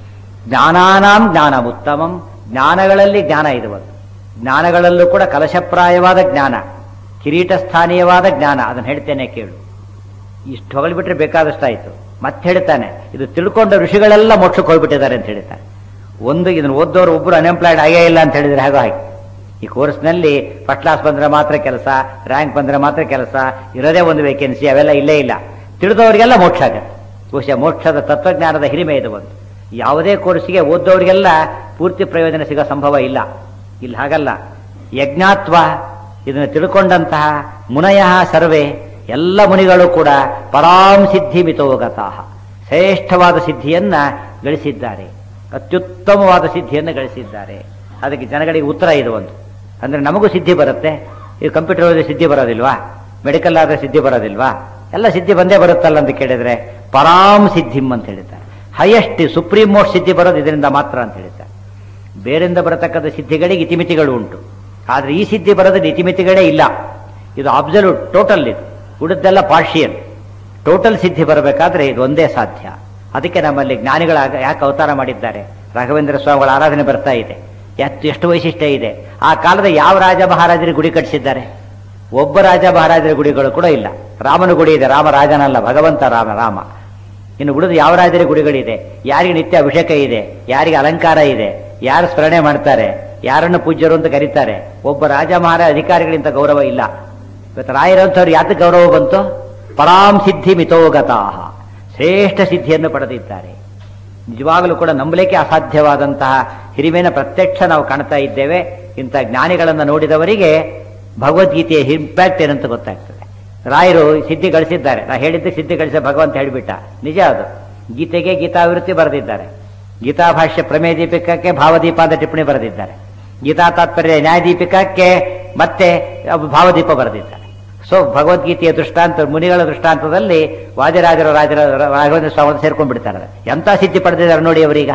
ಜ್ಞಾನಾನಾಂ ಜ್ಞಾನ ಉತ್ತಮಂ ಜ್ಞಾನಗಳಲ್ಲಿ ಜ್ಞಾನ ಇದು ಒಂದು ಜ್ಞಾನಗಳಲ್ಲೂ ಕೂಡ ಕಲಶಪ್ರಾಯವಾದ ಜ್ಞಾನ ಕಿರೀಟ ಸ್ಥಾನೀಯವಾದ ಜ್ಞಾನ ಅದನ್ನು ಹೇಳ್ತೇನೆ ಕೇಳು ಇಷ್ಟು ಹೊಗಳ್ಬಿಟ್ರೆ ಬೇಕಾದಷ್ಟಾಯ್ತು ಮತ್ತೆ ಹೇಳ್ತಾನೆ ಇದು ತಿಳ್ಕೊಂಡ ಋಷಿಗಳೆಲ್ಲ ಮೋಕ್ಷಕ್ಕೆ ಹೋಗ್ಬಿಟ್ಟಿದ್ದಾರೆ ಅಂತ ಹೇಳ್ತಾನೆ ಒಂದು ಇದನ್ನು ಓದೋರು ಒಬ್ರು ಅನ್ಎಂಪ್ಲಾಯ್ಡ್ ಆಗೇ ಇಲ್ಲ ಅಂತ ಹೇಳಿದ್ರೆ ಹಾಗೋ ಹಾಗೆ ಈ ಕೋರ್ಸ್ನಲ್ಲಿ ಫಸ್ಟ್ ಕ್ಲಾಸ್ ಬಂದ್ರೆ ಮಾತ್ರ ಕೆಲಸ ರ್ಯಾಂಕ್ ಬಂದ್ರೆ ಮಾತ್ರ ಕೆಲಸ ಇರೋದೇ ಒಂದು ವೇಕೆನ್ಸಿ ಅವೆಲ್ಲ ಇಲ್ಲೇ ಇಲ್ಲ ತಿಳಿದವರಿಗೆಲ್ಲ ಮೋಕ್ಷ ಆಗುತ್ತೆ ಬಹುಶಃ ಮೋಕ್ಷದ ತತ್ವಜ್ಞಾನದ ಹಿರಿಮೆ ಇದು ಒಂದು ಯಾವುದೇ ಕೋರ್ಸಿಗೆ ಓದೋರಿಗೆಲ್ಲ ಪೂರ್ತಿ ಪ್ರಯೋಜನ ಸಿಗೋ ಸಂಭವ ಇಲ್ಲ ಇಲ್ಲಿ ಹಾಗಲ್ಲ ಯಜ್ಞಾತ್ವ ಇದನ್ನು ತಿಳ್ಕೊಂಡಂತಹ ಮುನಯ ಸರ್ವೇ ಎಲ್ಲ ಮುನಿಗಳು ಕೂಡ ಪರಾಂ ಸಿದ್ಧಿ ಮಿತೋಗತಃ ಶ್ರೇಷ್ಠವಾದ ಸಿದ್ಧಿಯನ್ನ ಗಳಿಸಿದ್ದಾರೆ ಅತ್ಯುತ್ತಮವಾದ ಸಿದ್ಧಿಯನ್ನು ಗಳಿಸಿದ್ದಾರೆ ಅದಕ್ಕೆ ಜನಗಳಿಗೆ ಉತ್ತರ ಇದು ಒಂದು ಅಂದ್ರೆ ನಮಗೂ ಸಿದ್ಧಿ ಬರುತ್ತೆ ಈ ಕಂಪ್ಯೂಟರ್ ಓದಿದ್ರೆ ಸಿದ್ಧಿ ಬರೋದಿಲ್ವಾ ಮೆಡಿಕಲ್ ಆದ್ರೆ ಸಿದ್ಧಿ ಬರೋದಿಲ್ವಾ ಎಲ್ಲ ಸಿದ್ಧಿ ಬಂದೇ ಬರುತ್ತಲ್ಲ ಅಂತ ಕೇಳಿದ್ರೆ ಪರಾಂ ಸಿದ್ಧಿಂ ಅಂತ ಹೇಳ್ತಾರೆ ಹೈಯೆಸ್ಟ್ ಸುಪ್ರೀಂ ಮೋಸ್ಟ್ ಸಿದ್ಧಿ ಬರೋದು ಇದರಿಂದ ಮಾತ್ರ ಅಂತ ಹೇಳ್ತಾರೆ ಬೇರೆಯಿಂದ ಬರತಕ್ಕಂಥ ಸಿದ್ಧಿಗಳಿಗೆ ಇತಿಮಿತಿಗಳು ಉಂಟು ಆದ್ರೆ ಈ ಸಿದ್ಧಿ ಬರೋದು ಇತಿಮಿತಿಗಳೇ ಇಲ್ಲ ಇದು ಅಬ್ಸಲ್ಯೂಟ್ ಟೋಟಲ್ ಇದು ಉಳಿದೆಲ್ಲ ಪಾರ್ಷಿಯಲ್ ಟೋಟಲ್ ಸಿದ್ಧಿ ಬರಬೇಕಾದ್ರೆ ಇದು ಒಂದೇ ಸಾಧ್ಯ ಅದಕ್ಕೆ ನಮ್ಮಲ್ಲಿ ಜ್ಞಾನಿಗಳ ಯಾಕೆ ಅವತಾರ ಮಾಡಿದ್ದಾರೆ ರಾಘವೇಂದ್ರ ಸ್ವಾಮಿಗಳ ಆರಾಧನೆ ಬರ್ತಾ ಇದೆ ಎಷ್ಟು ಎಷ್ಟು ವೈಶಿಷ್ಟ್ಯ ಇದೆ ಆ ಕಾಲದ ಯಾವ ರಾಜ ಮಹಾರಾಜರಿಗೆ ಗುಡಿ ಕಟ್ಟಿಸಿದ್ದಾರೆ ಒಬ್ಬ ರಾಜ ಮಹಾರಾಜರ ಗುಡಿಗಳು ಕೂಡ ಇಲ್ಲ ರಾಮನ ಗುಡಿ ಇದೆ ರಾಮ ರಾಜನಲ್ಲ ಭಗವಂತ ರಾಮ ರಾಮ ಇನ್ನು ಉಳಿದು ಯಾವ ರಾಜರ ಗುಡಿಗಳಿದೆ ಯಾರಿಗೆ ನಿತ್ಯ ಅಭಿಷೇಕ ಇದೆ ಯಾರಿಗೆ ಅಲಂಕಾರ ಇದೆ ಯಾರು ಸ್ಮರಣೆ ಮಾಡ್ತಾರೆ ಯಾರನ್ನು ಪೂಜ್ಯರು ಅಂತ ಕರೀತಾರೆ ಒಬ್ಬ ರಾಜ ಮಹಾರಾಜ ಅಧಿಕಾರಿಗಳಿಂದ ಗೌರವ ಇಲ್ಲ ಇವತ್ತು ರಾಯರಂಥವ್ರು ಯಾತಕ್ಕೆ ಗೌರವ ಬಂತು ಪರಾಂ ಸಿದ್ಧಿ ಮಿತೋಗತಾಹ ಶ್ರೇಷ್ಠ ಸಿದ್ಧಿಯನ್ನು ಪಡೆದಿದ್ದಾರೆ ನಿಜವಾಗಲೂ ಕೂಡ ನಂಬಲಿಕ್ಕೆ ಅಸಾಧ್ಯವಾದಂತಹ ಹಿರಿಮೆನ ಪ್ರತ್ಯಕ್ಷ ನಾವು ಕಾಣ್ತಾ ಇದ್ದೇವೆ ಇಂಥ ಜ್ಞಾನಿಗಳನ್ನು ನೋಡಿದವರಿಗೆ ಭಗವದ್ಗೀತೆಯ ಇಂಪ್ಯಾಕ್ಟ್ ಏನಂತ ಗೊತ್ತಾಗ್ತದೆ ರಾಯರು ಸಿದ್ಧಿ ಗಳಿಸಿದ್ದಾರೆ ನಾ ಹೇಳಿದ್ದೆ ಸಿದ್ಧಿ ಗಳಿಸ ಭಗವಂತ ಹೇಳಿಬಿಟ್ಟ ನಿಜ ಅದು ಗೀತೆಗೆ ಗೀತಾವಿವೃತ್ತಿ ಬರೆದಿದ್ದಾರೆ ಗೀತಾ ಭಾಷ್ಯ ಪ್ರಮೇಯ ದೀಪಿಕಕ್ಕೆ ಭಾವದೀಪ ಅಂತ ಟಿಪ್ಪಣಿ ಬರೆದಿದ್ದಾರೆ ಗೀತಾ ತಾತ್ಪರ್ಯ ನ್ಯಾಯದೀಪಿಕಕ್ಕೆ ಮತ್ತೆ ಭಾವದೀಪ ಬರೆದಿದ್ದಾರೆ ಸೊ ಭಗವದ್ಗೀತೆಯ ದೃಷ್ಟಾಂತ ಮುನಿಗಳ ದೃಷ್ಟಾಂತದಲ್ಲಿ ವಾದಿರಾಜರ ರಾಜರ ರಾಘವೇಂದ್ರ ಸ್ವಾಮಿ ಸೇರ್ಕೊಂಡ್ ಬಿಡ್ತಾರೆ ಎಂತ ಸಿದ್ಧಿ ಪಡೆದಿದ್ದಾರೆ ನೋಡಿ ಅವರೀಗ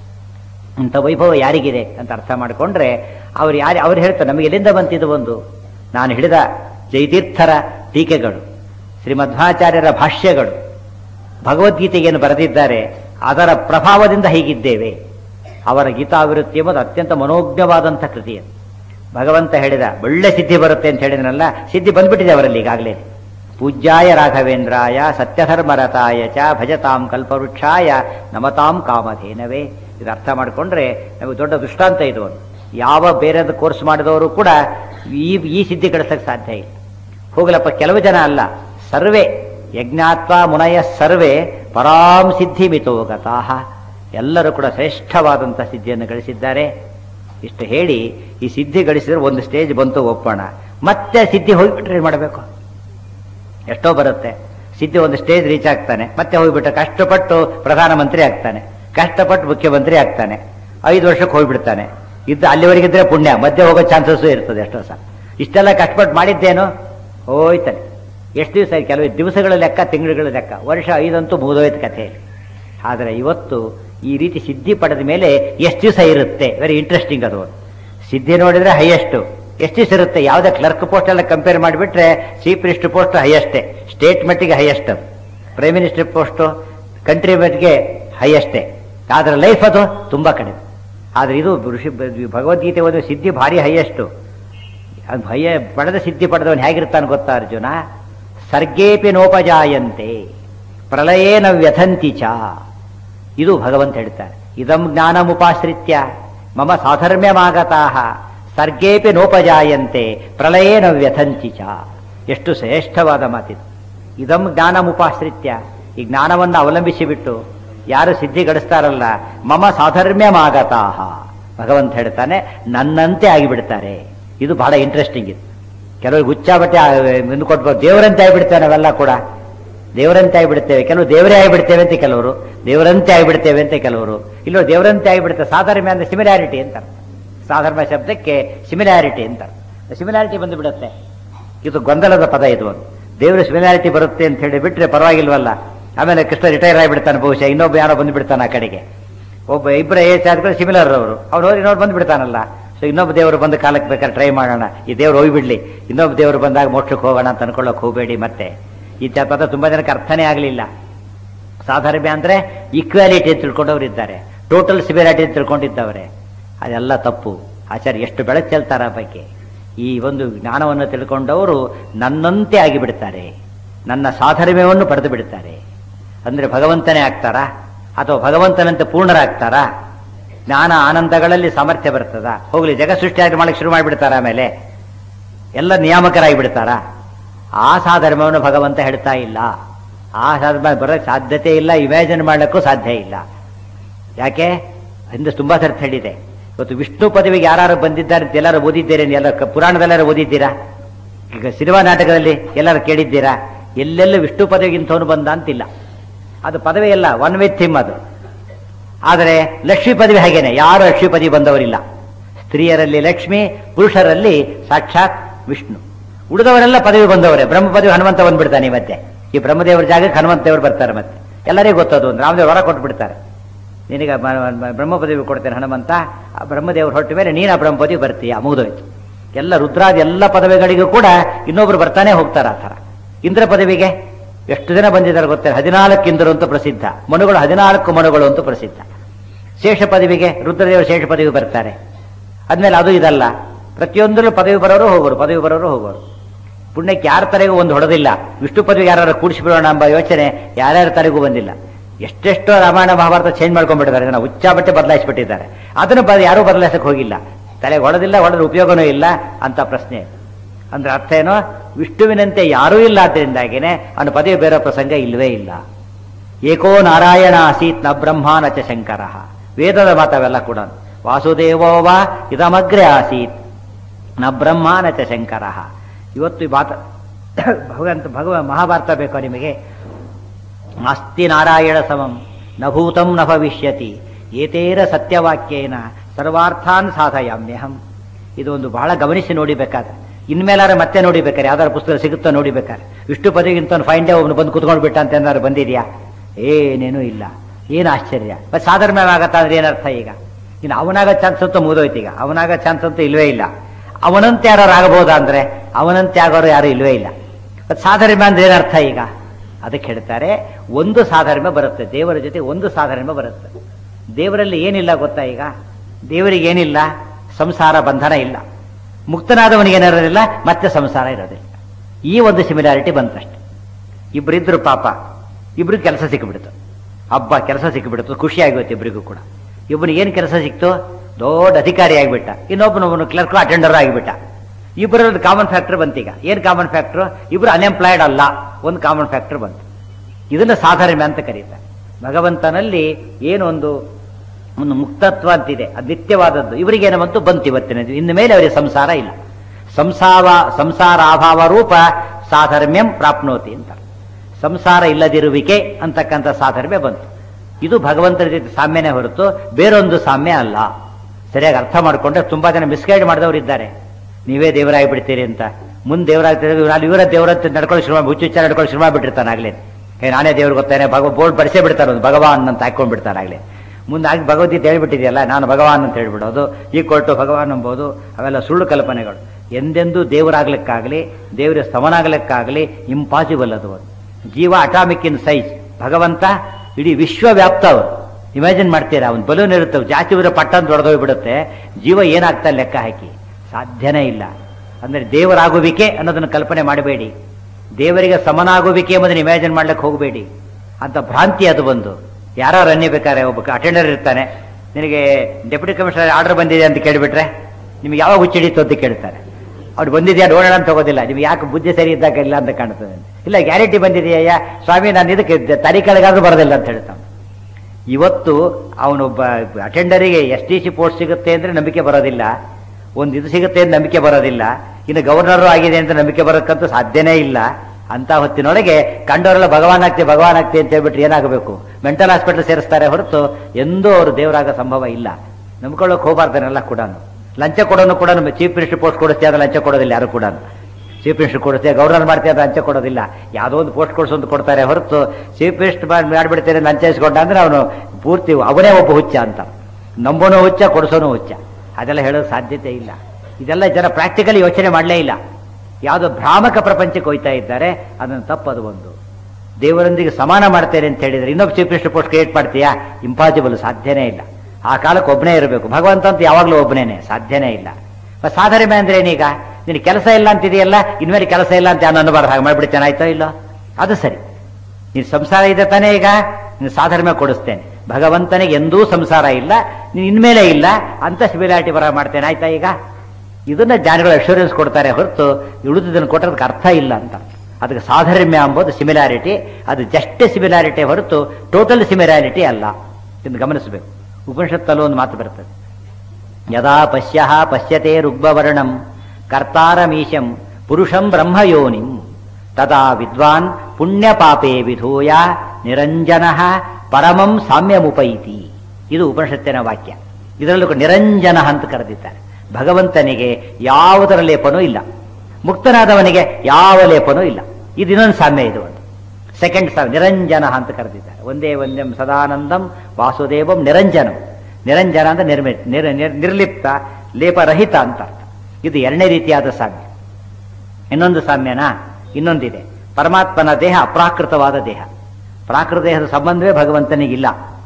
ಇಂಥ ವೈಭವ ಯಾರಿಗಿದೆ ಅಂತ ಅರ್ಥ ಮಾಡಿಕೊಂಡ್ರೆ ಅವ್ರು ಯಾರು ಅವ್ರು ಹೇಳ್ತಾರೆ ನಮಗೆ ಎಲ್ಲಿಂದ ಬಂತಿದ್ದು ಒಂದು ನಾನು ಹಿಡಿದ ಜೈತೀರ್ಥರ ಟೀಕೆಗಳು ಶ್ರೀಮಧ್ವಾಚಾರ್ಯರ ಭಾಷ್ಯಗಳು ಭಗವದ್ಗೀತೆಗೇನು ಬರೆದಿದ್ದಾರೆ ಅದರ ಪ್ರಭಾವದಿಂದ ಹೀಗಿದ್ದೇವೆ ಅವರ ಗೀತಾಭಿವೃತ್ತಿ ಎಂಬುದು ಅತ್ಯಂತ ಮನೋಜ್ಞವಾದಂಥ ಕೃತಿ ಅದು ಭಗವಂತ ಹೇಳಿದ ಒಳ್ಳೆ ಸಿದ್ಧಿ ಬರುತ್ತೆ ಅಂತ ಹೇಳಿದ್ರಲ್ಲ ಸಿದ್ಧಿ ಬಂದ್ಬಿಟ್ಟಿದೆ ಅವರಲ್ಲಿ ಈಗಾಗಲೇ ಪೂಜ್ಯಾಯ ರಾಘವೇಂದ್ರಾಯ ಸತ್ಯಧರ್ಮರತಾಯ ಚ ಭಜತಾಂ ಕಲ್ಪವೃಕ್ಷಾಯ ನಮತಾಂ ಕಾಮಧೇನವೇ ಇದು ಅರ್ಥ ಮಾಡಿಕೊಂಡ್ರೆ ನಮಗೆ ದೊಡ್ಡ ದೃಷ್ಟಾಂತ ಇದು ಒಂದು ಯಾವ ಬೇರೆದು ಕೋರ್ಸ್ ಮಾಡಿದವರು ಕೂಡ ಈ ಈ ಸಿದ್ಧಿ ಗಳಿಸಕ್ಕೆ ಸಾಧ್ಯ ಇಲ್ಲ ಹೋಗಲಪ್ಪ ಕೆಲವು ಜನ ಅಲ್ಲ ಸರ್ವೇ ಯಜ್ಞಾತ್ವ ಮುನಯ ಸರ್ವೇ ಪರಾಂ ಸಿದ್ಧಿ ಮಿತೋಗತಾಹ ಎಲ್ಲರೂ ಕೂಡ ಶ್ರೇಷ್ಠವಾದಂಥ ಸಿದ್ಧಿಯನ್ನು ಗಳಿಸಿದ್ದಾರೆ ಇಷ್ಟು ಹೇಳಿ ಈ ಸಿದ್ಧಿ ಗಳಿಸಿದ್ರೆ ಒಂದು ಸ್ಟೇಜ್ ಬಂತು ಒಪ್ಪೋಣ ಮತ್ತೆ ಸಿದ್ಧಿ ಹೋಗ್ಬಿಟ್ರೆ ಏನ್ ಮಾಡಬೇಕು ಎಷ್ಟೋ ಬರುತ್ತೆ ಸಿದ್ಧಿ ಒಂದು ಸ್ಟೇಜ್ ರೀಚ್ ಆಗ್ತಾನೆ ಮತ್ತೆ ಹೋಗ್ಬಿಟ್ಟು ಕಷ್ಟಪಟ್ಟು ಪ್ರಧಾನಮಂತ್ರಿ ಆಗ್ತಾನೆ ಕಷ್ಟಪಟ್ಟು ಮುಖ್ಯಮಂತ್ರಿ ಆಗ್ತಾನೆ ಐದು ವರ್ಷಕ್ಕೆ ಹೋಗ್ಬಿಡ್ತಾನೆ ಇದ್ದು ಅಲ್ಲಿವರೆಗಿದ್ರೆ ಪುಣ್ಯ ಮಧ್ಯೆ ಹೋಗೋ ಚಾನ್ಸಸ್ ಇರ್ತದೆ ಎಷ್ಟೋ ಸಲ ಇಷ್ಟೆಲ್ಲ ಕಷ್ಟಪಟ್ಟು ಮಾಡಿದ್ದೇನು ಹೋಯ್ತಾನೆ ಎಷ್ಟು ದಿವಸ ಕೆಲವು ದಿವಸಗಳ ಲೆಕ್ಕ ತಿಂಗಳುಗಳ ಲೆಕ್ಕ ವರ್ಷ ಐದಂತೂ ಮುಗಿದೋಯ್ತು ಕಥೆಯಲ್ಲಿ ಆದರೆ ಇವತ್ತು ಈ ರೀತಿ ಸಿದ್ಧಿ ಪಡೆದ ಮೇಲೆ ಎಷ್ಟು ದಿವಸ ಇರುತ್ತೆ ವೆರಿ ಇಂಟ್ರೆಸ್ಟಿಂಗ್ ಅದು ಸಿದ್ಧಿ ನೋಡಿದ್ರೆ ಹೈಯೆಸ್ಟ್ ಎಷ್ಟು ದಿವಸ ಇರುತ್ತೆ ಯಾವುದೇ ಕ್ಲರ್ಕ್ ಪೋಸ್ಟ್ ಎಲ್ಲ ಕಂಪೇರ್ ಮಾಡಿಬಿಟ್ರೆ ಚೀಫ್ ಮಿನಿಸ್ಟರ್ ಪೋಸ್ಟ್ ಹೈಯೆಸ್ಟೇ ಸ್ಟೇಟ್ ಮಟ್ಟಿಗೆ ಹೈಯೆಸ್ಟ್ ಅದು ಪ್ರೈಮ್ ಮಿನಿಸ್ಟರ್ ಪೋಸ್ಟು ಕಂಟ್ರಿ ಮಟ್ಟಿಗೆ ಹೈಯೆಸ್ಟೇ ಆದರೆ ಲೈಫ್ ಅದು ತುಂಬಾ ಕಡಿಮೆ ಆದರೆ ಇದು ಋಷಿ ಭಗವದ್ಗೀತೆ ಓದುವ ಸಿದ್ಧಿ ಭಾರಿ ಹೈಯೆಸ್ಟು ಅದು ಭಯ ಪಡೆದ ಸಿದ್ಧಿ ಪಡೆದವನು ಹೇಗಿರ್ತಾನೆ ಗೊತ್ತಾ ಅರ್ಜುನ ಸರ್ಗೇಪಿ ನೋಪಜಾಯಂತೆ ಪ್ರಳಯೇನ ವ್ಯಥಂತಿ ಚ ಇದು ಭಗವಂತ ಹೇಳ್ತಾರೆ ಇದಂ ಜ್ಞಾನಮುಪಾಶ್ರಿತ್ಯ ಮಮ ಸಾಧರ್ಮ್ಯಮಾಗತಾಹ ಸರ್ಗೇಪಿ ನೋಪಜಾಯಂತೆ ಪ್ರಳಯೇನ ವ್ಯಥಂತಿ ಚ ಎಷ್ಟು ಶ್ರೇಷ್ಠವಾದ ಮಾತಿದು ಇದಂ ಜ್ಞಾನಮುಪಾಶ್ರಿತ್ಯ ಈ ಜ್ಞಾನವನ್ನು ಅವಲಂಬಿಸಿ ಬಿಟ್ಟು ಯಾರು ಸಿದ್ಧಿ ಗಳಿಸ್ತಾರಲ್ಲ ಮಮ ಸಾಧರ್ಮ್ಯಮಾಗತಾಹ ಭಗವಂತ ಹೇಳ್ತಾನೆ ನನ್ನಂತೆ ಆಗಿಬಿಡ್ತಾರೆ ಇದು ಬಹಳ ಇಂಟ್ರೆಸ್ಟಿಂಗ್ ಇದು ಕೆಲವರು ಹುಚ್ಚಾಬಟ್ಟೆ ಮುಂದೆ ಕೊಟ್ಬೋದು ದೇವರಂತೆ ಆಗಿಬಿಡ್ತೇವೆ ನಾವೆಲ್ಲ ಕೂಡ ದೇವರಂತೆ ಆಗಿಬಿಡ್ತೇವೆ ಕೆಲವು ದೇವರೇ ಆಗಿಬಿಡ್ತೇವೆ ಅಂತ ಕೆಲವರು ದೇವರಂತೆ ಆಗಿಬಿಡ್ತೇವೆ ಅಂತ ಕೆಲವರು ಇಲ್ಲೋ ದೇವರಂತೆ ಆಗಿಬಿಡ್ತೇವೆ ಸಾಧರ್ಮ್ಯ ಅಂದ್ರೆ ಸಿಮಿಲಾರಿಟಿ ಅಂತ ಸಾಧರ್ಮ ಶಬ್ದಕ್ಕೆ ಸಿಮಿಲಾರಿಟಿ ಅಂತ ಸಿಮಿಲಾರಿಟಿ ಬಂದು ಬಿಡುತ್ತೆ ಇದು ಗೊಂದಲದ ಪದ ಇದು ಒಂದು ದೇವರ ಸಿಮಿಲಾರಿಟಿ ಬರುತ್ತೆ ಅಂತ ಹೇಳಿ ಬಿಟ್ರೆ ಪರವಾಗಿಲ್ವಲ್ಲ ಆಮೇಲೆ ಕೃಷ್ಣ ರಿಟೈರ್ ಆಗಿಬಿಡ್ತಾನೆ ಬಹುಶಃ ಇನ್ನೊಬ್ಬ ಯಾರೋ ಬಂದು ಬಿಡ್ತಾನೆ ಆ ಕಡೆಗೆ ಒಬ್ಬ ಇಬ್ಬರ ಏಜ್ ಆದ್ಮೇಲೆ ಸಿಮಿಲರ್ ಅವರು ಅವ್ರು ಹೋಗಿ ಇನ್ನೊಬ್ರು ಬಂದು ಬಿಡ್ತಾನಲ್ಲ ಸೊ ಇನ್ನೊಬ್ಬ ದೇವರು ಬಂದು ಕಾಲಕ್ಕೆ ಬೇಕಾದ್ರೆ ಟ್ರೈ ಮಾಡೋಣ ಈ ದೇವ್ರು ಹೋಗ್ಬಿಡ್ಲಿ ಇನ್ನೊಬ್ಬ ದೇವರು ಬಂದಾಗ ಮೋಕ್ಷಕ್ಕೆ ಹೋಗೋಣ ಅಂತ ಅನ್ಕೊಳ್ಳೋಕೆ ಹೋಗಬೇಡಿ ಮತ್ತೆ ಈ ಪದ ತುಂಬಾ ಜನಕ್ಕೆ ಅರ್ಥನೇ ಆಗಲಿಲ್ಲ ಸಾಧರ್ಮ್ಯ ಅಂದ್ರೆ ಈಕ್ವಾಲಿಟಿ ಅಂತ ತಿಳ್ಕೊಂಡವ್ರು ಇದ್ದಾರೆ ಟೋಟಲ್ ಸಿವಿಯಾರಿಟಿ ಅಂತ ತಿಳ್ಕೊಂಡಿದ್ದವ್ರೆ ಅದೆಲ್ಲ ತಪ್ಪು ಆಚಾರ್ಯ ಎಷ್ಟು ಬೆಳಕು ಚೆಲ್ತಾರ ಆ ಬಗ್ಗೆ ಈ ಒಂದು ಜ್ಞಾನವನ್ನು ತಿಳ್ಕೊಂಡವರು ನನ್ನಂತೆ ಆಗಿಬಿಡ್ತಾರೆ ನನ್ನ ಸಾಧರ್ಮ್ಯವನ್ನು ಪಡೆದು ಬಿಡ್ತಾರೆ ಅಂದ್ರೆ ಭಗವಂತನೇ ಆಗ್ತಾರಾ ಅಥವಾ ಭಗವಂತನಂತೆ ಪೂರ್ಣರಾಗ್ತಾರಾ ಜ್ಞಾನ ಆನಂದಗಳಲ್ಲಿ ಸಾಮರ್ಥ್ಯ ಬರ್ತದ ಹೋಗ್ಲಿ ಜಗತ್ ಸೃಷ್ಟಿಯಾಗಿ ಮಾಡಕ್ಕೆ ಶುರು ಮಾಡಿಬಿಡ್ತಾರ ಆಮೇಲೆ ಎಲ್ಲ ನಿಯಾಮಕರಾಗಿ ಬಿಡ್ತಾರ ಆ ಸಾಧರ್ಮವನ್ನು ಭಗವಂತ ಹೇಳ್ತಾ ಇಲ್ಲ ಆ ಸಾಧರ್ಮ ಬರೋಕ್ಕೆ ಸಾಧ್ಯತೆ ಇಲ್ಲ ಇಮ್ಯಾಜಿನ್ ಮಾಡಲಿಕ್ಕೂ ಸಾಧ್ಯ ಇಲ್ಲ ಯಾಕೆ ಹಿಂದೆ ತುಂಬಾ ಸರ್ತಿ ಹೇಳಿದೆ ಇವತ್ತು ವಿಷ್ಣು ಪದವಿಗೆ ಯಾರು ಬಂದಿದ್ದಾರೆ ಅಂತ ಎಲ್ಲರೂ ಓದಿದ್ದೀರಿ ಎಲ್ಲ ಕ- ಪುರಾಣದಲ್ಲಾರು ಓದಿದ್ದೀರಾ ಈಗ ಸಿನಿಮಾ ನಾಟಕದಲ್ಲಿ ಎಲ್ಲರೂ ಕೇಳಿದ್ದೀರಾ ಎಲ್ಲೆಲ್ಲ ವಿಷ್ಣು ಪದವಿಗೆ ಇಂಥವನು ಬಂದ ಅಂತಿಲ್ಲ ಅದು ಪದವಿ ಅಲ್ಲ ಒನ್ ವಿತ್ ಥಿಮ್ ಅದು ಆದರೆ ಲಕ್ಷ್ಮೀ ಪದವಿ ಹಾಗೇನೆ ಯಾರು ಲಕ್ಷ್ಮೀ ಪದವಿ ಬಂದವರಿಲ್ಲ ಸ್ತ್ರೀಯರಲ್ಲಿ ಲಕ್ಷ್ಮಿ ಪುರುಷರಲ್ಲಿ ಸಾಕ್ಷಾತ್ ವಿಷ್ಣು ಉಳಿದವರೆಲ್ಲ ಪದವಿ ಬಂದವರೇ ಬ್ರಹ್ಮ ಪದವಿ ಹನುಮಂತ ಬಂದ್ಬಿಡ್ತಾನೆ ಈ ಮತ್ತೆ ಈ ಬ್ರಹ್ಮದೇವರ ಜಾಗಕ್ಕೆ ಹನುಮಂತ ದೇವರು ಬರ್ತಾರೆ ಮತ್ತೆ ಎಲ್ಲರಿಗೂ ಗೊತ್ತದು ಒಂದು ರಾಮದೇವರು ಹೊರ ಕೊಟ್ಟು ಬಿಡ್ತಾರೆ ನಿನಗೆ ಮ- ಮ- ಬ್ರಹ್ಮ ಪದವಿ ಕೊಡ್ತೇನೆ ಹನುಮಂತ ಆ ಬ್ರಹ್ಮದೇವರು ಹೊರಟ ಮೇಲೆ ನೀನು ಆ ಬ್ರಹ್ಮ ಪದವಿ ಬರ್ತೀಯ ಮುಗಿದೋಯ್ತು ಎಲ್ಲ ರುದ್ರಾದಿ ಎಲ್ಲ ಪದವಿಗಳಿಗೂ ಕೂಡ ಇನ್ನೊಬ್ರು ಬರ್ತಾನೆ ಹೋಗ್ತಾರೆ ಆ ಥರ ಇಂದ್ರ ಪದವಿಗೆ ಎಷ್ಟು ಜನ ಬಂದಿದ್ದಾರೆ ಗೊತ್ತೇ ಹದಿನಾಲ್ಕು ಇಂದ್ರರು ಅಂತ ಪ್ರಸಿದ್ಧ ಮನುಗಳು ಹದಿನಾಲ್ಕು ಮನುಗಳು ಅಂತ ಪ್ರಸಿದ್ಧ ಶೇಷ ಪದವಿಗೆ ರುದ್ರದೇವರು ಶೇಷ ಪದವಿ ಬರ್ತಾರೆ ಆದ್ಮೇಲೆ ಅದು ಇದಲ್ಲ ಪ್ರತಿಯೊಂದರಲ್ಲೂ ಪದವಿ ಬರೋರು ಹೋಗೋರು ಪದವಿ ಬರೋರು ಹೋಗೋರು ಪುಣ್ಯಕ್ಕೆ ಯಾರ ತಲೆಗೂ ಒಂದು ಹೊಡೆದಿಲ್ಲ ವಿಷ್ಣು ಪದವಿಗೆ ಯಾರು ಕೂಡಿಸಿಬಿಡೋಣ ಎಂಬ ಯೋಚನೆ ಯಾರ್ಯಾರ ತಲೆಗೂ ಬಂದಿಲ್ಲ ಎಷ್ಟೆಷ್ಟೋ ರಾಮಾಯಣ ಮಹಾಭಾರತ ಚೇಂಜ್ ಮಾಡ್ಕೊಂಡ್ಬಿಟ್ಟಿದ್ದಾರೆ ಜನ ಹುಚ್ಚಾಬಟ್ಟೆ ಬದಲಾಯಿಸ್ಬಿಟ್ಟಿದ್ದಾರೆ ಅದನ್ನು ಬ ಯಾರೂ ಬದಲಾಯಿಸಕ್ಕೆ ಹೋಗಿಲ್ಲ ತಲೆಗೆ ಹೊಡೆದಿಲ್ಲ ಹೊಡೆದ್ರೆ ಉಪಯೋಗನೂ ಇಲ್ಲ ಅಂತ ಪ್ರಶ್ನೆ ಅಂದ್ರೆ ಅರ್ಥ ಏನೋ ವಿಷ್ಣುವಿನಂತೆ ಯಾರೂ ಇಲ್ಲ ಆದ್ದರಿಂದಾಗಿನೇ ಅವನ ಪದವಿ ಬೇರೆ ಪ್ರಸಂಗ ಇಲ್ಲವೇ ಇಲ್ಲ ಏಕೋ ನಾರಾಯಣ ಆಸೀತ್ ನ ಬ್ರಹ್ಮ ನ ಚ ಶಂಕರ ವೇದದ ಮಾತವೆಲ್ಲ ಕೂಡ ವಾಸುದೇವೋ ವಾ ಇದಮಗ್ರೆ ಆಸೀತ್ ನ ಬ್ರಹ್ಮ ನ ಚ ಶಂಕರ ಇವತ್ತು ಈ ಮಾತ ಭಗವಂತ ಭಗವ ಮಹಾಭಾರತ ಬೇಕೋ ನಿಮಗೆ ನಾಸ್ತಿ ನಾರಾಯಣ ಸಮಂ ನ ಭೂತಂ ನ ಭವಿಷ್ಯತಿ ಏತೇರ ಸತ್ಯವಾಕ್ಯೇನ ಸರ್ವಾರ್ಥಾನ್ ಸಾಧಯಾಮ್ಯಹಂ ಇದು ಒಂದು ಬಹಳ ಗಮನಿಸಿ ನೋಡಿಬೇಕಾದ್ರೆ ಇನ್ಮೇಲಾದ್ರೆ ಮತ್ತೆ ನೋಡಿಬೇಕಾರೆ ಯಾವ್ದಾದ್ರು ಪುಸ್ತಕ ಸಿಗುತ್ತೋ ನೋಡಿಬೇಕಾರೆ ವಿಷ್ಣು ಪದವಿಗಿಂತ ಫೈನ್ ಡೇ ಒಬ್ನು ಬಂದು ಕುತ್ಕೊಂಡು ಬಿಟ್ಟ ಅಂತ ಏನಾದ್ರು ಬಂದಿದ್ಯಾ ಏನೇನೂ ಇಲ್ಲ ಏನು ಆಶ್ಚರ್ಯ ಮತ್ತೆ ಸಾಧರ್ಮ್ಯವಾಗತ್ತಾ ಅಂದ್ರೆ ಏನರ್ಥ ಈಗ ಇನ್ನು ಅವನಾಗ ಚಾನ್ಸ್ ಅಂತೂ ಮುಗಿದೋಯ್ತು ಈಗ ಅವನಾಗ ಚಾನ್ಸ್ ಅಂತೂ ಇಲ್ವೇ ಇಲ್ಲ ಅವನಂತೆ ಯಾರು ಆಗಬಹುದಾ ಅಂದ್ರೆ ಅವನಂತೆ ಆಗೋರು ಯಾರು ಇಲ್ವೇ ಇಲ್ಲ ಮತ್ತೆ ಸಾಧರ್ಮ್ಯ ಅಂದ್ರೆ ಏನರ್ಥ ಈಗ ಅದಕ್ಕೆ ಹೇಳ್ತಾರೆ ಒಂದು ಸಾಧರ್ಮ್ಯ ಬರುತ್ತೆ ದೇವರ ಜೊತೆ ಒಂದು ಸಾಧರ್ಮ್ಯ ಬರುತ್ತೆ ದೇವರಲ್ಲಿ ಏನಿಲ್ಲ ಗೊತ್ತಾ ಈಗ ದೇವರಿಗೆ ಏನಿಲ್ಲ ಸಂಸಾರ ಬಂಧನ ಇಲ್ಲ ಮುಕ್ತನಾದವನಿಗೆ ಏನಿರೋದಿಲ್ಲ ಮತ್ತೆ ಸಂಸಾರ ಇರೋದಿಲ್ಲ ಈ ಒಂದು ಸಿಮಿಲಾರಿಟಿ ಬಂತಷ್ಟೆ ಇಬ್ಬರಿದ್ರು ಪಾಪ ಇಬ್ರಿಗೆ ಕೆಲಸ ಸಿಕ್ಕಿಬಿಡ್ತು ಹಬ್ಬ ಕೆಲಸ ಸಿಕ್ಕಿಬಿಡ್ತು ಖುಷಿ ಆಗೋಯ್ತು ಇಬ್ಬರಿಗೂ ಕೂಡ ಇಬ್ಬನಿಗೆ ಏನು ಕೆಲಸ ಸಿಕ್ತು ದೊಡ್ಡ ಅಧಿಕಾರಿ ಆಗಿಬಿಟ್ಟ ಇನ್ನೊಬ್ಬನೊಬ್ಬನು ಕ್ಲರ್ಕ್ ಅಟೆಂಡರ್ ಆಗಿಬಿಟ್ಟ ಇಬ್ಬರಲ್ಲಿ ಕಾಮನ್ ಫ್ಯಾಕ್ಟರ್ ಬಂತೀಗ ಏನ್ ಕಾಮನ್ ಫ್ಯಾಕ್ಟರ್ ಇಬ್ರು ಅನ್ಎಂಪ್ಲಾಯ್ಡ್ ಅಲ್ಲ ಒಂದು ಕಾಮನ್ ಫ್ಯಾಕ್ಟರ್ ಬಂತು ಇದನ್ನ ಸಾಧಾರಣ ಅಂತ ಕರೀತಾರೆ ಭಗವಂತನಲ್ಲಿ ಏನೊಂದು ಒಂದು ಮುಕ್ತತ್ವ ಅಂತಿದೆ ಅದು ನಿತ್ಯವಾದದ್ದು ಇವರಿಗೆ ಏನೋ ಬಂತು ಬಂತು ಇವತ್ತಿನ ದಿನ. ಇನ್ನು ಮೇಲೆ ಅವರಿಗೆ ಸಂಸಾರ ಇಲ್ಲ ಸಂಸಾರ ಸಂಸಾರಾಭಾವ ರೂಪ ಸಾಧರ್ಮ್ಯಂ ಪ್ರಾಪ್ನೋತಿ ಅಂತ ಸಂಸಾರ ಇಲ್ಲದಿರುವಿಕೆ ಅಂತಕ್ಕಂಥ ಸಾಧರ್ಮ್ಯ ಬಂತು ಇದು ಭಗವಂತನ ಜೊತೆ ಸಾಮ್ಯನೇ ಹೊರತು ಬೇರೊಂದು ಸಾಮ್ಯ ಅಲ್ಲ ಸರಿಯಾಗಿ ಅರ್ಥ ಮಾಡಿಕೊಂಡ್ರೆ ತುಂಬಾ ಜನ ಮಿಸ್ಗೈಡ್ ಮಾಡಿದವರು ಇದ್ದಾರೆ ನೀವೇ ದೇವರಾಗಿ ಬಿಡ್ತೀರಿ ಅಂತ ಮುಂದೆ ದೇವರಾಗ್ತೀರಿ ನಾನು ಇವರ ದೇವರಂತ ನಡ್ಕೊಳ್ಳಿ ಶುರು ಮಾಡಿ ಹುಚ್ಚುಚ್ಚಾರ ನಡ್ಕೊಳ್ಳಿ ಶುರು ಮಾಡಿಬಿಟ್ಟಿರ್ತಾನೆ ಆಗ್ಲೇ ಏ ನಾನೇ ದೇವ್ರು ಗೊತ್ತೇನೆ ಭಗ ಬೋರ್ಡ್ ಬಡಿಸೇ ಬಿಡ್ತಾರೆ ಒಂದು ಭಗವಾನ್ ಅಂತ ಹಾಕೊಂಡ್ ಬಿಡ್ತಾರೆ ಆಗ್ಲೇ ಮುಂದೆ ಆಗಿ ಭಗವದ್ಗೀತೆ ಹೇಳ್ಬಿಟ್ಟಿದೆಯಲ್ಲ ನಾನು ಭಗವಾನ್ ಅಂತ ಹೇಳ್ಬಿಡೋದು ಈ ಕೊಟ್ಟು ಭಗವಾನ್ ಎಂಬುದು ಅವೆಲ್ಲ ಸುಳ್ಳು ಕಲ್ಪನೆಗಳು ಎಂದೆಂದೂ ದೇವರಾಗ್ಲಿಕ್ಕಾಗಲಿ ದೇವರ ಸಮನಾಗ್ಲಿಕ್ಕಾಗಲಿ ಇಂಪಾಸಿಬಲ್ ಅದು ಒಂದು ಜೀವ ಅಟಾಮಿಕ್ ಇನ್ ಸೈಜ್ ಭಗವಂತ ಇಡೀ ವಿಶ್ವವ್ಯಾಪ್ತ ಅವರು ಇಮ್ಯಾಜಿನ್ ಮಾಡ್ತೀರಾ ಒಂದು ಬಲೂನ್ ಇರುತ್ತೆ ಜಾಸ್ತಿ ಇದ್ರೆ ಪಟ್ಟ ಅಂತ ಹೊಡೆದೋಗ್ಬಿಡುತ್ತೆ ಜೀವ ಏನಾಗ್ತಾ ಲೆಕ್ಕ ಹಾಕಿ ಸಾಧ್ಯನೇ ಇಲ್ಲ ಅಂದ್ರೆ ದೇವರಾಗುವಿಕೆ ಅನ್ನೋದನ್ನು ಕಲ್ಪನೆ ಮಾಡಬೇಡಿ ದೇವರಿಗೆ ಸಮನಾಗುವಿಕೆ ಎಂಬುದನ್ನು ಇಮ್ಯಾಜಿನ್ ಮಾಡ್ಲಿಕ್ಕೆ ಹೋಗಬೇಡಿ ಅಂತ ಭ್ರಾಂತಿ ಅದು ಬಂದು ಯಾರು ಅನ್ನಬೇಕಾರೆ ಒಬ್ಬ ಅಟೆಂಡರ್ ಇರ್ತಾನೆ ನಿನಗೆ ಡೆಪ್ಯೂಟಿ ಕಮಿಷನರ್ ಆರ್ಡರ್ ಬಂದಿದೆ ಅಂತ ಕೇಳಿಬಿಟ್ರೆ ನಿಮ್ಗೆ ಯಾವಾಗ ಹುಚ್ಚಿಡಿತು ಅಂತ ಕೇಳ್ತಾರೆ ಅವ್ರು ಬಂದಿದ್ಯಾ ನೋಡೋಣ ಅಂತ ಹೋಗೋದಿಲ್ಲ ನಿಮ್ಗೆ ಯಾಕೆ ಬುದ್ಧಿ ಸರಿ ಇದ್ದಾಗ ಇಲ್ಲ ಅಂತ ಕಾಣ್ತದೆ ಇಲ್ಲ ಗ್ಯಾರಂಟಿ ಬಂದಿದೆಯಾ ಸ್ವಾಮಿ ನಾನು ಇದಕ್ಕೆ ತಾರೀಖಳಿಗಾದ್ರೂ ಬರೋದಿಲ್ಲ ಅಂತ ಹೇಳ್ತಾನೆ ಇವತ್ತು ಅವನೊಬ್ಬ ಅಟೆಂಡರಿಗೆ ಎಸ್ ಟಿ ಸಿ ಪೋಸ್ಟ್ ಸಿಗುತ್ತೆ ಅಂದ್ರೆ ನಂಬಿಕೆ ಬರೋದಿಲ್ಲ ಒಂದು ಇದು ಸಿಗುತ್ತೆ ಅಂತ ನಂಬಿಕೆ ಬರೋದಿಲ್ಲ ಇನ್ನು ಗವರ್ನರು ಆಗಿದೆ ಅಂತ ನಂಬಿಕೆ ಬರೋಕ್ಕಂತೂ ಸಾಧ್ಯನೇ ಇಲ್ಲ ಅಂತ ಹೊತ್ತಿನೊಳಗೆ ಕಂಡವರೆಲ್ಲ ಭಗವಾನ್ ಆಗ್ತಿ ಭಗವಾನ್ ಆಗ್ತಿ ಅಂತ ಹೇಳ್ಬಿಟ್ರೆ ಏನಾಗಬೇಕು ಮೆಂಟಲ್ ಹಾಸ್ಪಿಟಲ್ ಸೇರಿಸ್ತಾರೆ ಹೊರತು ಎಂದೂ ಅವರು ದೇವರಾಗ ಸಂಭವ ಇಲ್ಲ ನಂಬ್ಕೊಳ್ಳೋಕೆ ಹೋಗಬಾರ್ದನ್ನೆಲ್ಲ ಕೂಡ ಲಂಚ ಕೊಡೋನು ಕೂಡ ಚೀಫ್ ಮಿನಿಸ್ಟರ್ ಪೋಸ್ಟ್ ಕೊಡಿಸ್ತೀಯ ಅದು ಲಂಚ ಕೊಡೋದಿಲ್ಲ ಯಾರು ಕೂಡ ಚೀಫ್ ಮಿನಿಸ್ಟರ್ ಕೊಡಿಸ್ತೀಯ ಗವರ್ನರ್ ಮಾಡ್ತೀಯ ಅದು ಲಂಚ ಕೊಡೋದಿಲ್ಲ ಯಾವುದೋ ಒಂದು ಪೋಸ್ಟ್ ಕೊಡಿಸೋದು ಕೊಡ್ತಾರೆ ಹೊರತು ಚೀಫ್ ಮಿನಿಸ್ಟರ್ ಮಾಡಿಬಿಡ್ತೇನೆ ಲಂಚ ಇಸ್ಕೊಂಡ ಅಂದ್ರೆ ಅವನು ಪೂರ್ತಿ ಅವನೇ ಒಬ್ಬ ಹುಚ್ಚ ಅಂತ ನಂಬೋನೋ ಹುಚ್ಚ ಕೊಡಿಸೋನೋ ಹುಚ್ಚ ಅದೆಲ್ಲ ಹೇಳೋದು ಸಾಧ್ಯತೆ ಇಲ್ಲ ಇದೆಲ್ಲ ಜನ ಪ್ರಾಕ್ಟಿಕಲಿ ಯೋಚನೆ ಮಾಡಲೇ ಇಲ್ಲ ಯಾವುದೋ ಭ್ರಾಮಕ ಪ್ರಪಂಚಕ್ಕೆ ಹೋಯ್ತಾ ಇದ್ದಾರೆ ಅದನ್ನು ತಪ್ಪದು ಒಂದು ದೇವರೊಂದಿಗೆ ಸಮಾನ ಮಾಡ್ತೇನೆ ಅಂತ ಹೇಳಿದ್ರೆ ಇನ್ನೊಬ್ಬ ಚೀಫ್ ಮಿನಿಸ್ಟರ್ ಪೋಸ್ಟ್ ಕ್ರಿಯೇಟ್ ಮಾಡ್ತೀಯಾ ಇಂಪಾಸಿಬಲ್ ಸಾಧ್ಯನೇ ಇಲ್ಲ ಆ ಕಾಲಕ್ಕೆ ಒಬ್ಬನೇ ಇರಬೇಕು ಭಗವಂತ ಅಂತ ಯಾವಾಗಲೂ ಒಬ್ಬನೇನೆ ಸಾಧ್ಯನೇ ಇಲ್ಲ ಮತ್ತೆ ಸಾಧನೆ ಅಂದ್ರೆ ಏನೀಗ ನಿನಗೆ ಕೆಲಸ ಇಲ್ಲ ಅಂತಿದೆಯಲ್ಲ ಇನ್ಮೇಲೆ ಕೆಲಸ ಇಲ್ಲ ಅಂತ ನಾನು ಅನ್ನಬಾರ್ದು ಹಾಗೆ ಮಾಡ್ಬಿಡ್ತೇನೆ ಆಯ್ತೋ ಇಲ್ಲೋ ಅದು ಸರಿ ನೀನು ಸಂಸಾರ ಇದೆ ತಾನೇ ಈಗ ನೀನು ಸಾಧನೆ ಕೊಡಿಸ್ತೇನೆ ಭಗವಂತನಿಗೆ ಎಂದೂ ಸಂಸಾರ ಇಲ್ಲ ನೀನು ಇನ್ಮೇಲೆ ಇಲ್ಲ ಅಂತ ಸಿಮಿಲಾರಿಟಿ ಬರ ಮಾಡ್ತೇನೆ ಆಯ್ತಾ ಈಗ ಇದನ್ನ ಜ್ಞಾನಿಗಳು ಅಶ್ಯೂರೆನ್ಸ್ ಕೊಡ್ತಾರೆ ಹೊರತು ಉಳಿದುದನ್ನು ಕೊಟ್ಟದಕ್ಕೆ ಅರ್ಥ ಇಲ್ಲ ಅಂತ ಅದಕ್ಕೆ ಸಾಧರ್ಮ್ಯ ಎಂಬುದು ಸಿಮಿಲಾರಿಟಿ ಅದು ಜಸ್ಟ್ ಸಿಮಿಲಾರಿಟಿ ಹೊರತು ಟೋಟಲ್ ಸಿಮಿಲಾರಿಟಿ ಅಲ್ಲ ಎಂದು ಗಮನಿಸಬೇಕು ಉಪನಿಷತ್ತಲ್ಲೂ ಒಂದು ಮಾತು ಬರ್ತದೆ ಯದಾ ಪಶ್ಯ ಪಶ್ಯತೆ ರುಗ್ಭವರ್ಣಂ ಕರ್ತಾರಮೀಶಂ ಪುರುಷಂ ಬ್ರಹ್ಮಯೋನಿಂ ತದಾ ವಿದ್ವಾನ್ ಪುಣ್ಯ ಪಾಪೇ ವಿಧೂಯ ನಿರಂಜನ ಪರಮಂ ಸಾಮ್ಯಮುಪೈತಿ ಇದು ಉಪನಿಷತ್ತಿನ ವಾಕ್ಯ ಇದರಲ್ಲೂ ಕೂಡ ನಿರಂಜನ ಅಂತ ಕರೆದಿದ್ದಾರೆ ಭಗವಂತನಿಗೆ ಯಾವುದರ ಲೇಪನೂ ಇಲ್ಲ ಮುಕ್ತನಾದವನಿಗೆ ಯಾವ ಲೇಪನೂ ಇಲ್ಲ ಇದು ಇನ್ನೊಂದು ಸಾಮ್ಯ ಇದು ಒಂದು ಸೆಕೆಂಡ್ ಸಾಮ್ಯ ನಿರಂಜನ ಅಂತ ಕರೆದಿದ್ದಾರೆ ಒಂದೇ ಒಂದೇ ಸದಾನಂದಂ ವಾಸುದೇವಂ ನಿರಂಜನಂ ನಿರಂಜನ ಅಂತ ನಿರ್ಮಿ ನಿರ್- ನಿರ್- ನಿರ್ಲಿಪ್ತ ಲೇಪರಹಿತ ಅಂತ ಅರ್ಥ ಇದು ಎರಡನೇ ರೀತಿಯಾದ ಸಾಮ್ಯ ಇನ್ನೊಂದು ಸಾಮ್ಯನಾ ಇನ್ನೊಂದಿದೆ ಪರಮಾತ್ಮನ ದೇಹ ಅಪ್ರಾಕೃತವಾದ ದೇಹ ಪ್ರಾಕೃತ ದೇಹದ ಸಂಬಂಧವೇ ಭಗವಂತನಿಗಿಲ್ಲ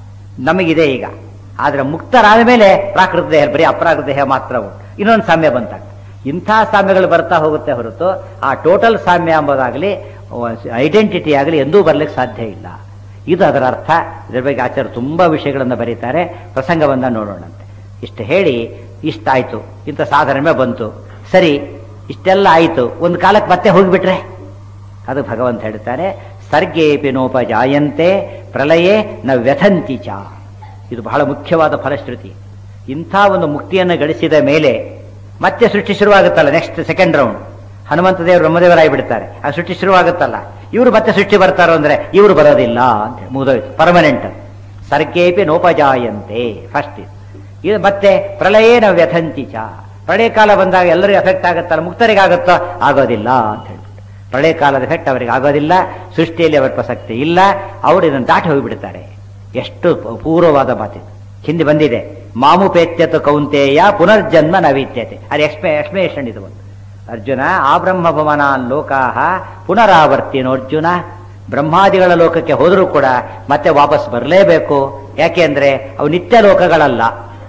ನಮಗಿದೆ ಈಗ ಆದ್ರೆ ಮುಕ್ತರಾದ ಮೇಲೆ ಪ್ರಾಕೃತ ದೇಹ ಬರೀ ಅಪ್ರಾಕೃತ ದೇಹ ಮಾತ್ರ ಉಂಟು ಇನ್ನೊಂದು ಸಾಮ್ಯ ಬಂತಾಗ ಇಂಥ ಸಾಮ್ಯಗಳು ಬರ್ತಾ ಹೋಗುತ್ತೆ ಹೊರತು ಆ ಟೋಟಲ್ ಸಾಮ್ಯ ಎಂಬುದಾಗಲಿ ಐಡೆಂಟಿಟಿ ಆಗಲಿ ಎಂದೂ ಬರ್ಲಿಕ್ಕೆ ಸಾಧ್ಯ ಇಲ್ಲ ಇದು ಅದರ ಅರ್ಥ ಇದರ ಬಗ್ಗೆ ಆಚಾರ್ಯ ತುಂಬಾ ವಿಷಯಗಳನ್ನು ಬರೀತಾರೆ ಪ್ರಸಂಗವನ್ನ ನೋಡೋಣಂತೆ ಇಷ್ಟು ಹೇಳಿ ಇಷ್ಟಾಯ್ತು ಇಂಥ ಸಾಧನೆ ಬಂತು ಸರಿ ಇಷ್ಟೆಲ್ಲ ಆಯ್ತು ಒಂದು ಕಾಲಕ್ಕೆ ಮತ್ತೆ ಹೋಗಿಬಿಟ್ರೆ ಅದು ಭಗವಂತ ಹೇಳ್ತಾರೆ ಸರ್ಗೇಪಿ ನೋಪಜಾಯಂತೆ ಪ್ರಳಯೇ ನ ವ್ಯಥಂತಿ ಚ ಇದು ಬಹಳ ಮುಖ್ಯವಾದ ಫಲಶ್ರುತಿ ಇಂಥ ಒಂದು ಮುಕ್ತಿಯನ್ನು ಗಳಿಸಿದ ಮೇಲೆ ಮತ್ತೆ ಸೃಷ್ಟಿ ಶುರುವಾಗುತ್ತಲ್ಲ ನೆಕ್ಸ್ಟ್ ಸೆಕೆಂಡ್ ರೌಂಡ್ ಹನುಮಂತ ದೇವರು ಬ್ರಹ್ಮದೇವರಾಗಿ ಬಿಡ್ತಾರೆ ಆ ಸೃಷ್ಟಿ ಶುರುವಾಗುತ್ತಲ್ಲ ಇವರು ಮತ್ತೆ ಸೃಷ್ಟಿ ಬರ್ತಾರೋ ಅಂದ್ರೆ ಇವರು ಬರೋದಿಲ್ಲ ಅಂತ ಹೇಳಿ ಮುಗಿದೋಯ್ತು ಪರ್ಮನೆಂಟ್ ಸರ್ಗೇಪಿ ನೋಪಜಾಯಂತೆ ಫಸ್ಟ್ ಇದು ಮತ್ತೆ ಪ್ರಳಯೇನ ವ್ಯಥಂತಿ ಚ ಪ್ರಳಯ ಕಾಲ ಬಂದಾಗ ಎಲ್ಲರಿಗೂ ಎಫೆಕ್ಟ್ ಆಗುತ್ತಲ್ಲ ಮುಕ್ತರಿಗಾಗುತ್ತೋ ಆಗೋದಿಲ್ಲ ಅಂತ ಹೇಳ್ಬಿಟ್ಟು ಪ್ರಳಯ ಕಾಲದ ಎಫೆಕ್ಟ್ ಅವರಿಗೆ ಆಗೋದಿಲ್ಲ ಸೃಷ್ಟಿಯಲ್ಲಿ ಅವರ ಪ್ರಸಕ್ತಿ ಇಲ್ಲ ಅವರು ಇದನ್ನು ದಾಟಿ ಹೋಗಿಬಿಡ್ತಾರೆ ಎಷ್ಟು ಪೂರ್ವವಾದ ಮಾತಿದು ಹಿಂದೆ ಬಂದಿದೆ ಮಾಮುಪೇತ್ಯತು ಕೌಂತೆಯ ಪುನರ್ಜನ್ಮ ನವೀತ್ಯತೆ ಅದು ಎಕ್ಸ್ಪೆ ಎಕ್ಸ್ಪ್ಲೇಷನ್ ಇದು ಒಂದು ಅರ್ಜುನ ಆ ಬ್ರಹ್ಮ ಭವನಾನ್ ಲೋಕಾಹ ಪುನರಾವರ್ತಿನೋ ಅರ್ಜುನ ಬ್ರಹ್ಮಾದಿಗಳ ಲೋಕಕ್ಕೆ ಹೋದರೂ ಕೂಡ ಮತ್ತೆ ವಾಪಸ್ ಬರಲೇಬೇಕು ಯಾಕೆಂದ್ರೆ ಅವು ನಿತ್ಯ ಲೋಕಗಳಲ್ಲ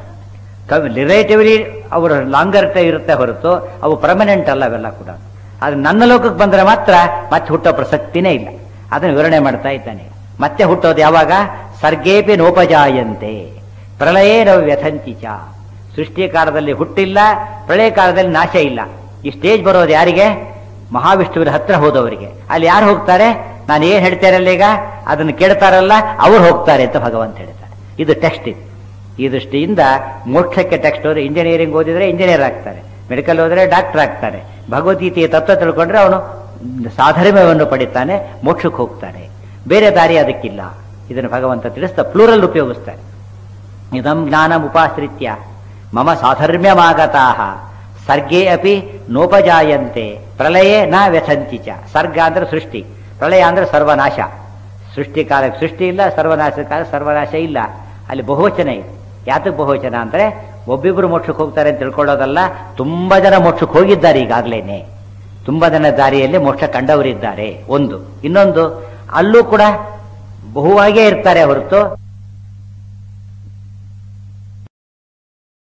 ರಿಲೇಟಿವ್ಲಿ ಅವರ ಲಾಂಗರ್ ಇರುತ್ತೆ ಹೊರತು ಅವು ಪರ್ಮನೆಂಟ್ ಅಲ್ಲ ಅವೆಲ್ಲ ಕೂಡ ಆದ್ರೆ ನನ್ನ ಲೋಕಕ್ಕೆ ಬಂದ್ರೆ ಮಾತ್ರ ಮತ್ತೆ ಹುಟ್ಟೋ ಪ್ರಸಕ್ತಿನೇ ಇಲ್ಲ ಅದನ್ನು ವಿವರಣೆ ಮಾಡ್ತಾ ಇದ್ದಾನೆ ಮತ್ತೆ ಹುಟ್ಟೋದು ಯಾವಾಗ ಸರ್ಗೇಪಿ ನೋಪಜಾಯಂತೆ ಪ್ರಳಯೇ ನವ ವ್ಯಥಂತಿ ಚ ಸೃಷ್ಟಿ ಕಾಲದಲ್ಲಿ ಹುಟ್ಟಿಲ್ಲ ಪ್ರಳಯ ಕಾಲದಲ್ಲಿ ನಾಶ ಇಲ್ಲ ಈ ಸ್ಟೇಜ್ ಬರೋದು ಯಾರಿಗೆ ಮಹಾವಿಷ್ಣುವಿನ ಹತ್ರ ಹೋದವರಿಗೆ ಅಲ್ಲಿ ಯಾರು ಹೋಗ್ತಾರೆ ನಾನು ಏನ್ ಹೇಳ್ತೇನಲ್ಲ ಈಗ ಅದನ್ನು ಕೇಳ್ತಾರಲ್ಲ ಅವ್ರು ಹೋಗ್ತಾರೆ ಅಂತ ಭಗವಂತ ಹೇಳ್ತಾರೆ ಇದು ಟೆಕ್ಸ್ಟ್ ಇದು ಈ ದೃಷ್ಟಿಯಿಂದ ಮೋಕ್ಷಕ್ಕೆ ಟೆಕ್ಸ್ಟ್ ಹೋದ್ರೆ ಇಂಜಿನಿಯರಿಂಗ್ ಓದಿದ್ರೆ ಇಂಜಿನಿಯರ್ ಆಗ್ತಾರೆ ಮೆಡಿಕಲ್ ಹೋದ್ರೆ ಡಾಕ್ಟರ್ ಆಗ್ತಾರೆ ಭಗವದ್ಗೀತೆಯ ತತ್ವ ತಿಳ್ಕೊಂಡ್ರೆ ಅವನು ಸಾಧರ್ಮ್ಯವನ್ನು ಪಡಿತಾನೆ ಮೋಕ್ಷಕ್ಕೆ ಹೋಗ್ತಾನೆ ಬೇರೆ ದಾರಿ ಅದಕ್ಕಿಲ್ಲ ಇದನ್ನು ಭಗವಂತ ತಿಳಿಸ್ತಾ ಪ್ಲೂರಲ್ ಉಪಯೋಗಿಸ್ತಾರೆ ಇದಂ ಜ್ಞಾನಂ ಉಪಾಶ್ರಿತ್ಯ ಮಮ ಸಾಧರ್ಮ್ಯಮಾಗತಾಹ ಸರ್ಗೇ ಅಪಿ ನೋಪಜಾಯಂತೆ ಪ್ರಳಯೇ ನ ವ್ಯಥಂತಿ ಚ ಸರ್ಗ ಅಂದ್ರೆ ಸೃಷ್ಟಿ ಪ್ರಳಯ ಅಂದ್ರೆ ಸರ್ವನಾಶ ಸೃಷ್ಟಿ ಕಾಲಕ್ಕೆ ಸೃಷ್ಟಿ ಇಲ್ಲ ಸರ್ವನಾಶ ಕಾಲ ಸರ್ವನಾಶ ಇಲ್ಲ ಅಲ್ಲಿ ಬಹುವಚನ ಇದೆ ಯಾತಕ್ಕೆ ಬಹುವಚನ ಅಂದ್ರೆ ಒಬ್ಬಿಬ್ರು ಮೋಕ್ಷಕ್ಕೆ ಹೋಗ್ತಾರೆ ಅಂತ ತಿಳ್ಕೊಳ್ಳೋದಲ್ಲ ತುಂಬಾ ಜನ ಮೋಕ್ಷಕ್ಕೆ ಹೋಗಿದ್ದಾರೆ ಈಗಾಗ್ಲೇನೆ ತುಂಬಾ ಜನ ದಾರಿಯಲ್ಲಿ ಮೋಕ್ಷ ಕಂಡವರಿದ್ದಾರೆ ಒಂದು ಇನ್ನೊಂದು ಅಲ್ಲೂ ಕೂಡ ಬಹುವಾಗೇ ಇರ್ತಾರೆ ಹೊರತು